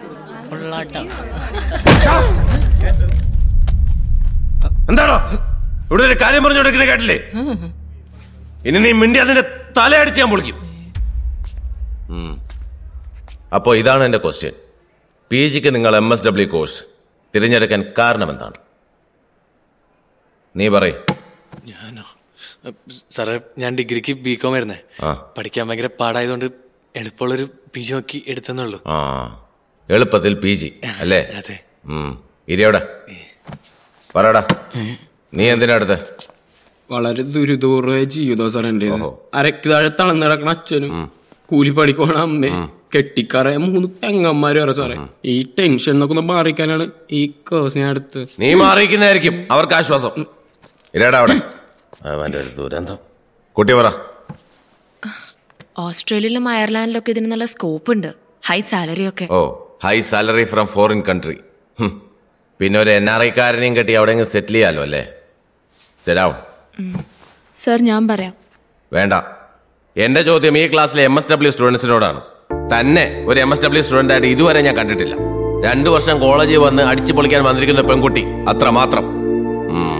എന്താണോ ഇവിടെ ഒരു കാര്യം പറഞ്ഞുകൊണ്ടിരിക്കുന്ന കേട്ടില്ലേ ഇനി നീ മിണ്ടി അതിന്റെ തലയടിച്ച് ഞാൻ പൊളിക്കും ഉം. അപ്പോ ഇതാണ് എന്റെ ക്വസ്റ്റ്യൻ പി ജിക്ക് നിങ്ങൾ എം എസ് ഡബ്ല്യു കോഴ്സ് തിരഞ്ഞെടുക്കാൻ കാരണം എന്താണ് നീ പറയ് ഞാനോ സാറേ ഞാൻ ഡിഗ്രിക്ക് ബി കോം ആയിരുന്നേ ആ. പഠിക്കാൻ ഭയങ്കര പാടായതുകൊണ്ട് എളുപ്പമുള്ളൊരു പി ജി നോക്കി എടുത്തെന്നുള്ളൂ ആ എളുപ്പത്തിൽ പി ജി അല്ലേ അതെ ഉം. ഇരിയവിടെ പറയടാ നീ എന്തിനാ അടുത്ത് വളരെ ദുരിതപൂർവ്വ ജീവിതം സാർ എൻ്റെ അരക്ക് താഴെ തളർന്നു കിടക്കണ അച്ഛനും കൂലിപ്പണിക്ക് പോണ അമ്മയും കെട്ടിക്കാറായ മൂന്ന് പെങ്ങന്മാരും അറിയാം സാറേ ഈ ടെൻഷൻ എന്നൊക്കെ ഒന്ന് മാറിക്കാനാണ് ഈ കേസ് ഞാൻ എടുത്ത് നീ മാറിയിരിക്കുന്നതായിരിക്കും അവർക്ക് ആശ്വാസം ഇരടാ അവിടെ അവന്റെ ഒരു ദുരന്തം കുട്ടി പറ ഓസ്ട്രേലിയയിലും അയർലാൻഡിലൊക്കെ ഇതിന് നല്ല സ്കോപ്പ് ഉണ്ട് ഹൈ സാലറി ഒക്കെ ഓ high salary from foreign country പിന്നെ ഒരു എൻ ആർ ഐക്കാരനെയും കെട്ടി അവിടെ സെറ്റിൽ ചെയ്യാലോ അല്ലേ സെഡാവും സാർ ഞാൻ പറയാം വേണ്ട എന്റെ ചോദ്യം ഈ ക്ലാസ്സിലെ എം എസ് ഡബ്ല്യു സ്റ്റുഡൻസിനോടാണ് തന്നെ ഒരു എം എസ് ഡബ്ല്യു സ്റ്റുഡന്റ് ആയിട്ട് ഇതുവരെ ഞാൻ കണ്ടിട്ടില്ല രണ്ടു വർഷം കോളേജിൽ വന്ന് അടിച്ചു പൊളിക്കാൻ വന്നിരിക്കുന്ന പെൺകുട്ടി അത്ര മാത്രം ഉം.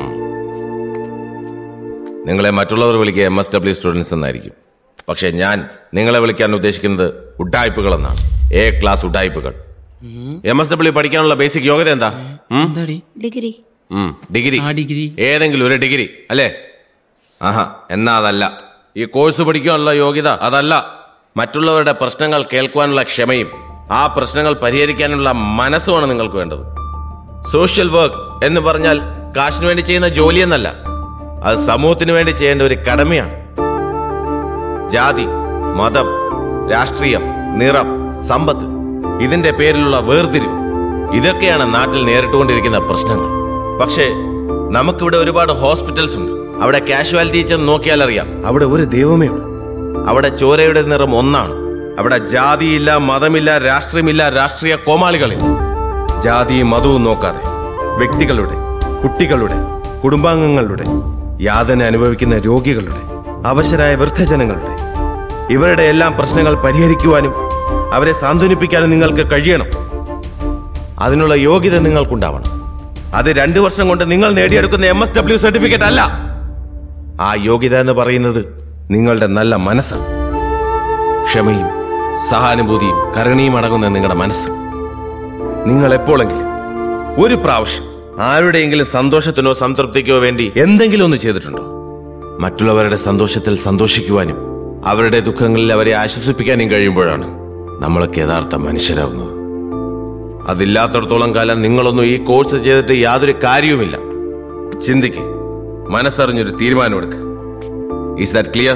നിങ്ങളെ മറ്റുള്ളവർ വിളിക്കുക എം എസ് ഡബ്ല്യു സ്റ്റുഡൻസ് എന്നായിരിക്കും പക്ഷെ ഞാൻ നിങ്ങളെ വിളിക്കാൻ ഉദ്ദേശിക്കുന്നത് ഉഡായ്പകൾ എന്നാണ് എ ക്ലാസ് ഉഡായ്പകൾ എം എസ് ഡബ്ല്യു പഠിക്കാനുള്ള ബേസിക് യോഗ്യത എന്താ ഉം? ഡിഗ്രി ഉം, ഡിഗ്രി ഡിഗ്രി ഏതെങ്കിലും ഒരു ഡിഗ്രി അല്ലേ ആഹാ എന്നാ അതല്ല ഈ കോഴ്സ് പഠിക്കാനുള്ള യോഗ്യത അതല്ല മറ്റുള്ളവരുടെ പ്രശ്നങ്ങൾ കേൾക്കുവാനുള്ള ക്ഷമയും ആ പ്രശ്നങ്ങൾ പരിഹരിക്കാനുള്ള മനസ്സുമാണ് നിങ്ങൾക്ക് വേണ്ടത് സോഷ്യൽ വർക്ക് എന്ന് പറഞ്ഞാൽ കാശിന് വേണ്ടി ചെയ്യുന്ന ജോലി എന്നല്ല അത് സമൂഹത്തിന് വേണ്ടി ചെയ്യേണ്ട ഒരു കടമയാണ് ജാതി മതം രാഷ്ട്രീയം നിറം സമ്പത്ത് ഇതിന്റെ പേരിലുള്ള വേർതിരിവ് ഇതൊക്കെയാണ് നാട്ടിൽ നേരിട്ടുകൊണ്ടിരിക്കുന്ന പ്രശ്നങ്ങൾ പക്ഷേ നമുക്കിവിടെ ഒരുപാട് ഹോസ്പിറ്റൽസ് ഉണ്ട് അവിടെ കാഷ്വാലിറ്റി ചെന്ന് നോക്കിയാൽ അറിയാം അവിടെ ഒരു ദൈവമേ ഉള്ളൂ അവിടെ ചോരയുടെ നിറം ഒന്നാണ് അവിടെ ജാതിയില്ല മതമില്ല രാഷ്ട്രീയമില്ല രാഷ്ട്രീയ കോമാളികളില്ല ജാതിയും മതവും നോക്കാതെ വ്യക്തികളുടെ കുട്ടികളുടെ കുടുംബാംഗങ്ങളുടെ യാതന അനുഭവിക്കുന്ന രോഗികളുടെ അവശരായ വൃദ്ധജനങ്ങളുടെ ഇവരുടെ എല്ലാം പ്രശ്നങ്ങൾ പരിഹരിക്കുവാനും അവരെ സാന്ത്വനിപ്പിക്കാനും നിങ്ങൾക്ക് കഴിയണം അതിനുള്ള യോഗ്യത നിങ്ങൾക്കുണ്ടാവണം അത് രണ്ടു വർഷം കൊണ്ട് നിങ്ങൾ നേടിയെടുക്കുന്ന എം എസ് ഡബ്ല്യു സർട്ടിഫിക്കറ്റ് അല്ല ആ യോഗ്യത എന്ന് പറയുന്നത് നിങ്ങളുടെ നല്ല മനസ്സ് ക്ഷമയും സഹാനുഭൂതിയും കരുണയും അടങ്ങുന്ന നിങ്ങളുടെ മനസ്സ് നിങ്ങൾ എപ്പോഴെങ്കിലും ഒരു പ്രാവശ്യം ആരുടെയെങ്കിലും സന്തോഷത്തിനോ സംതൃപ്തിക്കോ വേണ്ടി എന്തെങ്കിലും ഒന്ന് ചെയ്തിട്ടുണ്ടോ മറ്റുള്ളവരുടെ സന്തോഷത്തിൽ സന്തോഷിക്കുവാനും അവരുടെ ദുഃഖങ്ങളിൽ അവരെ ആശ്വസിപ്പിക്കാനും കഴിയുമ്പോഴാണ് നമ്മളൊക്കെ യഥാർത്ഥ മനുഷ്യരാകുന്നത് അതില്ലാത്തടത്തോളം കാലം നിങ്ങളൊന്നും ഈ കോഴ്സ് ചെയ്തിട്ട് യാതൊരു കാര്യവുമില്ല ചിന്തിക്ക് മനസ്സറിഞ്ഞൊരു തീരുമാനമെടുക്ക് is that clear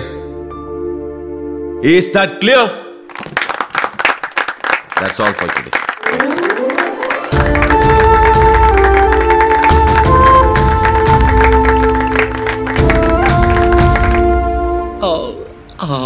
is that clear that's all for today ആ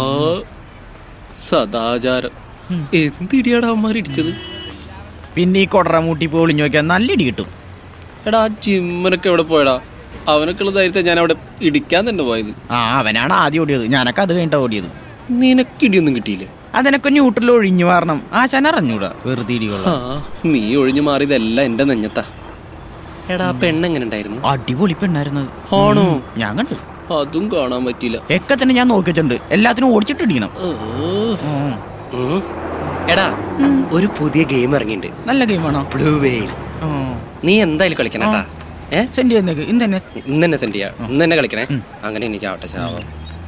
സദാചാരം എന്തിടിയാടാ അവന്മാർ ഇടിച്ചത് പിന്നെ ഈ കൊടറമൂട്ടി പോയി ഒളിഞ്ഞു നോക്കിയാൽ നല്ല ഇടി കിട്ടും എടാ ആ ജിമ്മനൊക്കെ എവിടെ പോയടാ അവനൊക്കെ ഉള്ള ധൈര്യത്തെ ഞാൻ അവിടെ ഇടിക്കാൻ തന്നെ പോയത് ആ അവനാണ് ആദ്യം ഓടിയത് ഞാനൊക്കെ അത് കഴിഞ്ഞിട്ടാ ഓടിയത് നിനക്ക് ഇടിയൊന്നും കിട്ടിയില്ലേ അതിനൊക്കെ ന്യൂട്രൽ ഒഴിഞ്ഞു മാറണം ആശാൻ അറിഞ്ഞൂടാ വെറുതെ ഇടികൊള്ള ആ നീ ഒഴിഞ്ഞു മാറിയതെല്ലാം എന്റെ നെഞ്ഞത്താ എടാ ആ പെണ്ണെങ്ങനെ ഉണ്ടായിരുന്നു അടിപൊളി പെണ്ണായിരുന്നത് ആണോ ഉം, ഞാൻ കണ്ടു അതും കാണാൻ പറ്റിയില്ല ഒക്കെ തന്നെ ഞാൻ നോക്കി വെച്ചിട്ടുണ്ട് എല്ലാത്തിനും ഓടിച്ചിട്ട് ഇടിക്കണം ഉം. എടാ ഒരു പുതിയ ഗെയിം ഇറങ്ങിയിട്ടുണ്ട് നല്ല ഗെയിമാണോ ബ്ലൂ വെയിൽ നീ എന്തായാലും കളിക്കണം കേട്ടാ ഏ സെൻഡ് ചെയ്യുന്നേക്ക് ഇന്ന് തന്നെ ഇന്ന് തന്നെ സെൻഡ് ചെയ്യാം ഇന്ന് തന്നെ കളിക്കണേ അങ്ങനെ ഇനി ചാവട്ടെ ചാവാം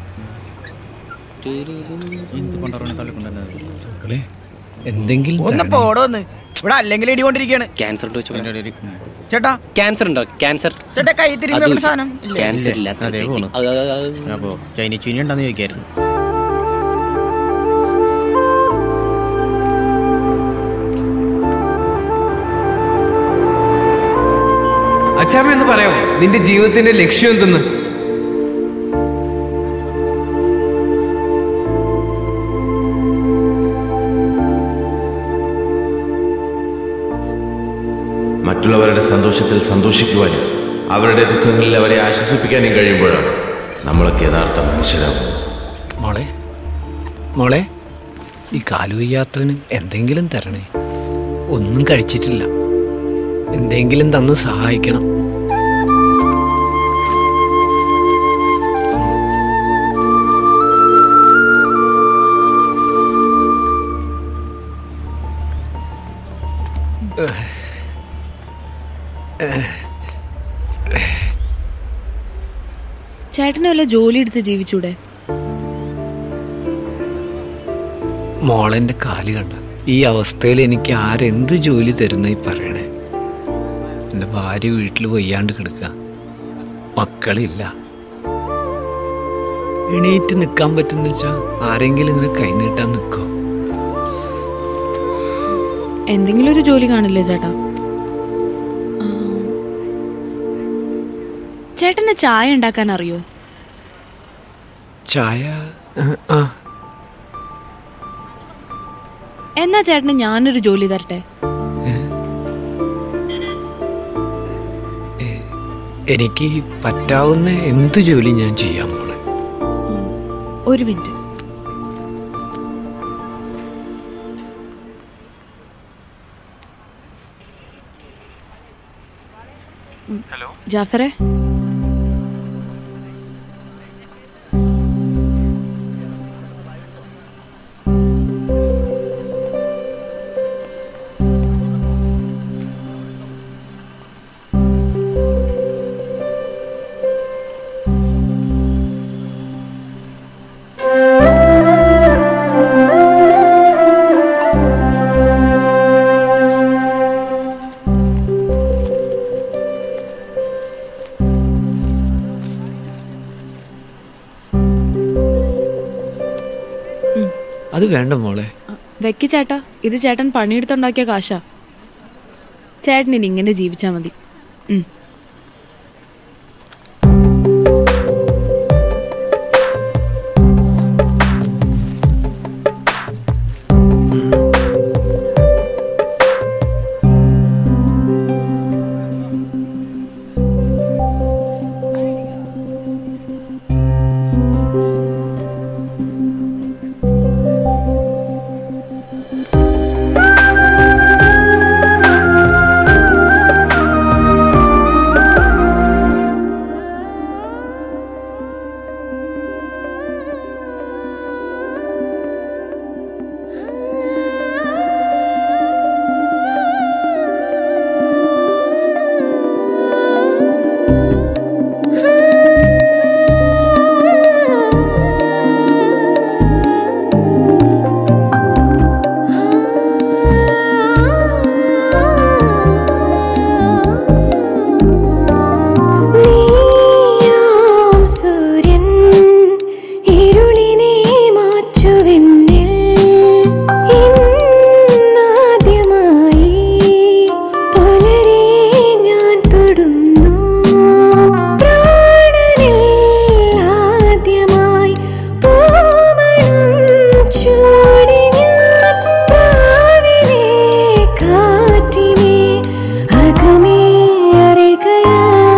എന്തെങ്കിലും ഒന്ന് പോടോന്ന് ഇവിടെ അല്ലെങ്കിൽ ഇടികൊണ്ടിരിക്കാണ് ക്യാൻസർ ഉണ്ടോ ചോദിച്ചു ചേട്ടാ ക്യാൻസർ ഉണ്ടോ ക്യാൻസർ ചേട്ടാ കൈ തിരിഞ്ഞു അതും വെക്കുന്ന ഇല്ല. സാധനം ഇല്ലേ? ക്യാൻസർ ഇല്ല. ഇല്ലാത്ത അതേ വ്യക്തി. പോണു അത് അത് അത് അപ്പോ ചൈനീസ് ചീനി ഉണ്ടെന്ന് ചോദിക്കായിരുന്നു അച്ചാമ്മ എന്ന് പറയാമോ നിന്റെ ജീവിതത്തിന്റെ ലക്ഷ്യം എന്തെന്ന് മറ്റുള്ളവരുടെ സന്തോഷത്തിൽ സന്തോഷിക്കുവാനും അവരുടെ ദുഃഖങ്ങളിൽ അവരെ ആശ്വസിപ്പിക്കാനും കഴിയുമ്പോഴാണ് നമ്മളൊക്കെ യഥാർത്ഥ മനുഷ്യരാകുന്നത് മോളെ മോളെ ഈ കാലുവയ്യാത്തതിന് എന്തെങ്കിലും തരണേ ഒന്നും കഴിച്ചിട്ടില്ല എന്തെങ്കിലും തന്ന് സഹായിക്കണം ചേട്ടന് വല്ല ജോലി എടുത്ത് ജീവിച്ചൂടെ മോളെന്റെ കാല് കണ്ട ഈ അവസ്ഥയിൽ എനിക്ക് ആരെന്ത് ജോലി തരുന്നായി പറയണേ എന്റെ ഭാര്യ വീട്ടിൽ വയ്യാണ്ട് കിടക്കുക മക്കളില്ല എണീറ്റ് നിൽക്കാൻ പറ്റുന്ന വെച്ചാ ആരെങ്കിലും ഇങ്ങനെ കൈ നീട്ടാൻ നിൽക്കോ എന്തെങ്കിലും ഒരു ജോലി കാണില്ലേ ചേട്ടാ ആ. ചേട്ടന് ചായ ഉണ്ടാക്കാൻ അറിയോ ചായ ആ, ആ എന്നാ ചേട്ടന് ഞാനൊരു ജോലി തരട്ടെ എനിക്ക് പറ്റാവുന്ന എന്ത് ജോലി ഞാൻ ചെയ്യാം മോളെ ഒരു മിനിറ്റ് ജാഫറെ അത് വേണ്ട മോളെ വെക്ക് ചേട്ടാ ഇത് ചേട്ടൻ പണിയെടുത്തുണ്ടാക്കിയ കാശാ ചേട്ടൻ ഇനി ഇങ്ങനെ ജീവിച്ചാ മതി ഉം. നീയാം സൂര്യൻ ഇരുളിനെ മാറ്റുവെന്നിൽ ഇന്നാദ്യമായി പുലരെ ഞാൻ തൊടുന്നു പ്രാണനിൽ ആദ്യമായി പൂമണം ചൂടി ഞാൻ പ്രാവിനെ കാറ്റിനെ അകമേ അറികയായി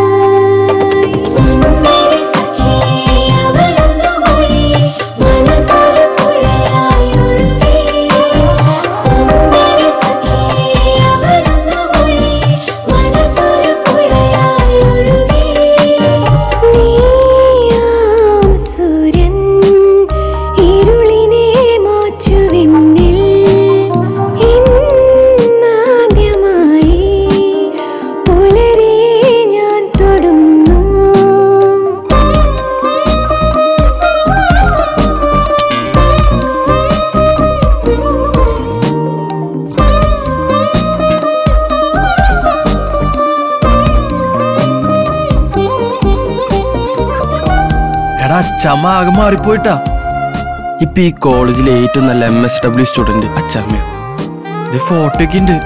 സുന്ദരി സഖിയേ അവളൊന്നു മൊഴി മനസ്സൊരു പുഴയായി ഒഴുകി സുന്ദരി സഖിയേ അവളൊന്നു മൊഴി മനസ്സൊരു പുഴയായി ഒഴുകി നീയാം സൂര്യൻ ഇരുളിനെ മാറ്റുവെന്നിൽ ഇന്നാദ്യമായി പുലരെ ഞാൻ തൊടുന്നു എടാ ചമ ആകെ മാറിപ്പോയിട്ടാ ഇപ്പൊ ഈ കോളേജിലെ ഏറ്റവും നല്ല M S W student Achamma ഇത് ഫോട്ടോ ഒക്കെ ഉണ്ട്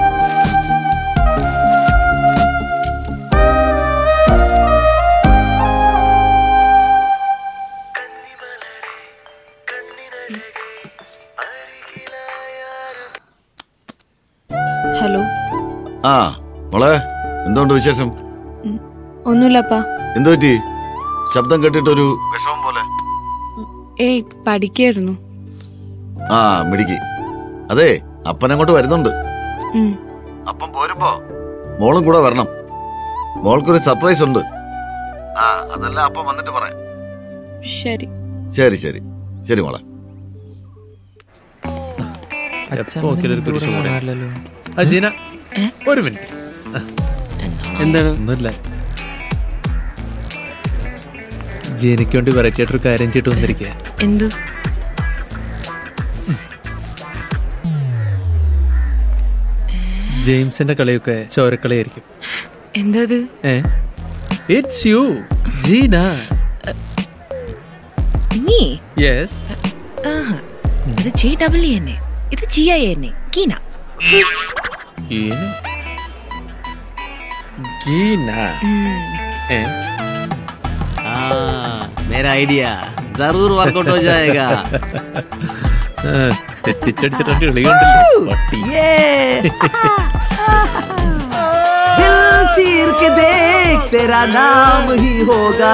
ഹലോ ആ മോളെ എന്തുകൊണ്ട് വിശേഷം ഒന്നുമില്ലപ്പാ എന്തു പറ്റി ശബ്ദം കേട്ടിട്ടൊരു വിഷമം പോലെ ഏയ് പഠിക്കായിരുന്നു ആ മിടുക്കി അതെ അപ്പൻ അങ്ങോട്ട് വരുന്നുണ്ട് ഉം. അപ്പം പോരുമ്പോ മോളും കൂടെ വരണം മോൾക്കൊരു സർപ്രൈസ് ഉണ്ട് ആ അതെല്ലാം അപ്പം വന്നിട്ട് പറയാം ശരി ശരി ശരി ശരി മോളെ പോക്കിലൊരു കുരിശ് പോലെ. അജീന ഒരു മിനിറ്റ് എന്താണ് ഒന്നുമില്ല ജീനയ്ക്ക് വേണ്ടി വെറൈറ്റി ആയിട്ടൊരു കാര്യം ചെയ്തിട്ട് വന്നിരിക്കുക എന്ത് ജെയിംസിന്റെ കളിയൊക്കെ ചോരക്കളിയായിരിക്കും എന്താ ഇത് ഏ ഇറ്റ്സ് യു ജീന നീ യെസ് ആഹാ. ഇത് ജെ ഡബ്ല്യു എന്നെ ഇത് ജി ഐ എന്നെ കീന ജീന ഏ हाँ मेरा आइडिया जरूर वर्कआउट हो जाएगा ആ, തെറ്റിച്ചടിച്ചിട്ടുണ്ട് കളിയുണ്ടല്ലോ പട്ടി दिल चीर के देख तेरा नाम ही होगा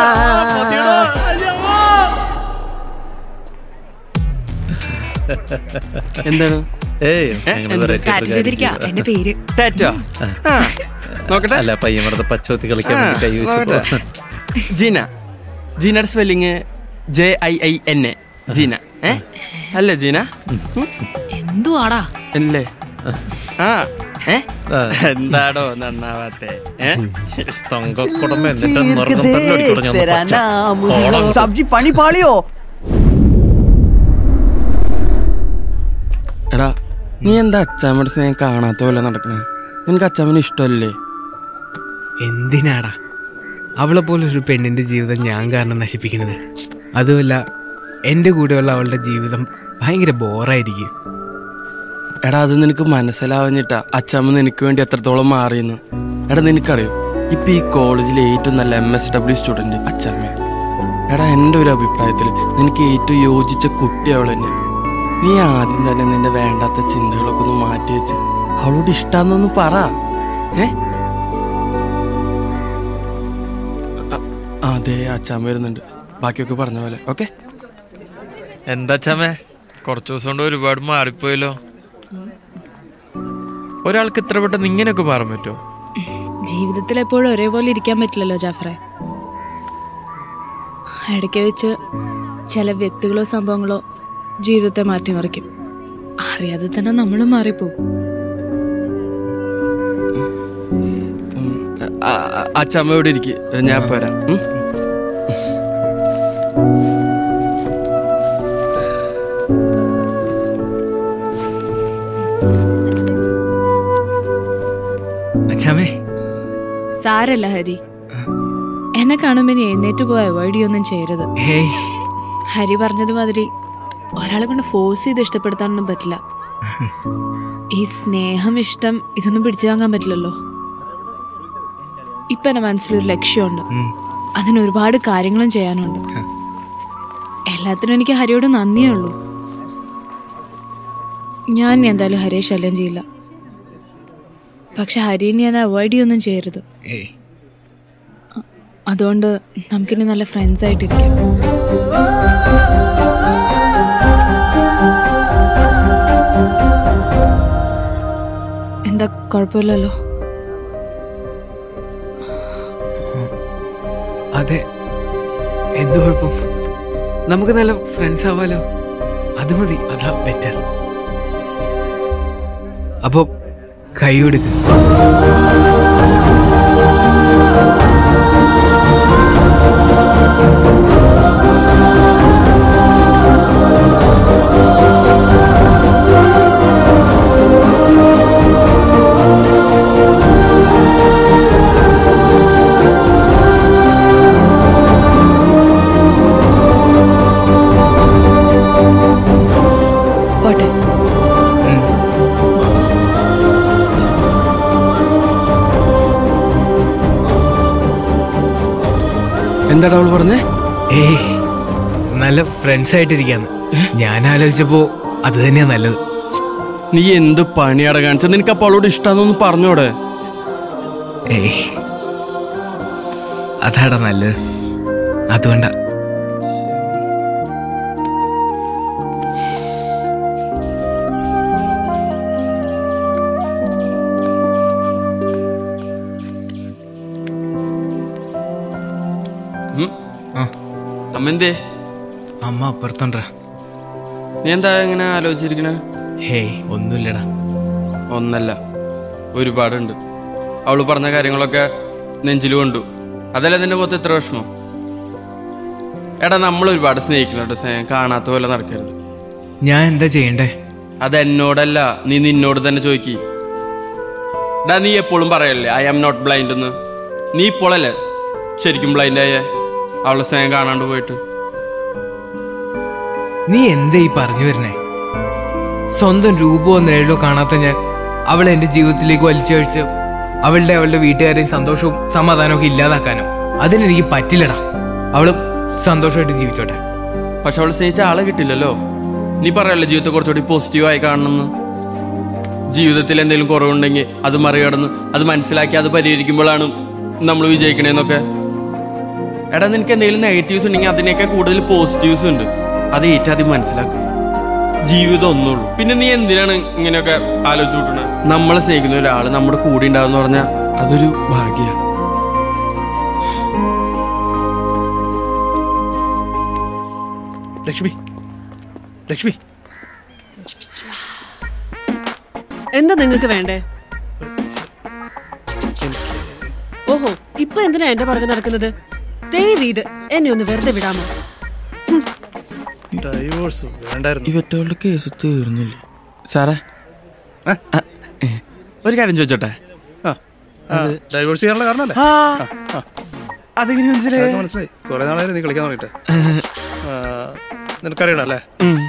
എന്താണ് ഏയ് ഞങ്ങള് variety ആയിട്ടൊരു കാര്യം ചെയ്തിരിക്കാ ചെയ്തതാ. എന്റെ പേര് ടാറ്റോ നോക്കട്ടെ അല്ല പയ്യൻ വെറുതെ പച്ചവത്തി കളിക്കാൻ വേണ്ടി കൈ നോക്കട്ടെ. വെച്ചു ജീന ജീനയുടെ spelling J I I N A Jeena ഏ അല്ലേ ജീന എന്തുവാടാ അല്ലേ ആ ഏ എന്താടോ നന്നാവാത്തെ തങ്കക്കുടമ എന്നിട്ട് നിറകം തന്നെ അടിക്കുറഞ്ഞു तेरा नाम സബ്ജി പണി പാളിയോ എടാ നീ എന്താ അച്ചാമ്മയുടെ സ്നേഹം കാണാത്ത പോലെ നടക്കണേ നിനക്ക് അച്ചാമ്മന് ഇഷ്ടമല്ലേ എന്തിനാടാ അവളെ പോലെ ഒരു പെണ്ണിന്റെ ജീവിതം ഞാൻ കാരണം നശിപ്പിക്കണത് അതുമല്ല എൻ്റെ കൂടെയുള്ള അവളുടെ ജീവിതം ഭയങ്കര ബോറായിരിക്കും എടാ അത് നിനക്ക് മനസ്സിലാവഞ്ഞിട്ടാ അച്ചാമ്മ നിനക്ക് വേണ്ടി എത്രത്തോളം മാറിയെന്ന് എടാ നിനക്കറിയോ ഇപ്പൊ ഈ കോളേജിലെ ഏറ്റവും നല്ല M S W student Achamma എടാ എൻ്റെ ഒരു അഭിപ്രായത്തിൽ നിനക്ക് ഏറ്റവും യോജിച്ച കുട്ടി അവൾ തന്നെ നീ ആദ്യം തന്നെ നിന്റെ വേണ്ടാത്ത ചിന്തകളൊക്കെ ഒന്ന് മാറ്റി വെച്ച് അവളോട് ഇഷ്ടാന്നൊന്ന് പറ ഏ അ- അതെ അച്ചാമ്മ വരുന്നുണ്ട് ബാക്കിയൊക്കെ പറഞ്ഞ പോലെ ഓക്കെ എന്താ ചമേ കുറച്ചു ദിവസം കൊണ്ട് ഒരുപാട് മാറിപ്പോയല്ലോ ഒരാൾക്ക് ഇത്ര പെട്ടെന്ന് ഇങ്ങനെയൊക്കെ മാറാൻ പറ്റുമോ ജീവിതത്തിൽ എപ്പോഴും ഒരേപോലെ ഇരിക്കാൻ പറ്റില്ലല്ലോ ജാഫറെ ഇടയ്ക്ക് വെച്ച് ചില വ്യക്തികളോ സംഭവങ്ങളോ ജീവിതത്തെ മാറ്റിമറിക്കും അറിയാതെ തന്നെ നമ്മളും മാറിപ്പോവും അ- അ- അച്ചാമ്മ ഇവിടെ ഇരിക്കും ഞാൻ പോരാം ഉം? അച്ഛാമേ സാരല്ല ഹരി എന്നെ കാണുമ്പോ ഇനി എഴുന്നേറ്റ് പോയി അവോയ്ഡ് ചെയ്യൊന്നും ചെയ്യരുത് ഹേയ് ഹരി പറഞ്ഞതുമാതിരി ഒരാളെ കൊണ്ട് ഫോഴ്സ് ചെയ്ത് ഇഷ്ടപ്പെടുത്താനൊന്നും പറ്റില്ല ഈ സ്നേഹം ഇഷ്ടം ഇതൊന്നും പിടിച്ചു വാങ്ങാൻ പറ്റില്ലല്ലോ ഇപ്പൊ എന്റെ മനസ്സിലൊരു ലക്ഷ്യമുണ്ട് അതിന് ഒരുപാട് കാര്യങ്ങളും ചെയ്യാനുണ്ട് എല്ലാത്തിനും എനിക്ക് ഹരിയോട് നന്ദിയേ ഉള്ളൂ ഞാൻ ഇനി എന്തായാലും ഹരിയെ ശല്യം ചെയ്യില്ല പക്ഷെ ഹരിനെ ഞാൻ അവോയ്ഡ് ചെയ്യൊന്നും ചെയ്യരുത് ഏയ് അതുകൊണ്ട് നമുക്കിനി നല്ല ഫ്രണ്ട്സ് ആയിട്ടിരിക്കാം എന്താ കുഴപ്പമില്ലല്ലോ അതെ എന്ത് കുഴപ്പം നമുക്ക് നല്ല ഫ്രണ്ട്സ് ആവാലോ അത് മതി അതാ ബെറ്റർ അപ്പോ കൈ കൊടുക്ക് പോട്ടെ എന്താടാ അവള് പറഞ്ഞേ ഏയ് നല്ല ഫ്രണ്ട്സ് ആയിട്ടിരിക്കാന്ന് ഞാൻ ആലോചിച്ചപ്പോ അത് തന്നെയാ നല്ലത് നീ എന്ത് പണിയാടെ കാണിച്ചത് നിനക്ക് അപ്പോൾ അവളോട് ഇഷ്ടാന്നൊന്ന് പറഞ്ഞോടെ ഏയ് അതാടാ നല്ലത് അതുകൊണ്ടാ അമ്മ എന്തേ അമ്മ അപ്പുറത്തുണ്ടാ നീ എന്താ ഇങ്ങനെ ആലോചിച്ചിരിക്കണേ ഹേയ് ഒന്നുമില്ലടാ ഒന്നല്ല ഒരുപാടുണ്ട് അവള് പറഞ്ഞ കാര്യങ്ങളൊക്കെ നെഞ്ചിൽ കൊണ്ടു അതല്ല നിന്റെ മൊത്തം ഇത്ര വിഷമം എടാ നമ്മൾ ഒരുപാട് സ്നേഹിക്കുന്നുണ്ട് സ്നേഹം കാണാത്ത പോലെ നടക്കരുത് ഞാൻ എന്താ ചെയ്യണ്ടേ അത് എന്നോടല്ല നീ നിന്നോട് തന്നെ ചോദിക്കി ഡാ നീ എപ്പോഴും പറയല്ലേ ഐ ആം നോട്ട് ബ്ലൈൻഡ് എന്ന് നീ ഇപ്പോഴല്ലേ ശരിക്കും ബ്ലൈൻഡ് ആയേ അവളെ സ്നേഹം കാണാണ്ട് പോയിട്ട് നീ എന്താ ഈ പറഞ്ഞു വരുന്നേ സ്വന്തം രൂപമോ നിഴലോ കാണാത്ത ഞാൻ അവളെ എന്റെ ജീവിതത്തിലേക്ക് വലിച്ചഴിച്ച് അവളുടെ അവളുടെ വീട്ടുകാരെയും സന്തോഷവും സമാധാനവും ഒക്കെ ഇല്ലാതാക്കാനോ അതിനെനിക്ക് പറ്റില്ലടാ അവള് സന്തോഷമായിട്ട് ജീവിച്ചോട്ടെ പക്ഷെ അവൾ സ്നേഹിച്ച ആളെ കിട്ടില്ലല്ലോ നീ പറയല്ലേ ജീവിതത്തെ കുറച്ചുകൂടി പോസിറ്റീവായി കാണണമെന്ന് ജീവിതത്തിൽ എന്തെങ്കിലും കുറവുണ്ടെങ്കിൽ അത് മറികടന്ന് അത് മനസ്സിലാക്കി അത് പരിഹരിക്കുമ്പോഴാണ് നമ്മൾ വിജയിക്കണേന്നൊക്കെ എടാ നിനക്ക് എന്തെങ്കിലും നെഗറ്റീവ്സ് ഉണ്ടെങ്കിൽ അതിനേക്കാൾ കൂടുതൽ പോസിറ്റീവ്സ് ഉണ്ട് അത് ഏറ്റവും മനസ്സിലാക്കും ജീവിതം ഒന്നുള്ളൂ പിന്നെ നീ എന്തിനാണ് ഇങ്ങനെയൊക്കെ ആലോചിച്ച് കൂട്ടണത് നമ്മളെ സ്നേഹിക്കുന്ന ഒരാൾ നമ്മുടെ കൂടെ ഉണ്ടാവുന്ന പറഞ്ഞാൽ അതൊരു ഭാഗ്യമാണ് ലക്ഷ്മി ലക്ഷ്മി എന്താ നിങ്ങൾക്ക് വേണ്ടേ ഓഹോ ഇപ്പൊ എന്തിനാ എന്റെ പുറകെ നടക്കുന്നത് ദയവ് ഇത് എന്നെ ഒന്ന് വെറുതെ വിടാമോ ഡൈവോഴ്സ് വേണ്ടായിരുന്നു ഇവറ്റകളുടെ കേസ് തീർന്നില്ലേ സാറേ ആ, ഏ, ഒരു കാര്യം ചോദിച്ചോട്ടെ ഡൈവോഴ്സ് ചെയ്യാനുള്ള കാരണല്ലേ ആ. ആ, ആ. അതെങ്ങനെ മനസ്സിലായി അതൊക്കെ മനസ്സിലായി കുറെ നാളായി നീ കളിക്കാൻ തുടങ്ങിട്ട് നിനക്കറിയണം അല്ലേ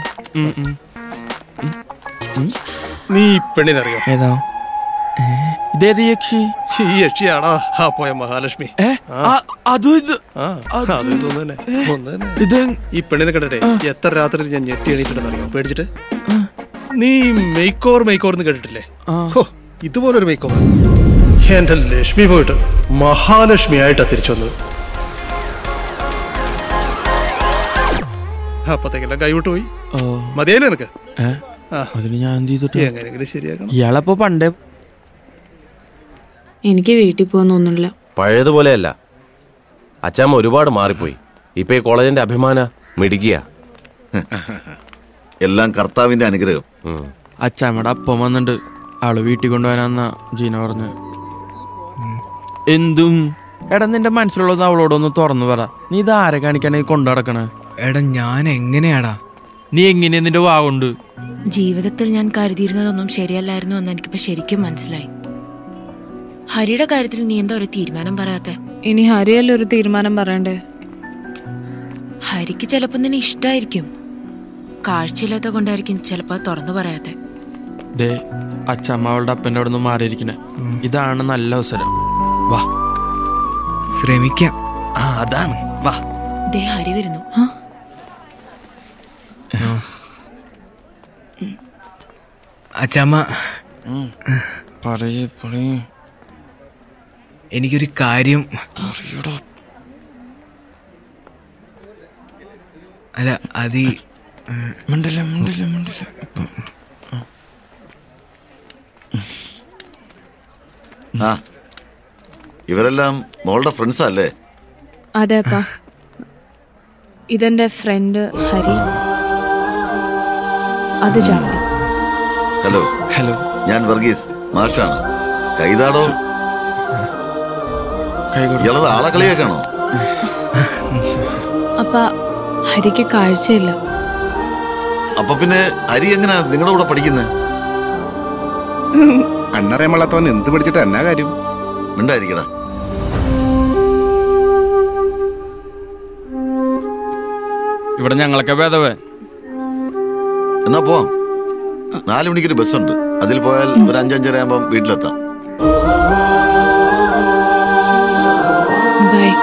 നീ ഈ പെണ്ണിനറിയോ ഏതാ ഇതേത് യക്ഷി ഈ യക്ഷിയാണോ ആ പോയ മഹാലക്ഷ്മി ആ. അതും ഇത് ആ, അത് ഇതൊന്ന് തന്നെ ഒന്ന് തന്നെ ഈ പെണ്ണിനെ കണ്ടിട്ടേ എത്ര രാത്രി ഞാൻ ഞെട്ടി എണീറ്റിട്ടെന്ന് അറിയോ പേടിച്ചിട്ട് നീ മേക്ക് ഓവർ മേക്ക് ഓവർ എന്ന് കേട്ടിട്ടില്ലേ ഹോ, ഇതുപോലൊരു മേക്ക് ഓവർ എന്റെ ലക്ഷ്മി പോയിട്ട് മഹാലക്ഷ്മി ആയിട്ടാ തിരിച്ചു വന്നത് അപ്പത്തേക്കെല്ലാം കൈവിട്ട് പോയി മതിയായില്ലേ നിനക്ക് ഏ? ആ. അതിന് ഞാൻ എന്ത് ചെയ്തിട്ട് എങ്ങനെയെങ്കിലും ശരിയാക്കണം ഇയാളപ്പോ പണ്ടേ എനിക്ക് വീട്ടിൽ പോകാൻ തോന്നുന്നില്ല പഴയതുപോലെയല്ല അച്ചാമ്മ ഒരുപാട് മാറിപ്പോയി ഇപ്പൊ ഈ കോളേജിന്റെ അഭിമാന മിടുക്കിയ എല്ലാം കർത്താവിന്റെ അനുഗ്രഹം അച്ചാമ്മയുടെ അപ്പം വന്നിട്ട് ആള് വീട്ടിൽ കൊണ്ടുപോകാനാന്നാ ജീന പറഞ്ഞ് എന്തും എടാ നിന്റെ മനസ്സിലുള്ളത് അവളോടൊന്ന് തുറന്നു പറ നീ ഇത് ആരെ കാണിക്കാനായി കൊണ്ടു നടക്കണേ എടാ ഞാൻ എങ്ങനെയാടാ നീ എങ്ങനെയാ നിന്റെ വാ കൊണ്ട് ജീവിതത്തിൽ ഞാൻ കരുതിയിരുന്നതൊന്നും ശരിയല്ലായിരുന്നു എന്ന് എനിക്കിപ്പോ ശരിക്കും മനസ്സിലായി ഹരിയുടെ കാര്യത്തിൽ നീ എന്താ ഒരു തീരുമാനം പറയാത്തെ ഇനി ഹരിയല്ലേ ഒരു തീരുമാനം പറയണ്ടേ ഹരിക്ക് ചിലപ്പോ നിന്നെ ഇഷ്ടായിരിക്കും കാഴ്ചയില്ലാത്ത കൊണ്ടായിരിക്കും ചിലപ്പോ തുറന്നു പറയാത്തെ ദേ അച്ചമ്മ അവളുടെ അപ്പന്റെ അവിടെ നിന്ന് മാറിയിരിക്കണേ ഇതാണ് നല്ല അവസരം വാ ശ്രമിക്കാം ആ അതാണ് വാ ദേ ഹരി വരുന്നു അച്ചാമ്മ പറയേ പറയേ എനിക്കൊരു കാര്യം അല്ല അത് ഈ, ഉം, മിണ്ടില്ല മിണ്ടില്ല മിണ്ടില്ല ആ ഇവരെല്ലാം മോളുടെ ഫ്രണ്ട്സാ അല്ലേ അതെ അപ്പാ ഇതെന്റെ ഫ്രണ്ട് ഹരി അത് ജാഫർ ഹലോ ഹലോ ഞാൻ വർഗീസ് മാഷാണ് കൈതാടോ ഇളത് ആളെ കളിയാക്കാണോ അപ്പ ഹരിക്ക് കാഴ്ചയില്ല അപ്പൊ പിന്നെ ഹരി എങ്ങനെയാ നിങ്ങളുടെ കൂടെ പഠിക്കുന്നത് അണ്ണറിയാൻ പാടാത്തവൻ എന്ത് പഠിച്ചിട്ട് എന്നാ കാര്യം മിണ്ടായിരിക്കടാ ഇവിടെ ഞങ്ങളൊക്കെ ഭേദവേ എന്നാ പോവാം നാല് മണിക്കൊരു ബസ്സുണ്ട് അതിൽ പോയാൽ ഒരു അഞ്ചഞ്ചര ആകുമ്പം വീട്ടിലെത്താം ബൈ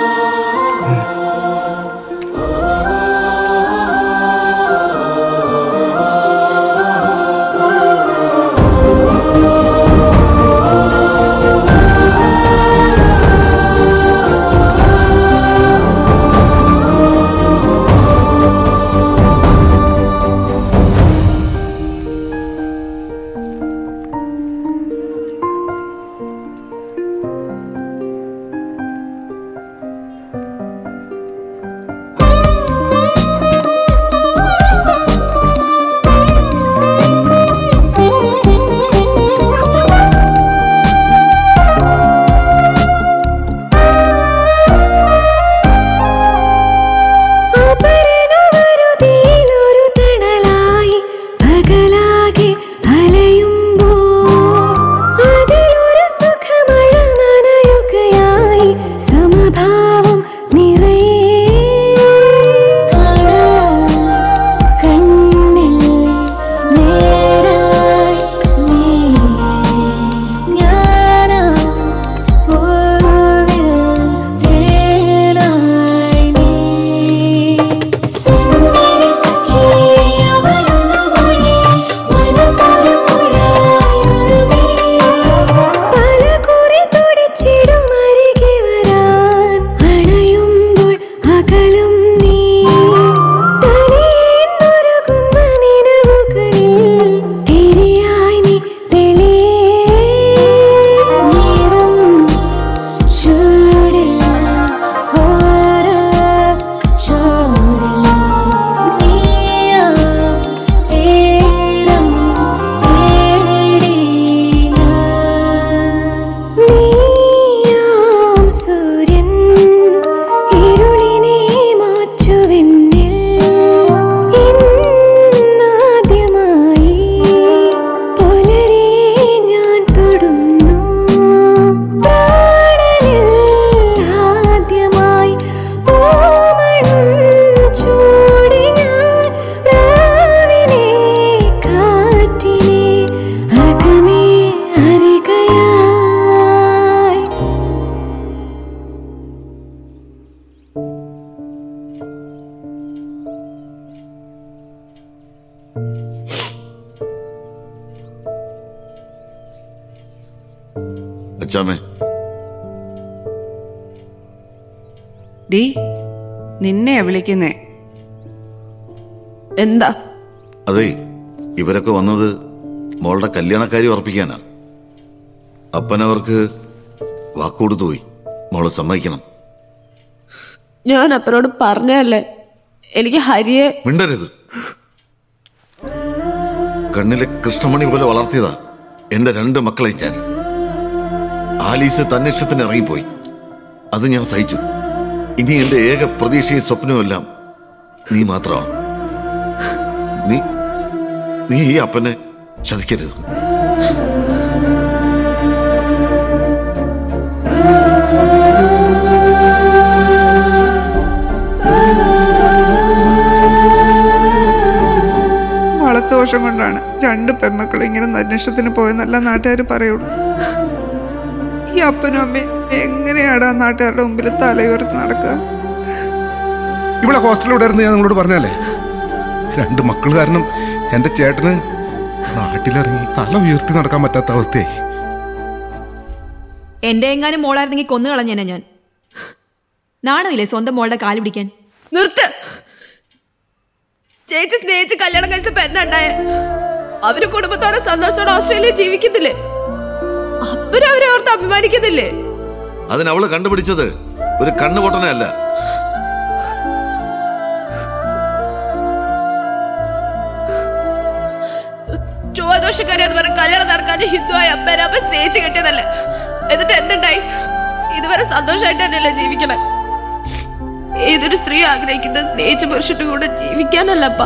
അച്ചാമ്മേ ഡീ നിന്നെയാ വിളിക്കുന്നേ എന്താ അതെ ഇവരൊക്കെ വന്നത് മോളുടെ കല്യാണക്കാരി ഉറപ്പിക്കാനാ അപ്പനവർക്ക് വാക്കുകൊടുത്തു പോയി മോള് സമ്മതിക്കണം ഞാൻ അപ്പനോട് പറഞ്ഞല്ലേ എനിക്ക് ഹരിയെ മിണ്ടരുത് കണ്ണിലെ കൃഷ്ണമണി പോലെ വളർത്തിയതാ എന്റെ രണ്ട് മക്കളെ ഞാൻ ആലീസ് തന്നിഷ്ടത്തിന് ഇറങ്ങിപ്പോയി അത് ഞാൻ സഹിച്ചു ഇനി എന്റെ ഏക പ്രതീക്ഷയും സ്വപ്നവും എല്ലാം നീ മാത്രമാണ് നീ നീ ഈ അപ്പനെ ചതിക്കരുത് വളർത്തുദോഷം കൊണ്ടാണ് രണ്ട് പെമ്മക്കൾ ഇങ്ങനെ അന്വേഷണത്തിന് പോയെന്നല്ല നാട്ടുകാർ പറയുള്ളൂ ഈ അപ്പനും അമ്മയും എങ്ങനെയാടാ നാട്ടുകാരുടെ മുമ്പിൽ തലയുയർത്തി നടക്കുക ഇവിടെ ഹോസ്റ്റലിൽ വിടായിരുന്നു ഞാൻ നിങ്ങളോട് പറഞ്ഞല്ലേ രണ്ട് മക്കൾ കാരണം എന്റെ ചേട്ടന് നാട്ടിലിറങ്ങി തല ഉയർത്തി നടക്കാൻ പറ്റാത്ത അവസ്ഥയായി എന്റെ എങ്ങാനും മോളായിരുന്നെങ്കിൽ കൊന്നു കളഞ്ഞേനെ ഞാൻ നാണമില്ലേ സ്വന്തം മോളുടെ കാല് പിടിക്കാൻ നിർത്ത് ചേച്ചി സ്നേഹിച്ച് കല്യാണം കഴിച്ചപ്പോ എന്താ ഉണ്ടായ അവര് കുടുംബത്തോടെ സന്തോഷത്തോടെ ഓസ്ട്രേലിയ ജീവിക്കുന്നില്ലേ അപ്പനും അവരെ ഓർത്ത് അഭിമാനിക്കുന്നില്ലേ അതിന് അവള് കണ്ടുപിടിച്ചത് ഒരു കണ്ണുപൊട്ടനെ അല്ല ചുവദോഷക്കാരി എന്ന് പറഞ്ഞ കല്യാണം നടക്കാൻ ഹിന്ദുവായ അപ്പേനെ അമ്മ സ്നേഹിച്ച് കെട്ടിയതല്ലേ എന്നിട്ട് എന്തുണ്ടായി ഇതുവരെ സന്തോഷമായിട്ട് തന്നെയല്ലേ ജീവിക്കണം ഏതൊരു സ്ത്രീ ആഗ്രഹിക്കുന്ന സ്നേഹിച്ച പുരുഷന്റെ കൂടെ ജീവിക്കാനല്ലപ്പ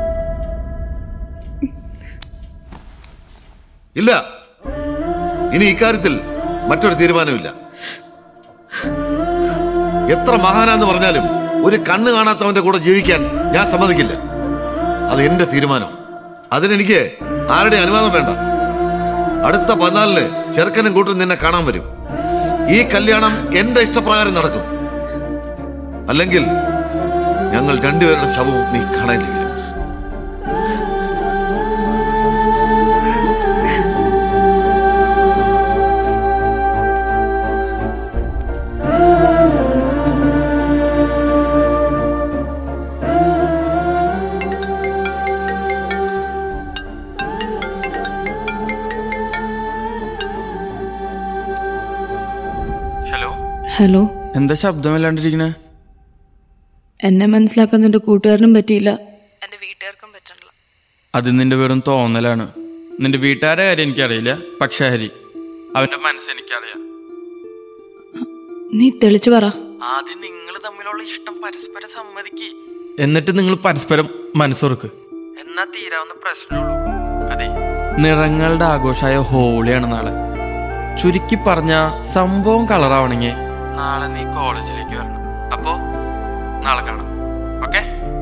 ഇല്ല ഇനി ഇക്കാര്യത്തിൽ മറ്റൊരു തീരുമാനമില്ല എത്ര മഹാനാന്ന് പറഞ്ഞാലും ഒരു കണ്ണ് കാണാത്തവന്റെ കൂടെ ജീവിക്കാൻ ഞാൻ സമ്മതിക്കില്ല അത് എന്റെ തീരുമാനം അതിനെനിക്ക് ആരുടെ അനുവാദം വേണ്ട അടുത്ത പതിനാലിന് ചെറുക്കനും കൂട്ടും നിന്നെ കാണാൻ വരും ഈ കല്യാണം എന്റെ ഇഷ്ടപ്രകാരം നടക്കും അല്ലെങ്കിൽ ഞങ്ങൾ രണ്ടുപേരുടെ ശവവും നീ കാണേണ്ടി വരും ഹലോ ഹലോ എന്താ ശബ്ദമില്ലാണ്ടിരിക്കണേ എന്നെ മനസ്സിലാക്കാൻ നിന്റെ കൂട്ടുകാരനും പറ്റിയില്ല അത് നിന്റെ വെറും തോന്നലാണ് നിന്റെ വീട്ടുകാരെ കാര്യം എനിക്കറിയില്ല പക്ഷേ ഹരി അവന്റെ മനസ്സ് എനിക്കറിയാം നീ തെളിച്ചു പറ ആദ്യം നിങ്ങൾ തമ്മിലുള്ള ഇഷ്ടം പരസ്പരം സമ്മതിക്ക് എന്നിട്ട് നിങ്ങൾ പരസ്പരം മനസ്സുറക്ക് എന്നാ തീരാവുന്ന പ്രശ്നമുള്ളൂ അതെ നിറങ്ങളുടെ ആഘോഷമായ ഹോളിയാണ് നാളെ ചുരുക്കി പറഞ്ഞ സംഭവം കളറാവണെങ്കിൽ നാളെ നീ കോളേജിലേക്ക് വരണം അപ്പോ നാളെ കാണാം ഓക്കെ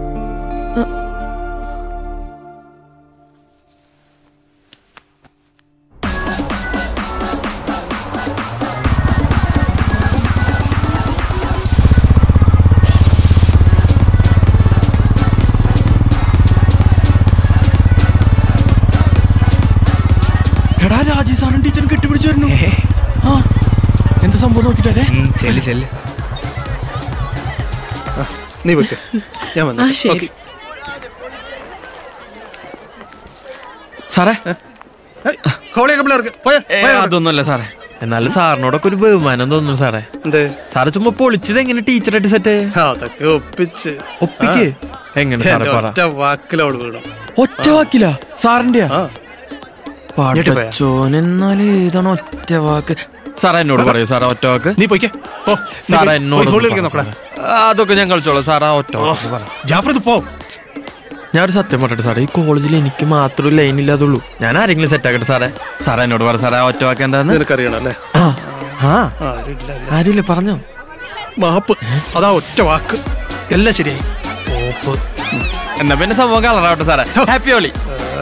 എടാ രാജി സാറും ടീച്ചറും കെട്ടിപ്പിടിച്ചു വരുന്നു ആ എന്താ സംഭവം നോക്കിട്ടേ ചെല്ല് ചെല്ല് നീ വെക്ക് ഞാൻ വന്നു ആ, ശരി. ഓക്കേ. സാറേ ഹോളിയൊക്കെ പിള്ളേർക്ക് പോയ ഏ, അതൊന്നുമല്ല സാറേ എന്നാലും സാറിനോടൊക്കെ ഒരു ബഹുമാനം തോന്നുന്നു സാറേ സാറ് ചുമ്മാ പൊളിച്ചത് എങ്ങനെ ടീച്ചറായിട്ട് സെറ്റ് അതൊക്കെ ഒപ്പിച്ച് ഒപ്പിക്ക് എങ്ങനെ സാറേ എന്റെ പറ ഒറ്റ വാക്കിലോട് വീണു ഒറ്റ വാക്കില സാറിന്റെ ഞെട്ടിപ്പോയോ? പടച്ചോൻ എന്നാലും ഏതാണ് ഒറ്റ വാക്ക് സാറേ എന്നോട് പറയൂ സാറേ ഒറ്റ വാക്ക് നീ പോയിക്കേ ഓ സാറേ എന്നോട് ഹോളി ഒന്ന് കളിക്കാൻ പറ നോക്കടാ സാറേ. ആ, അതൊക്കെ ഞാൻ കളിച്ചോളാം സാറാ ഒറ്റ വാക്ക് പറ ജാഫർ ഇത് പോ ഞാൻ ഒരു സത്യം പറയട്ടെ സാറേ ഈ കോളേജിൽ എനിക്ക് മാത്രം ഒരു ലൈൻ ഇല്ലാതുള്ളൂ ഞാൻ ആരെങ്കിലും സെറ്റ് ആക്കട്ടെ സാറേ സാറേ എന്നോട് പറ സാറേ ആ ഒറ്റ വാക്ക് എന്താന്ന് നിനക്കറിയണം അല്ലേ ആ ആ ആരുമില്ല അല്ലേ? ആരില്ല പറഞ്ഞോ മാപ്പ് അതാ ഒറ്റ വാക്ക് എല്ലാം ശരിയായി ഓപ്പ് എന്നാ പിന്നെ സംഭവം കളറാവട്ടെ സാറേ ഹാപ്പി ഓളി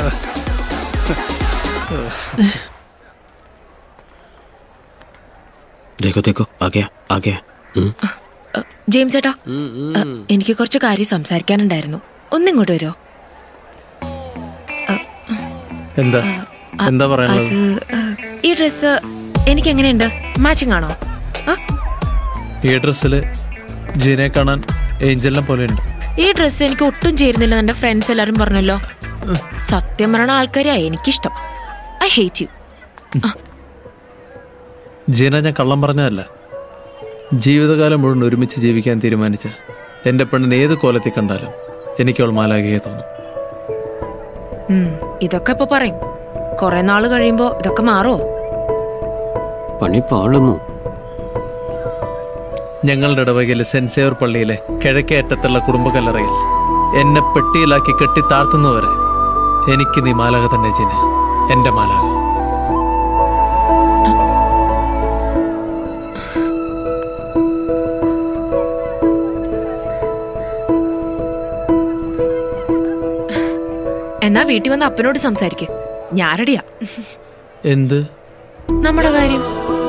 देखो देखो आ गया आ गया हम्म। ജെയിംസ് ഏട്ടാ അ, എനിക്ക് കുറച്ച് കാര്യം സംസാരിക്കാനുണ്ടായിരുന്നു ഒന്നിങ്ങോട്ട് വരുമോ എന്താ എന്താ പറയാനുള്ളത് അത് അ, ഈ ഡ്രസ്സ് എനിക്ക് എങ്ങനെയുണ്ട് മാച്ചിങ് ആണോ ആ ഈ ഡ്രസ്സിൽ ജീനെ കാണാൻ ഏഞ്ചലിനെ പോലെയുണ്ട് ഈ ഡ്രസ്സ് എനിക്ക് ഒട്ടും ചേരുന്നില്ല എന്റെ ഫ്രണ്ട്സ് എല്ലാരും പറഞ്ഞല്ലോ സത്യം പറയണ ആൾക്കാരെയാ എനിക്കിഷ്ടം ഐ ഹേറ്റ് യു ജീന ഞാൻ കള്ളം പറഞ്ഞതല്ല ജീവിതകാലം മുഴുവൻ ഒരുമിച്ച് ജീവിക്കാൻ തീരുമാനിച്ച എന്റെ പെണ്ണിനെ ഏത് കോലത്തിൽ കണ്ടാലും എനിക്ക് അവൾ മാലാകയെ തോന്നും ഉം, ഇതൊക്കെ ഇപ്പൊ പറയും കൊറേ നാള് കഴിയുമ്പോ ഇതൊക്കെ മാറോ പണി പാളുമോ ഞങ്ങളുടെ ഇടവകയിലെ സെന്റ് സേവർ പള്ളിയിലെ കിഴക്കേ അറ്റത്തുള്ള കുടുംബ കല്ലറയിൽ എന്നെ പെട്ടിയിലാക്കി കെട്ടി താഴ്ത്തുന്നവരെ എനിക്ക് നീ മാലാക തന്നെ ജീന എന്റെ മാലാക എന്നാ വീട്ടിൽ വന്ന് അപ്പനോട് സംസാരിക്ക് ഞാൻ റെഡിയാ എന്ത് നമ്മുടെ കാര്യം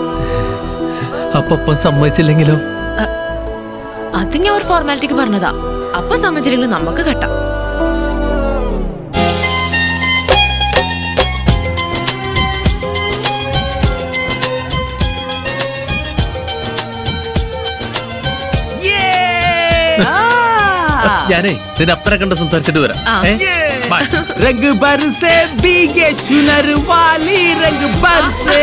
അപ്പം സമ്മതിച്ചില്ലെങ്കിലോ അത് ഞാൻ ഒരു ഫോർമാലിറ്റിക്ക് പറഞ്ഞതാ അപ്പൊ സമ്മതിച്ചില്ലെങ്കിൽ നമുക്ക് കെട്ടാം ഞാനേ നിന്നെ അപ്പനെ കണ്ട് സംസാരിച്ചിട്ട് വരാം ആ. ഏ? Bye. रंग बरसे भीगे चुनर वाली रंग बरसे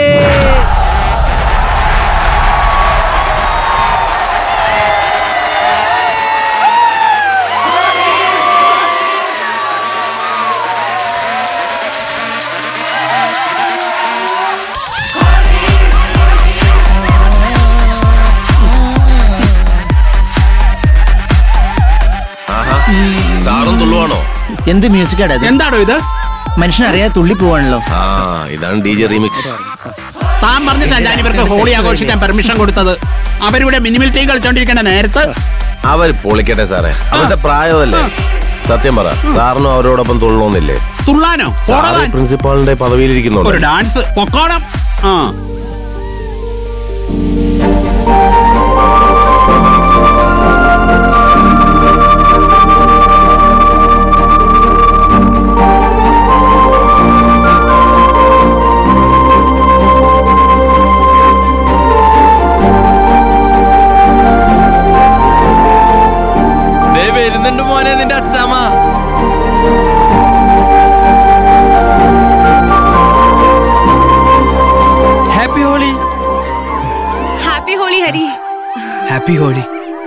ആഹാ സാറും തുള്ളുവാണോ എന്ത് മ്യൂസിക് എന്താണോ ഇത് മനുഷ്യനറിയാതെ തുള്ളി പോവാണല്ലോ ആ ഇതാണ് ഡി ജെ റീമിക്സ് താൻ പറഞ്ഞിട്ടാ ഞാൻ ഇവർക്ക് ഹോളി ആഘോഷിക്കാൻ പെർമിഷൻ കൊടുത്തത് അവരിവിടെ മിനിമൽ ടീ കളിച്ചോണ്ടിരിക്കേണ്ട നേരത്ത് അവർ പൊളിക്കട്ടെ സാറേ അവരുടെ പ്രായമല്ലേ സത്യം പറ സാറിനും അവരോടൊപ്പം തുള്ളണമെന്നില്ലേ തുള്ളാനോ സാറ് ഓടാൻ പ്രിൻസിപ്പാളിന്റെ പദവിയിലിരിക്കുന്നുണ്ട് ഒരു ഡാൻസ് പൊക്കോണം ആ ദേ വരുന്നുണ്ട് മോനെ നിന്റെ Achamma happy Holi happy Holi Hari happy Holi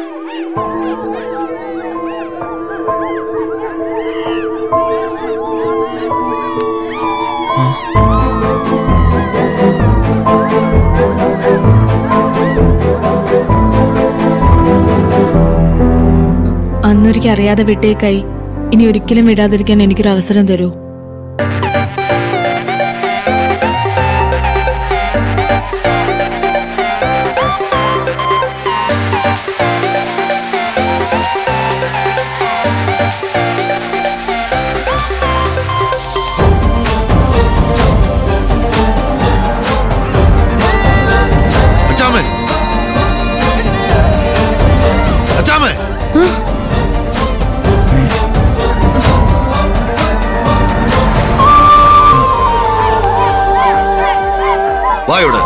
അന്നൊരിക്കൽ അറിയാതെ വിട്ടേക്കായി ഇനി ഒരിക്കലും വിടാതിരിക്കാൻ എനിക്കൊരു അവസരം തരൂ അച്ചാമേ അച്ചാമേ വാ ഇവിടെ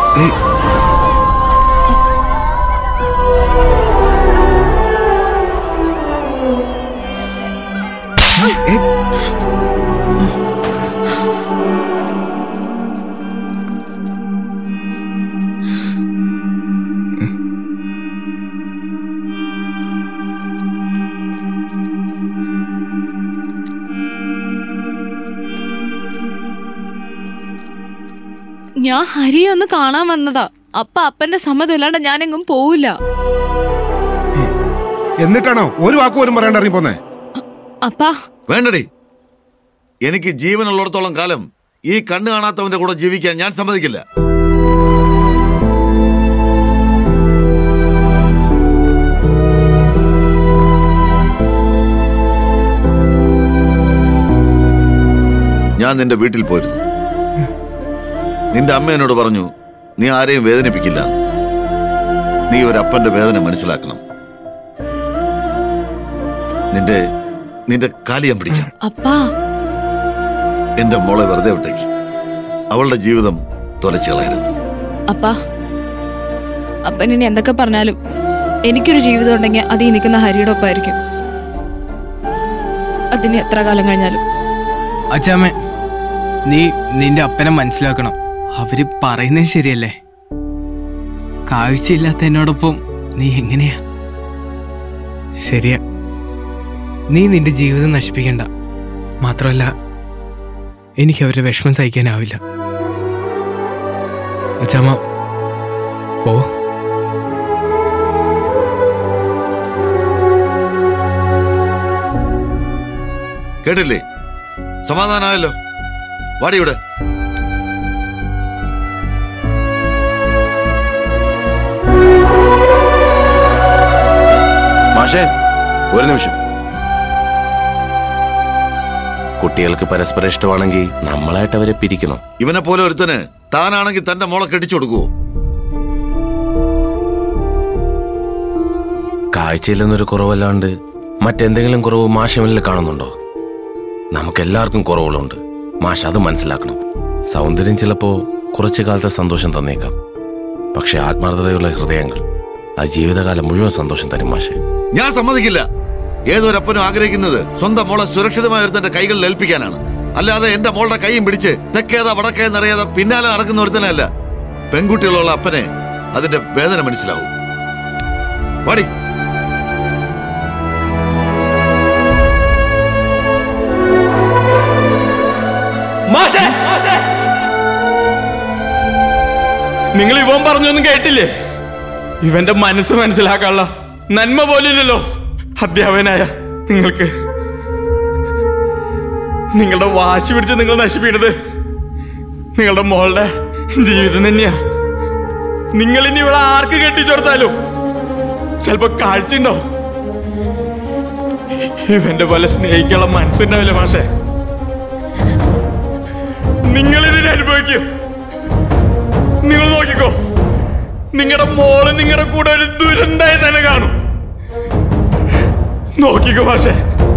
ഞാൻ ഹരിയെ ഒന്ന് കാണാൻ വന്നതാ അപ്പ അപ്പന്റെ സമ്മതം ഇല്ലാണ്ട് ഞാനെങ്ങും പോവില്ല എന്നിട്ടാണോ ഒരു വാക്ക് പോലും പറയണ്ട ഇറങ്ങി പോന്നേ അപ്പാ വേണ്ടടി എനിക്ക് ജീവനുള്ളിടത്തോളം കാലം ഈ കണ്ണ് കാണാത്തവന്റെ കൂടെ ജീവിക്കാൻ ഞാൻ സമ്മതിക്കില്ല ഞാൻ നിന്റെ വീട്ടിൽ പോയിരുന്നു നിന്റെ അമ്മ എന്നോട് പറഞ്ഞു നീ ആരെയും വേദനിപ്പിക്കില്ല നീ ഒരു അപ്പന്റെ വേദന മനസ്സിലാക്കണം നിന്റെ നിന്റെ കാലിയം പിടിക്കാം അപ്പാ എന്റെ മോളെ വെറുതെ വിട്ടേക്ക് അവളുടെ ജീവിതം തൊലച്ചു കളയരുത് അപ്പാ അപ്പൻ ഇനി എന്തൊക്കെ പറഞ്ഞാലും എനിക്കൊരു ജീവിതം ഉണ്ടെങ്കിൽ അത് ഈ നിൽക്കുന്ന ഹരിയുടെ ഒപ്പമായിരിക്കും അതിന് എത്ര കാലം കഴിഞ്ഞാലും അച്ചാമ്മ നീ നിന്റെ അപ്പനെ മനസ്സിലാക്കണം അവര് പറയുന്നത് ശരിയല്ലേ കാഴ്ചയില്ലാത്ത എന്നോടൊപ്പം നീ എങ്ങനെയാ ശരിയാ നീ നിന്റെ ജീവിതം നശിപ്പിക്കണ്ട മാത്രമല്ല എനിക്ക് അവരുടെ വിഷമം സഹിക്കാനാവില്ല അച്ചാമ്മ ഓ കേട്ടില്ലേ സമാധാനമായല്ലോ വാടി ഇവിടെ മാഷേ ഒരു നിമിഷം കുട്ടികൾക്ക് പരസ്പരം ഇഷ്ടമാണെങ്കിൽ നമ്മളായിട്ട് അവരെ പിരിക്കണം ഇവനെ പോലെ ഒരുത്തന് താനാണെങ്കിൽ തന്റെ മോളെ കെട്ടിച്ചു കൊടുക്കുവോ കാഴ്ചയില്ലെന്നൊരു കുറവല്ലാണ്ട് മറ്റെന്തെങ്കിലും കുറവ് മാഷമില്ല കാണുന്നുണ്ടോ നമുക്കെല്ലാവർക്കും കുറവുകളുണ്ട് മാഷ് അത് മനസ്സിലാക്കണം സൗന്ദര്യം ചിലപ്പോ കുറച്ചു കാലത്തെ സന്തോഷം തന്നേക്കാം പക്ഷെ ആത്മാർത്ഥതയുള്ള ഹൃദയങ്ങൾ ആ ജീവിതകാലം മുഴുവൻ സന്തോഷം തരും മാഷെ ഞാൻ സമ്മതിക്കില്ല ഏതൊരപ്പനും ആഗ്രഹിക്കുന്നത് സ്വന്തം മോളെ സുരക്ഷിതമായ ഒരുത്തന്റെ കൈകളിൽ ഏൽപ്പിക്കാനാണ് അല്ലാതെ എന്റെ മോളുടെ കൈയും പിടിച്ച് തെക്കേതാ വടക്കേന്നറിയാതെ പിന്നാലെ നടക്കുന്ന ഒരുത്തനല്ല പെൺകുട്ടികളുള്ള അപ്പനെ അതിന്റെ വേദന മനസ്സിലാവും വാടി മാഷേ നിങ്ങൾ ഇവൻ പറഞ്ഞൊന്നും കേട്ടില്ലേ ഇവന്റെ മനസ്സ് മനസ്സിലാക്കാനുള്ള നന്മ പോലില്ലല്ലോ അധ്യാപകനായ നിങ്ങൾക്ക് നിങ്ങളുടെ വാശി പിടിച്ച് നിങ്ങൾ നശിപ്പിക്കണത് നിങ്ങളുടെ മോളുടെ ജീവിതം തന്നെയാ നിങ്ങൾ ഇനി ഇവിടെ ആർക്ക് കെട്ടിച്ചോർത്താലും ചിലപ്പോ കാഴ്ചയുണ്ടോ ഇവന്റെ പോലെ സ്നേഹിക്കാനുള്ള മനസ്സുണ്ടാവില്ല മാഷേ നിങ്ങൾ ഇതിനെ അനുഭവിക്കും നിങ്ങൾ നോക്കിക്കോ നിങ്ങളുടെ മോള് നിങ്ങളുടെ കൂടെ ഒരു ദുരന്തായി തന്നെ കാണും നോക്കിക്കോ പക്ഷേ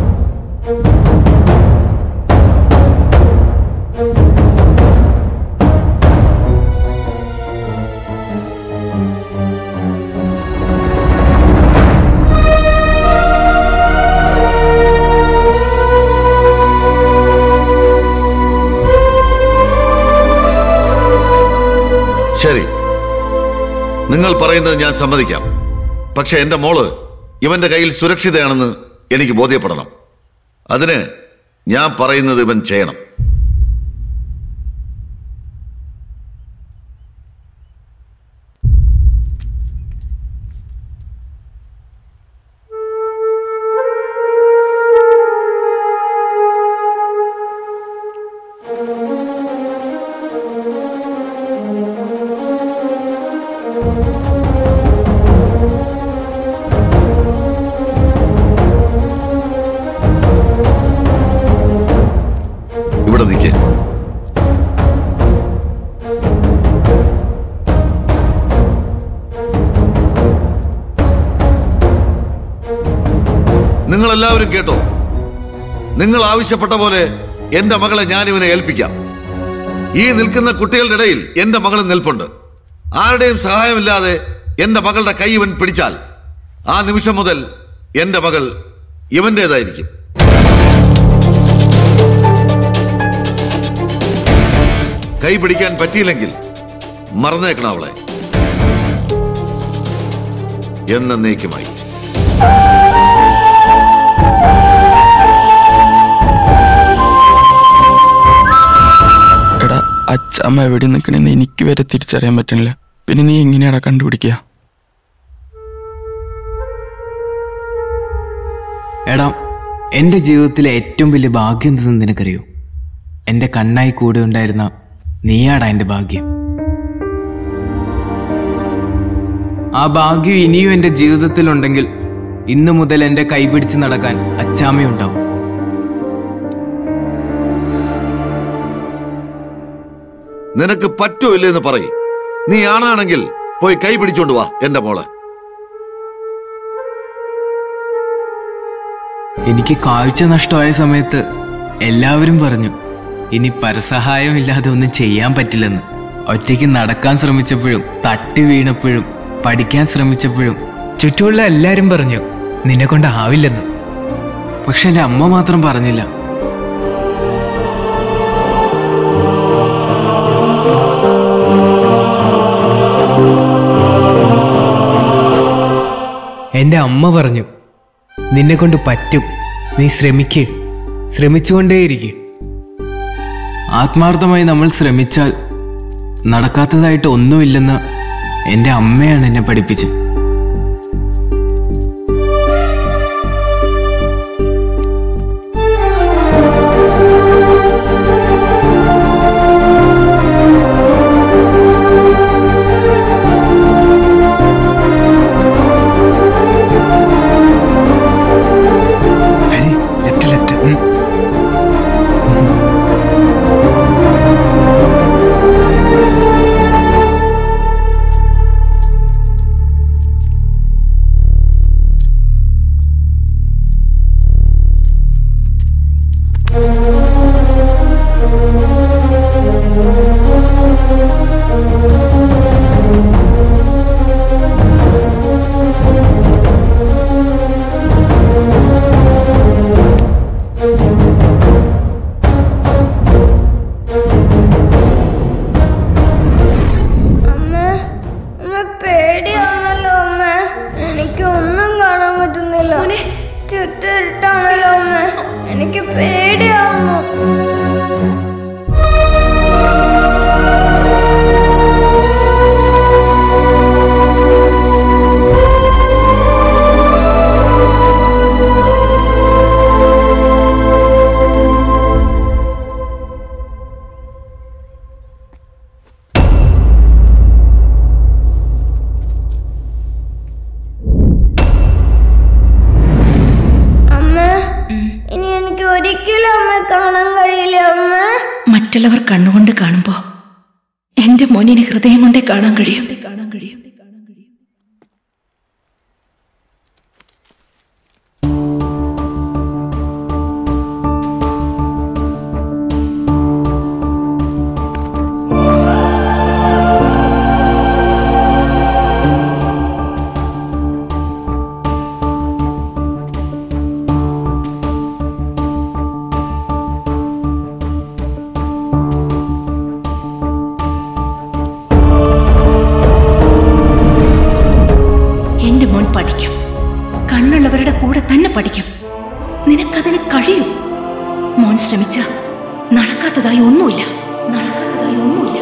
ശരി നിങ്ങൾ പറയുന്നത് ഞാൻ സമ്മതിക്കാം പക്ഷെ എന്റെ മോള് ഇവന്റെ കയ്യിൽ സുരക്ഷിതയാണെന്ന് എനിക്ക് ബോധ്യപ്പെടണം അതിന് ഞാൻ പറയുന്നത് ഇവൻ ചെയ്യണം ഇവിടെ നിൽക്കേ നിങ്ങൾ എല്ലാവരും കേട്ടോ നിങ്ങൾ ആവശ്യപ്പെട്ട പോലെ എന്റെ മകളെ ഞാൻ ഇവനെ ഏൽപ്പിക്കാം ഈ നിൽക്കുന്ന കുട്ടികളുടെ ഇടയിൽ എന്റെ മകൾ നിൽപ്പുണ്ട് ആരുടെയും സഹായമില്ലാതെ എന്റെ മകളുടെ കൈ ഇവൻ പിടിച്ചാൽ ആ നിമിഷം മുതൽ എന്റെ മകൾ ഇവന്റേതായിരിക്കും കൈ പിടിക്കാൻ പറ്റിയില്ലെങ്കിൽ മറന്നേക്കണം അവളെ എന്നേക്കുമായി എടാ അച്ഛമ്മ എവിടെ നിൽക്കണെന്ന് എനിക്ക് വരെ തിരിച്ചറിയാൻ പറ്റണില്ല പിന്നെ നീ എങ്ങനെയാടാ കണ്ടുപിടിക്കുക എടാ എന്റെ ജീവിതത്തിലെ ഏറ്റവും വലിയ ഭാഗ്യം എന്തെന്ന് നിനക്കറിയോ എന്റെ കണ്ണായി കൂടെ ഉണ്ടായിരുന്ന നീയാടാ എന്റെ ഭാഗ്യം ആ ഭാഗ്യം ഇനിയും എന്റെ ജീവിതത്തിലുണ്ടെങ്കിൽ ഇന്നു മുതൽ എന്റെ കൈപിടിച്ച് നടക്കാൻ അച്ചാമ്മയുണ്ടാവും നിനക്ക് പറ്റോ ഇല്ലെന്ന് പറയും നീ ആണാണെങ്കിൽ പോയി കൈ പിടിച്ചോണ്ട് വാ എന്റെ മോളെ എനിക്ക് കാഴ്ച നഷ്ടമായ സമയത്ത് എല്ലാവരും പറഞ്ഞു ഇനി പരസഹായം ഇല്ലാതെ ഒന്നും ചെയ്യാൻ പറ്റില്ലെന്ന് ഒറ്റയ്ക്ക് നടക്കാൻ ശ്രമിച്ചപ്പോഴും തട്ടി വീണപ്പോഴും പഠിക്കാൻ ശ്രമിച്ചപ്പോഴും ചുറ്റുമുള്ള എല്ലാരും പറഞ്ഞു നിന്നെ കൊണ്ട് ആവില്ലെന്ന് പക്ഷെ എന്റെ അമ്മ മാത്രം പറഞ്ഞില്ല എന്റെ അമ്മ പറഞ്ഞു നിന്നെ കൊണ്ട് പറ്റും നീ ശ്രമിക്ക് ശ്രമിച്ചുകൊണ്ടേയിരിക്കെ ആത്മാർത്ഥമായി നമ്മൾ ശ്രമിച്ചാൽ നടക്കാത്തതായിട്ട് ഒന്നുമില്ലെന്ന് എന്റെ അമ്മയാണ് എന്നെ പഠിപ്പിച്ചത് ഹരി ലെഫ്റ്റ് ലെഫ്റ്റ് അമ്മ അമ്മ പേടിയാണല്ലോ അമ്മ എനിക്ക് ഒന്നും കാണാൻ പറ്റുന്നില്ല ചുറ്റിട്ടാണല്ലോ അമ്മ എനിക്ക് പേടിയാവുന്നു അമ്മ ഇനി എനിക്ക് ഒരിക്കലും അമ്മ കാണാൻ കഴിയില്ല അമ്മ മറ്റുള്ളവർ കണ്ണുകൊണ്ട് കാണുമ്പോ എന്റെ മോനിന് ഹൃദയം കൊണ്ടേ കാണാൻ കഴിയും കാണാൻ കഴിയും എന്റെ മോൻ പഠിക്കും കണ്ണുള്ളവരുടെ കൂടെ തന്നെ പഠിക്കും നിനക്കതിന് കഴിയും മോൻ ശ്രമിച്ച നടക്കാത്തതായി ഒന്നുമില്ല നടക്കാത്തതായി ഒന്നുമില്ല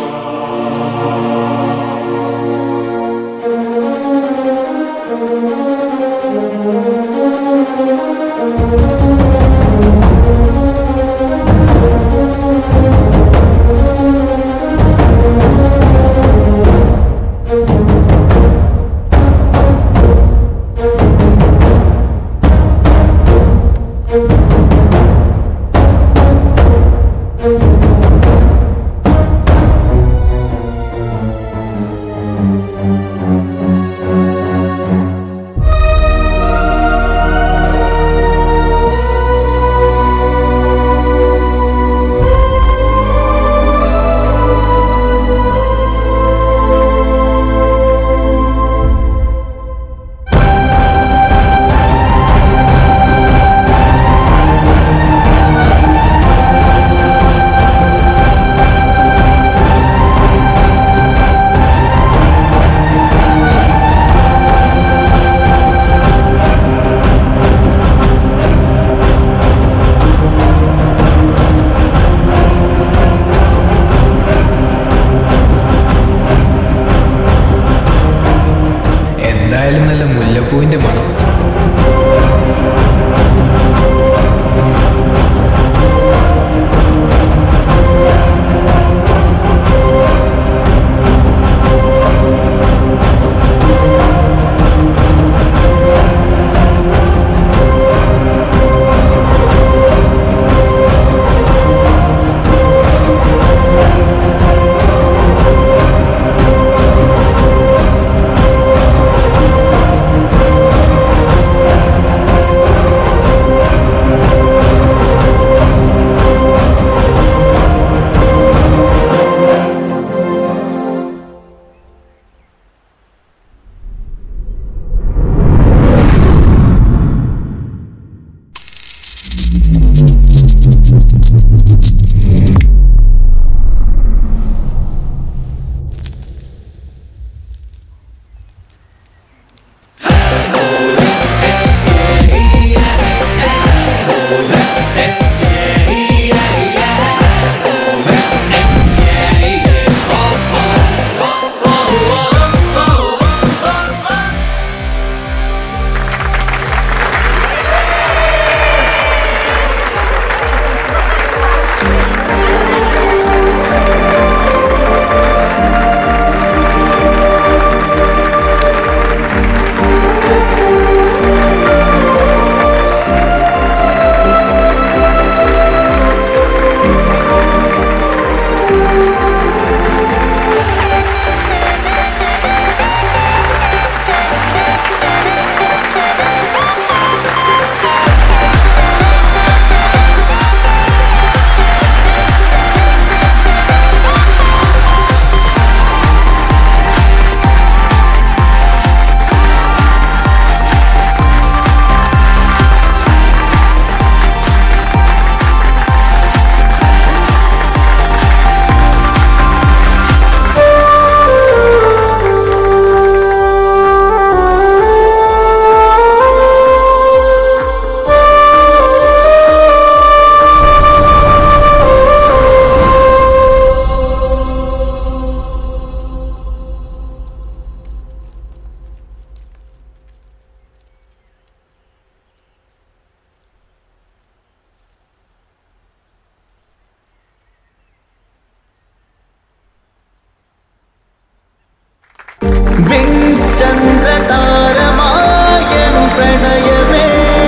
വെൺചന്ദ്രതാരമായൻ പ്രണയമേ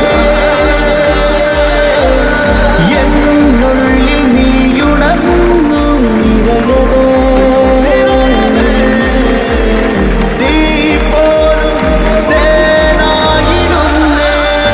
എന്നുള്ളിൽ നീയുണർന്നു നിറയവേ തീ പോലും തേനായിടുന്നേ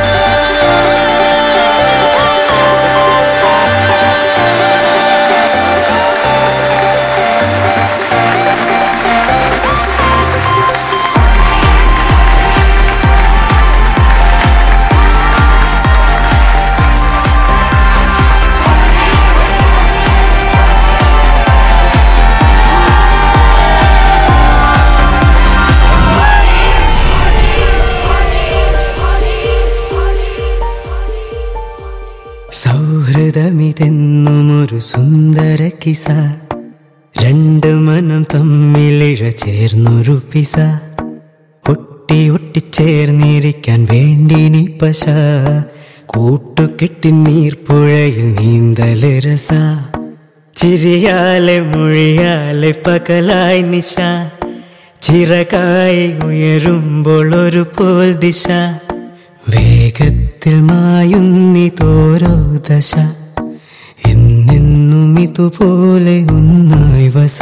സൗഹൃദമിതെന്നുമൊരു സുന്ദര കിസ രണ്ട് മനം തമ്മിലിഴ ചേർന്നൊരു പിസ ഒട്ടി ഒട്ടിച്ചേർന്നിരിക്കാൻ വേണ്ടി നീ പശ കൂട്ടുകെട്ടി നീർപ്പുഴയിൽ നീന്തല് രസ ചിരിയാലെ മൊഴിയാലെ പകലായി നിശ ചിറകായി ഉയരുമ്പോൾ ഒരു പോൽ ദിശ വേഗത്തിൽ മായുന്നിതോരോ ദശ എന്നെന്നും ഇതുപോലെ ഒന്നായി വസ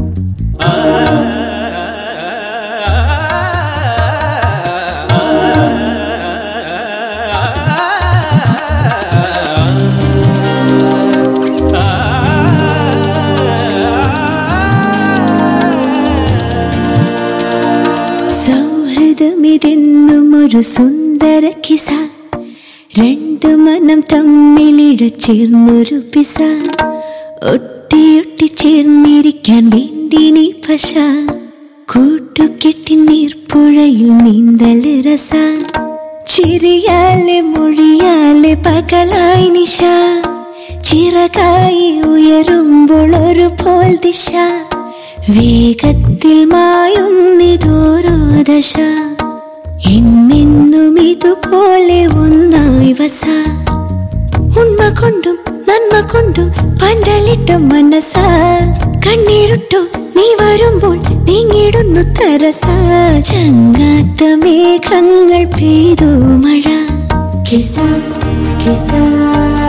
സൗഹൃദമിതെന്നും ഒരു സുന്ദര കിസ രണ്ടു മനം തമ്മിലിഴ ചേർന്നൊരു പിസ ഒട്ടി ഒട്ടി ചേർന്നിരിക്കാൻ വേണ്ടി നീ പശ കൂട്ടുകെട്ടി നീർപ്പുഴയിൽ നീന്തല് രസ ചിരിയാലെ മൊഴിയാലെ പകലായി നിശ ചിറകായി ഉയരുമ്പോൾ ഒരു പോൽ ദിശ വേഗത്തിൽ മായുന്നിതോരോ ദശ എന്നെന്നും ഇതുപോലെ ഒന്നായി വസ ഉണ്മ കൊണ്ടും നന്മ കൊണ്ടും പന്തലിട്ട മനസ കണ്ണീരുട്ടോ നീ വരുമ്പോൾ നീങ്ങിടുന്നു തരസ ചങ്ങാത്ത മേഘങ്ങൾ പെയ്തു മഴ കിസ കിസ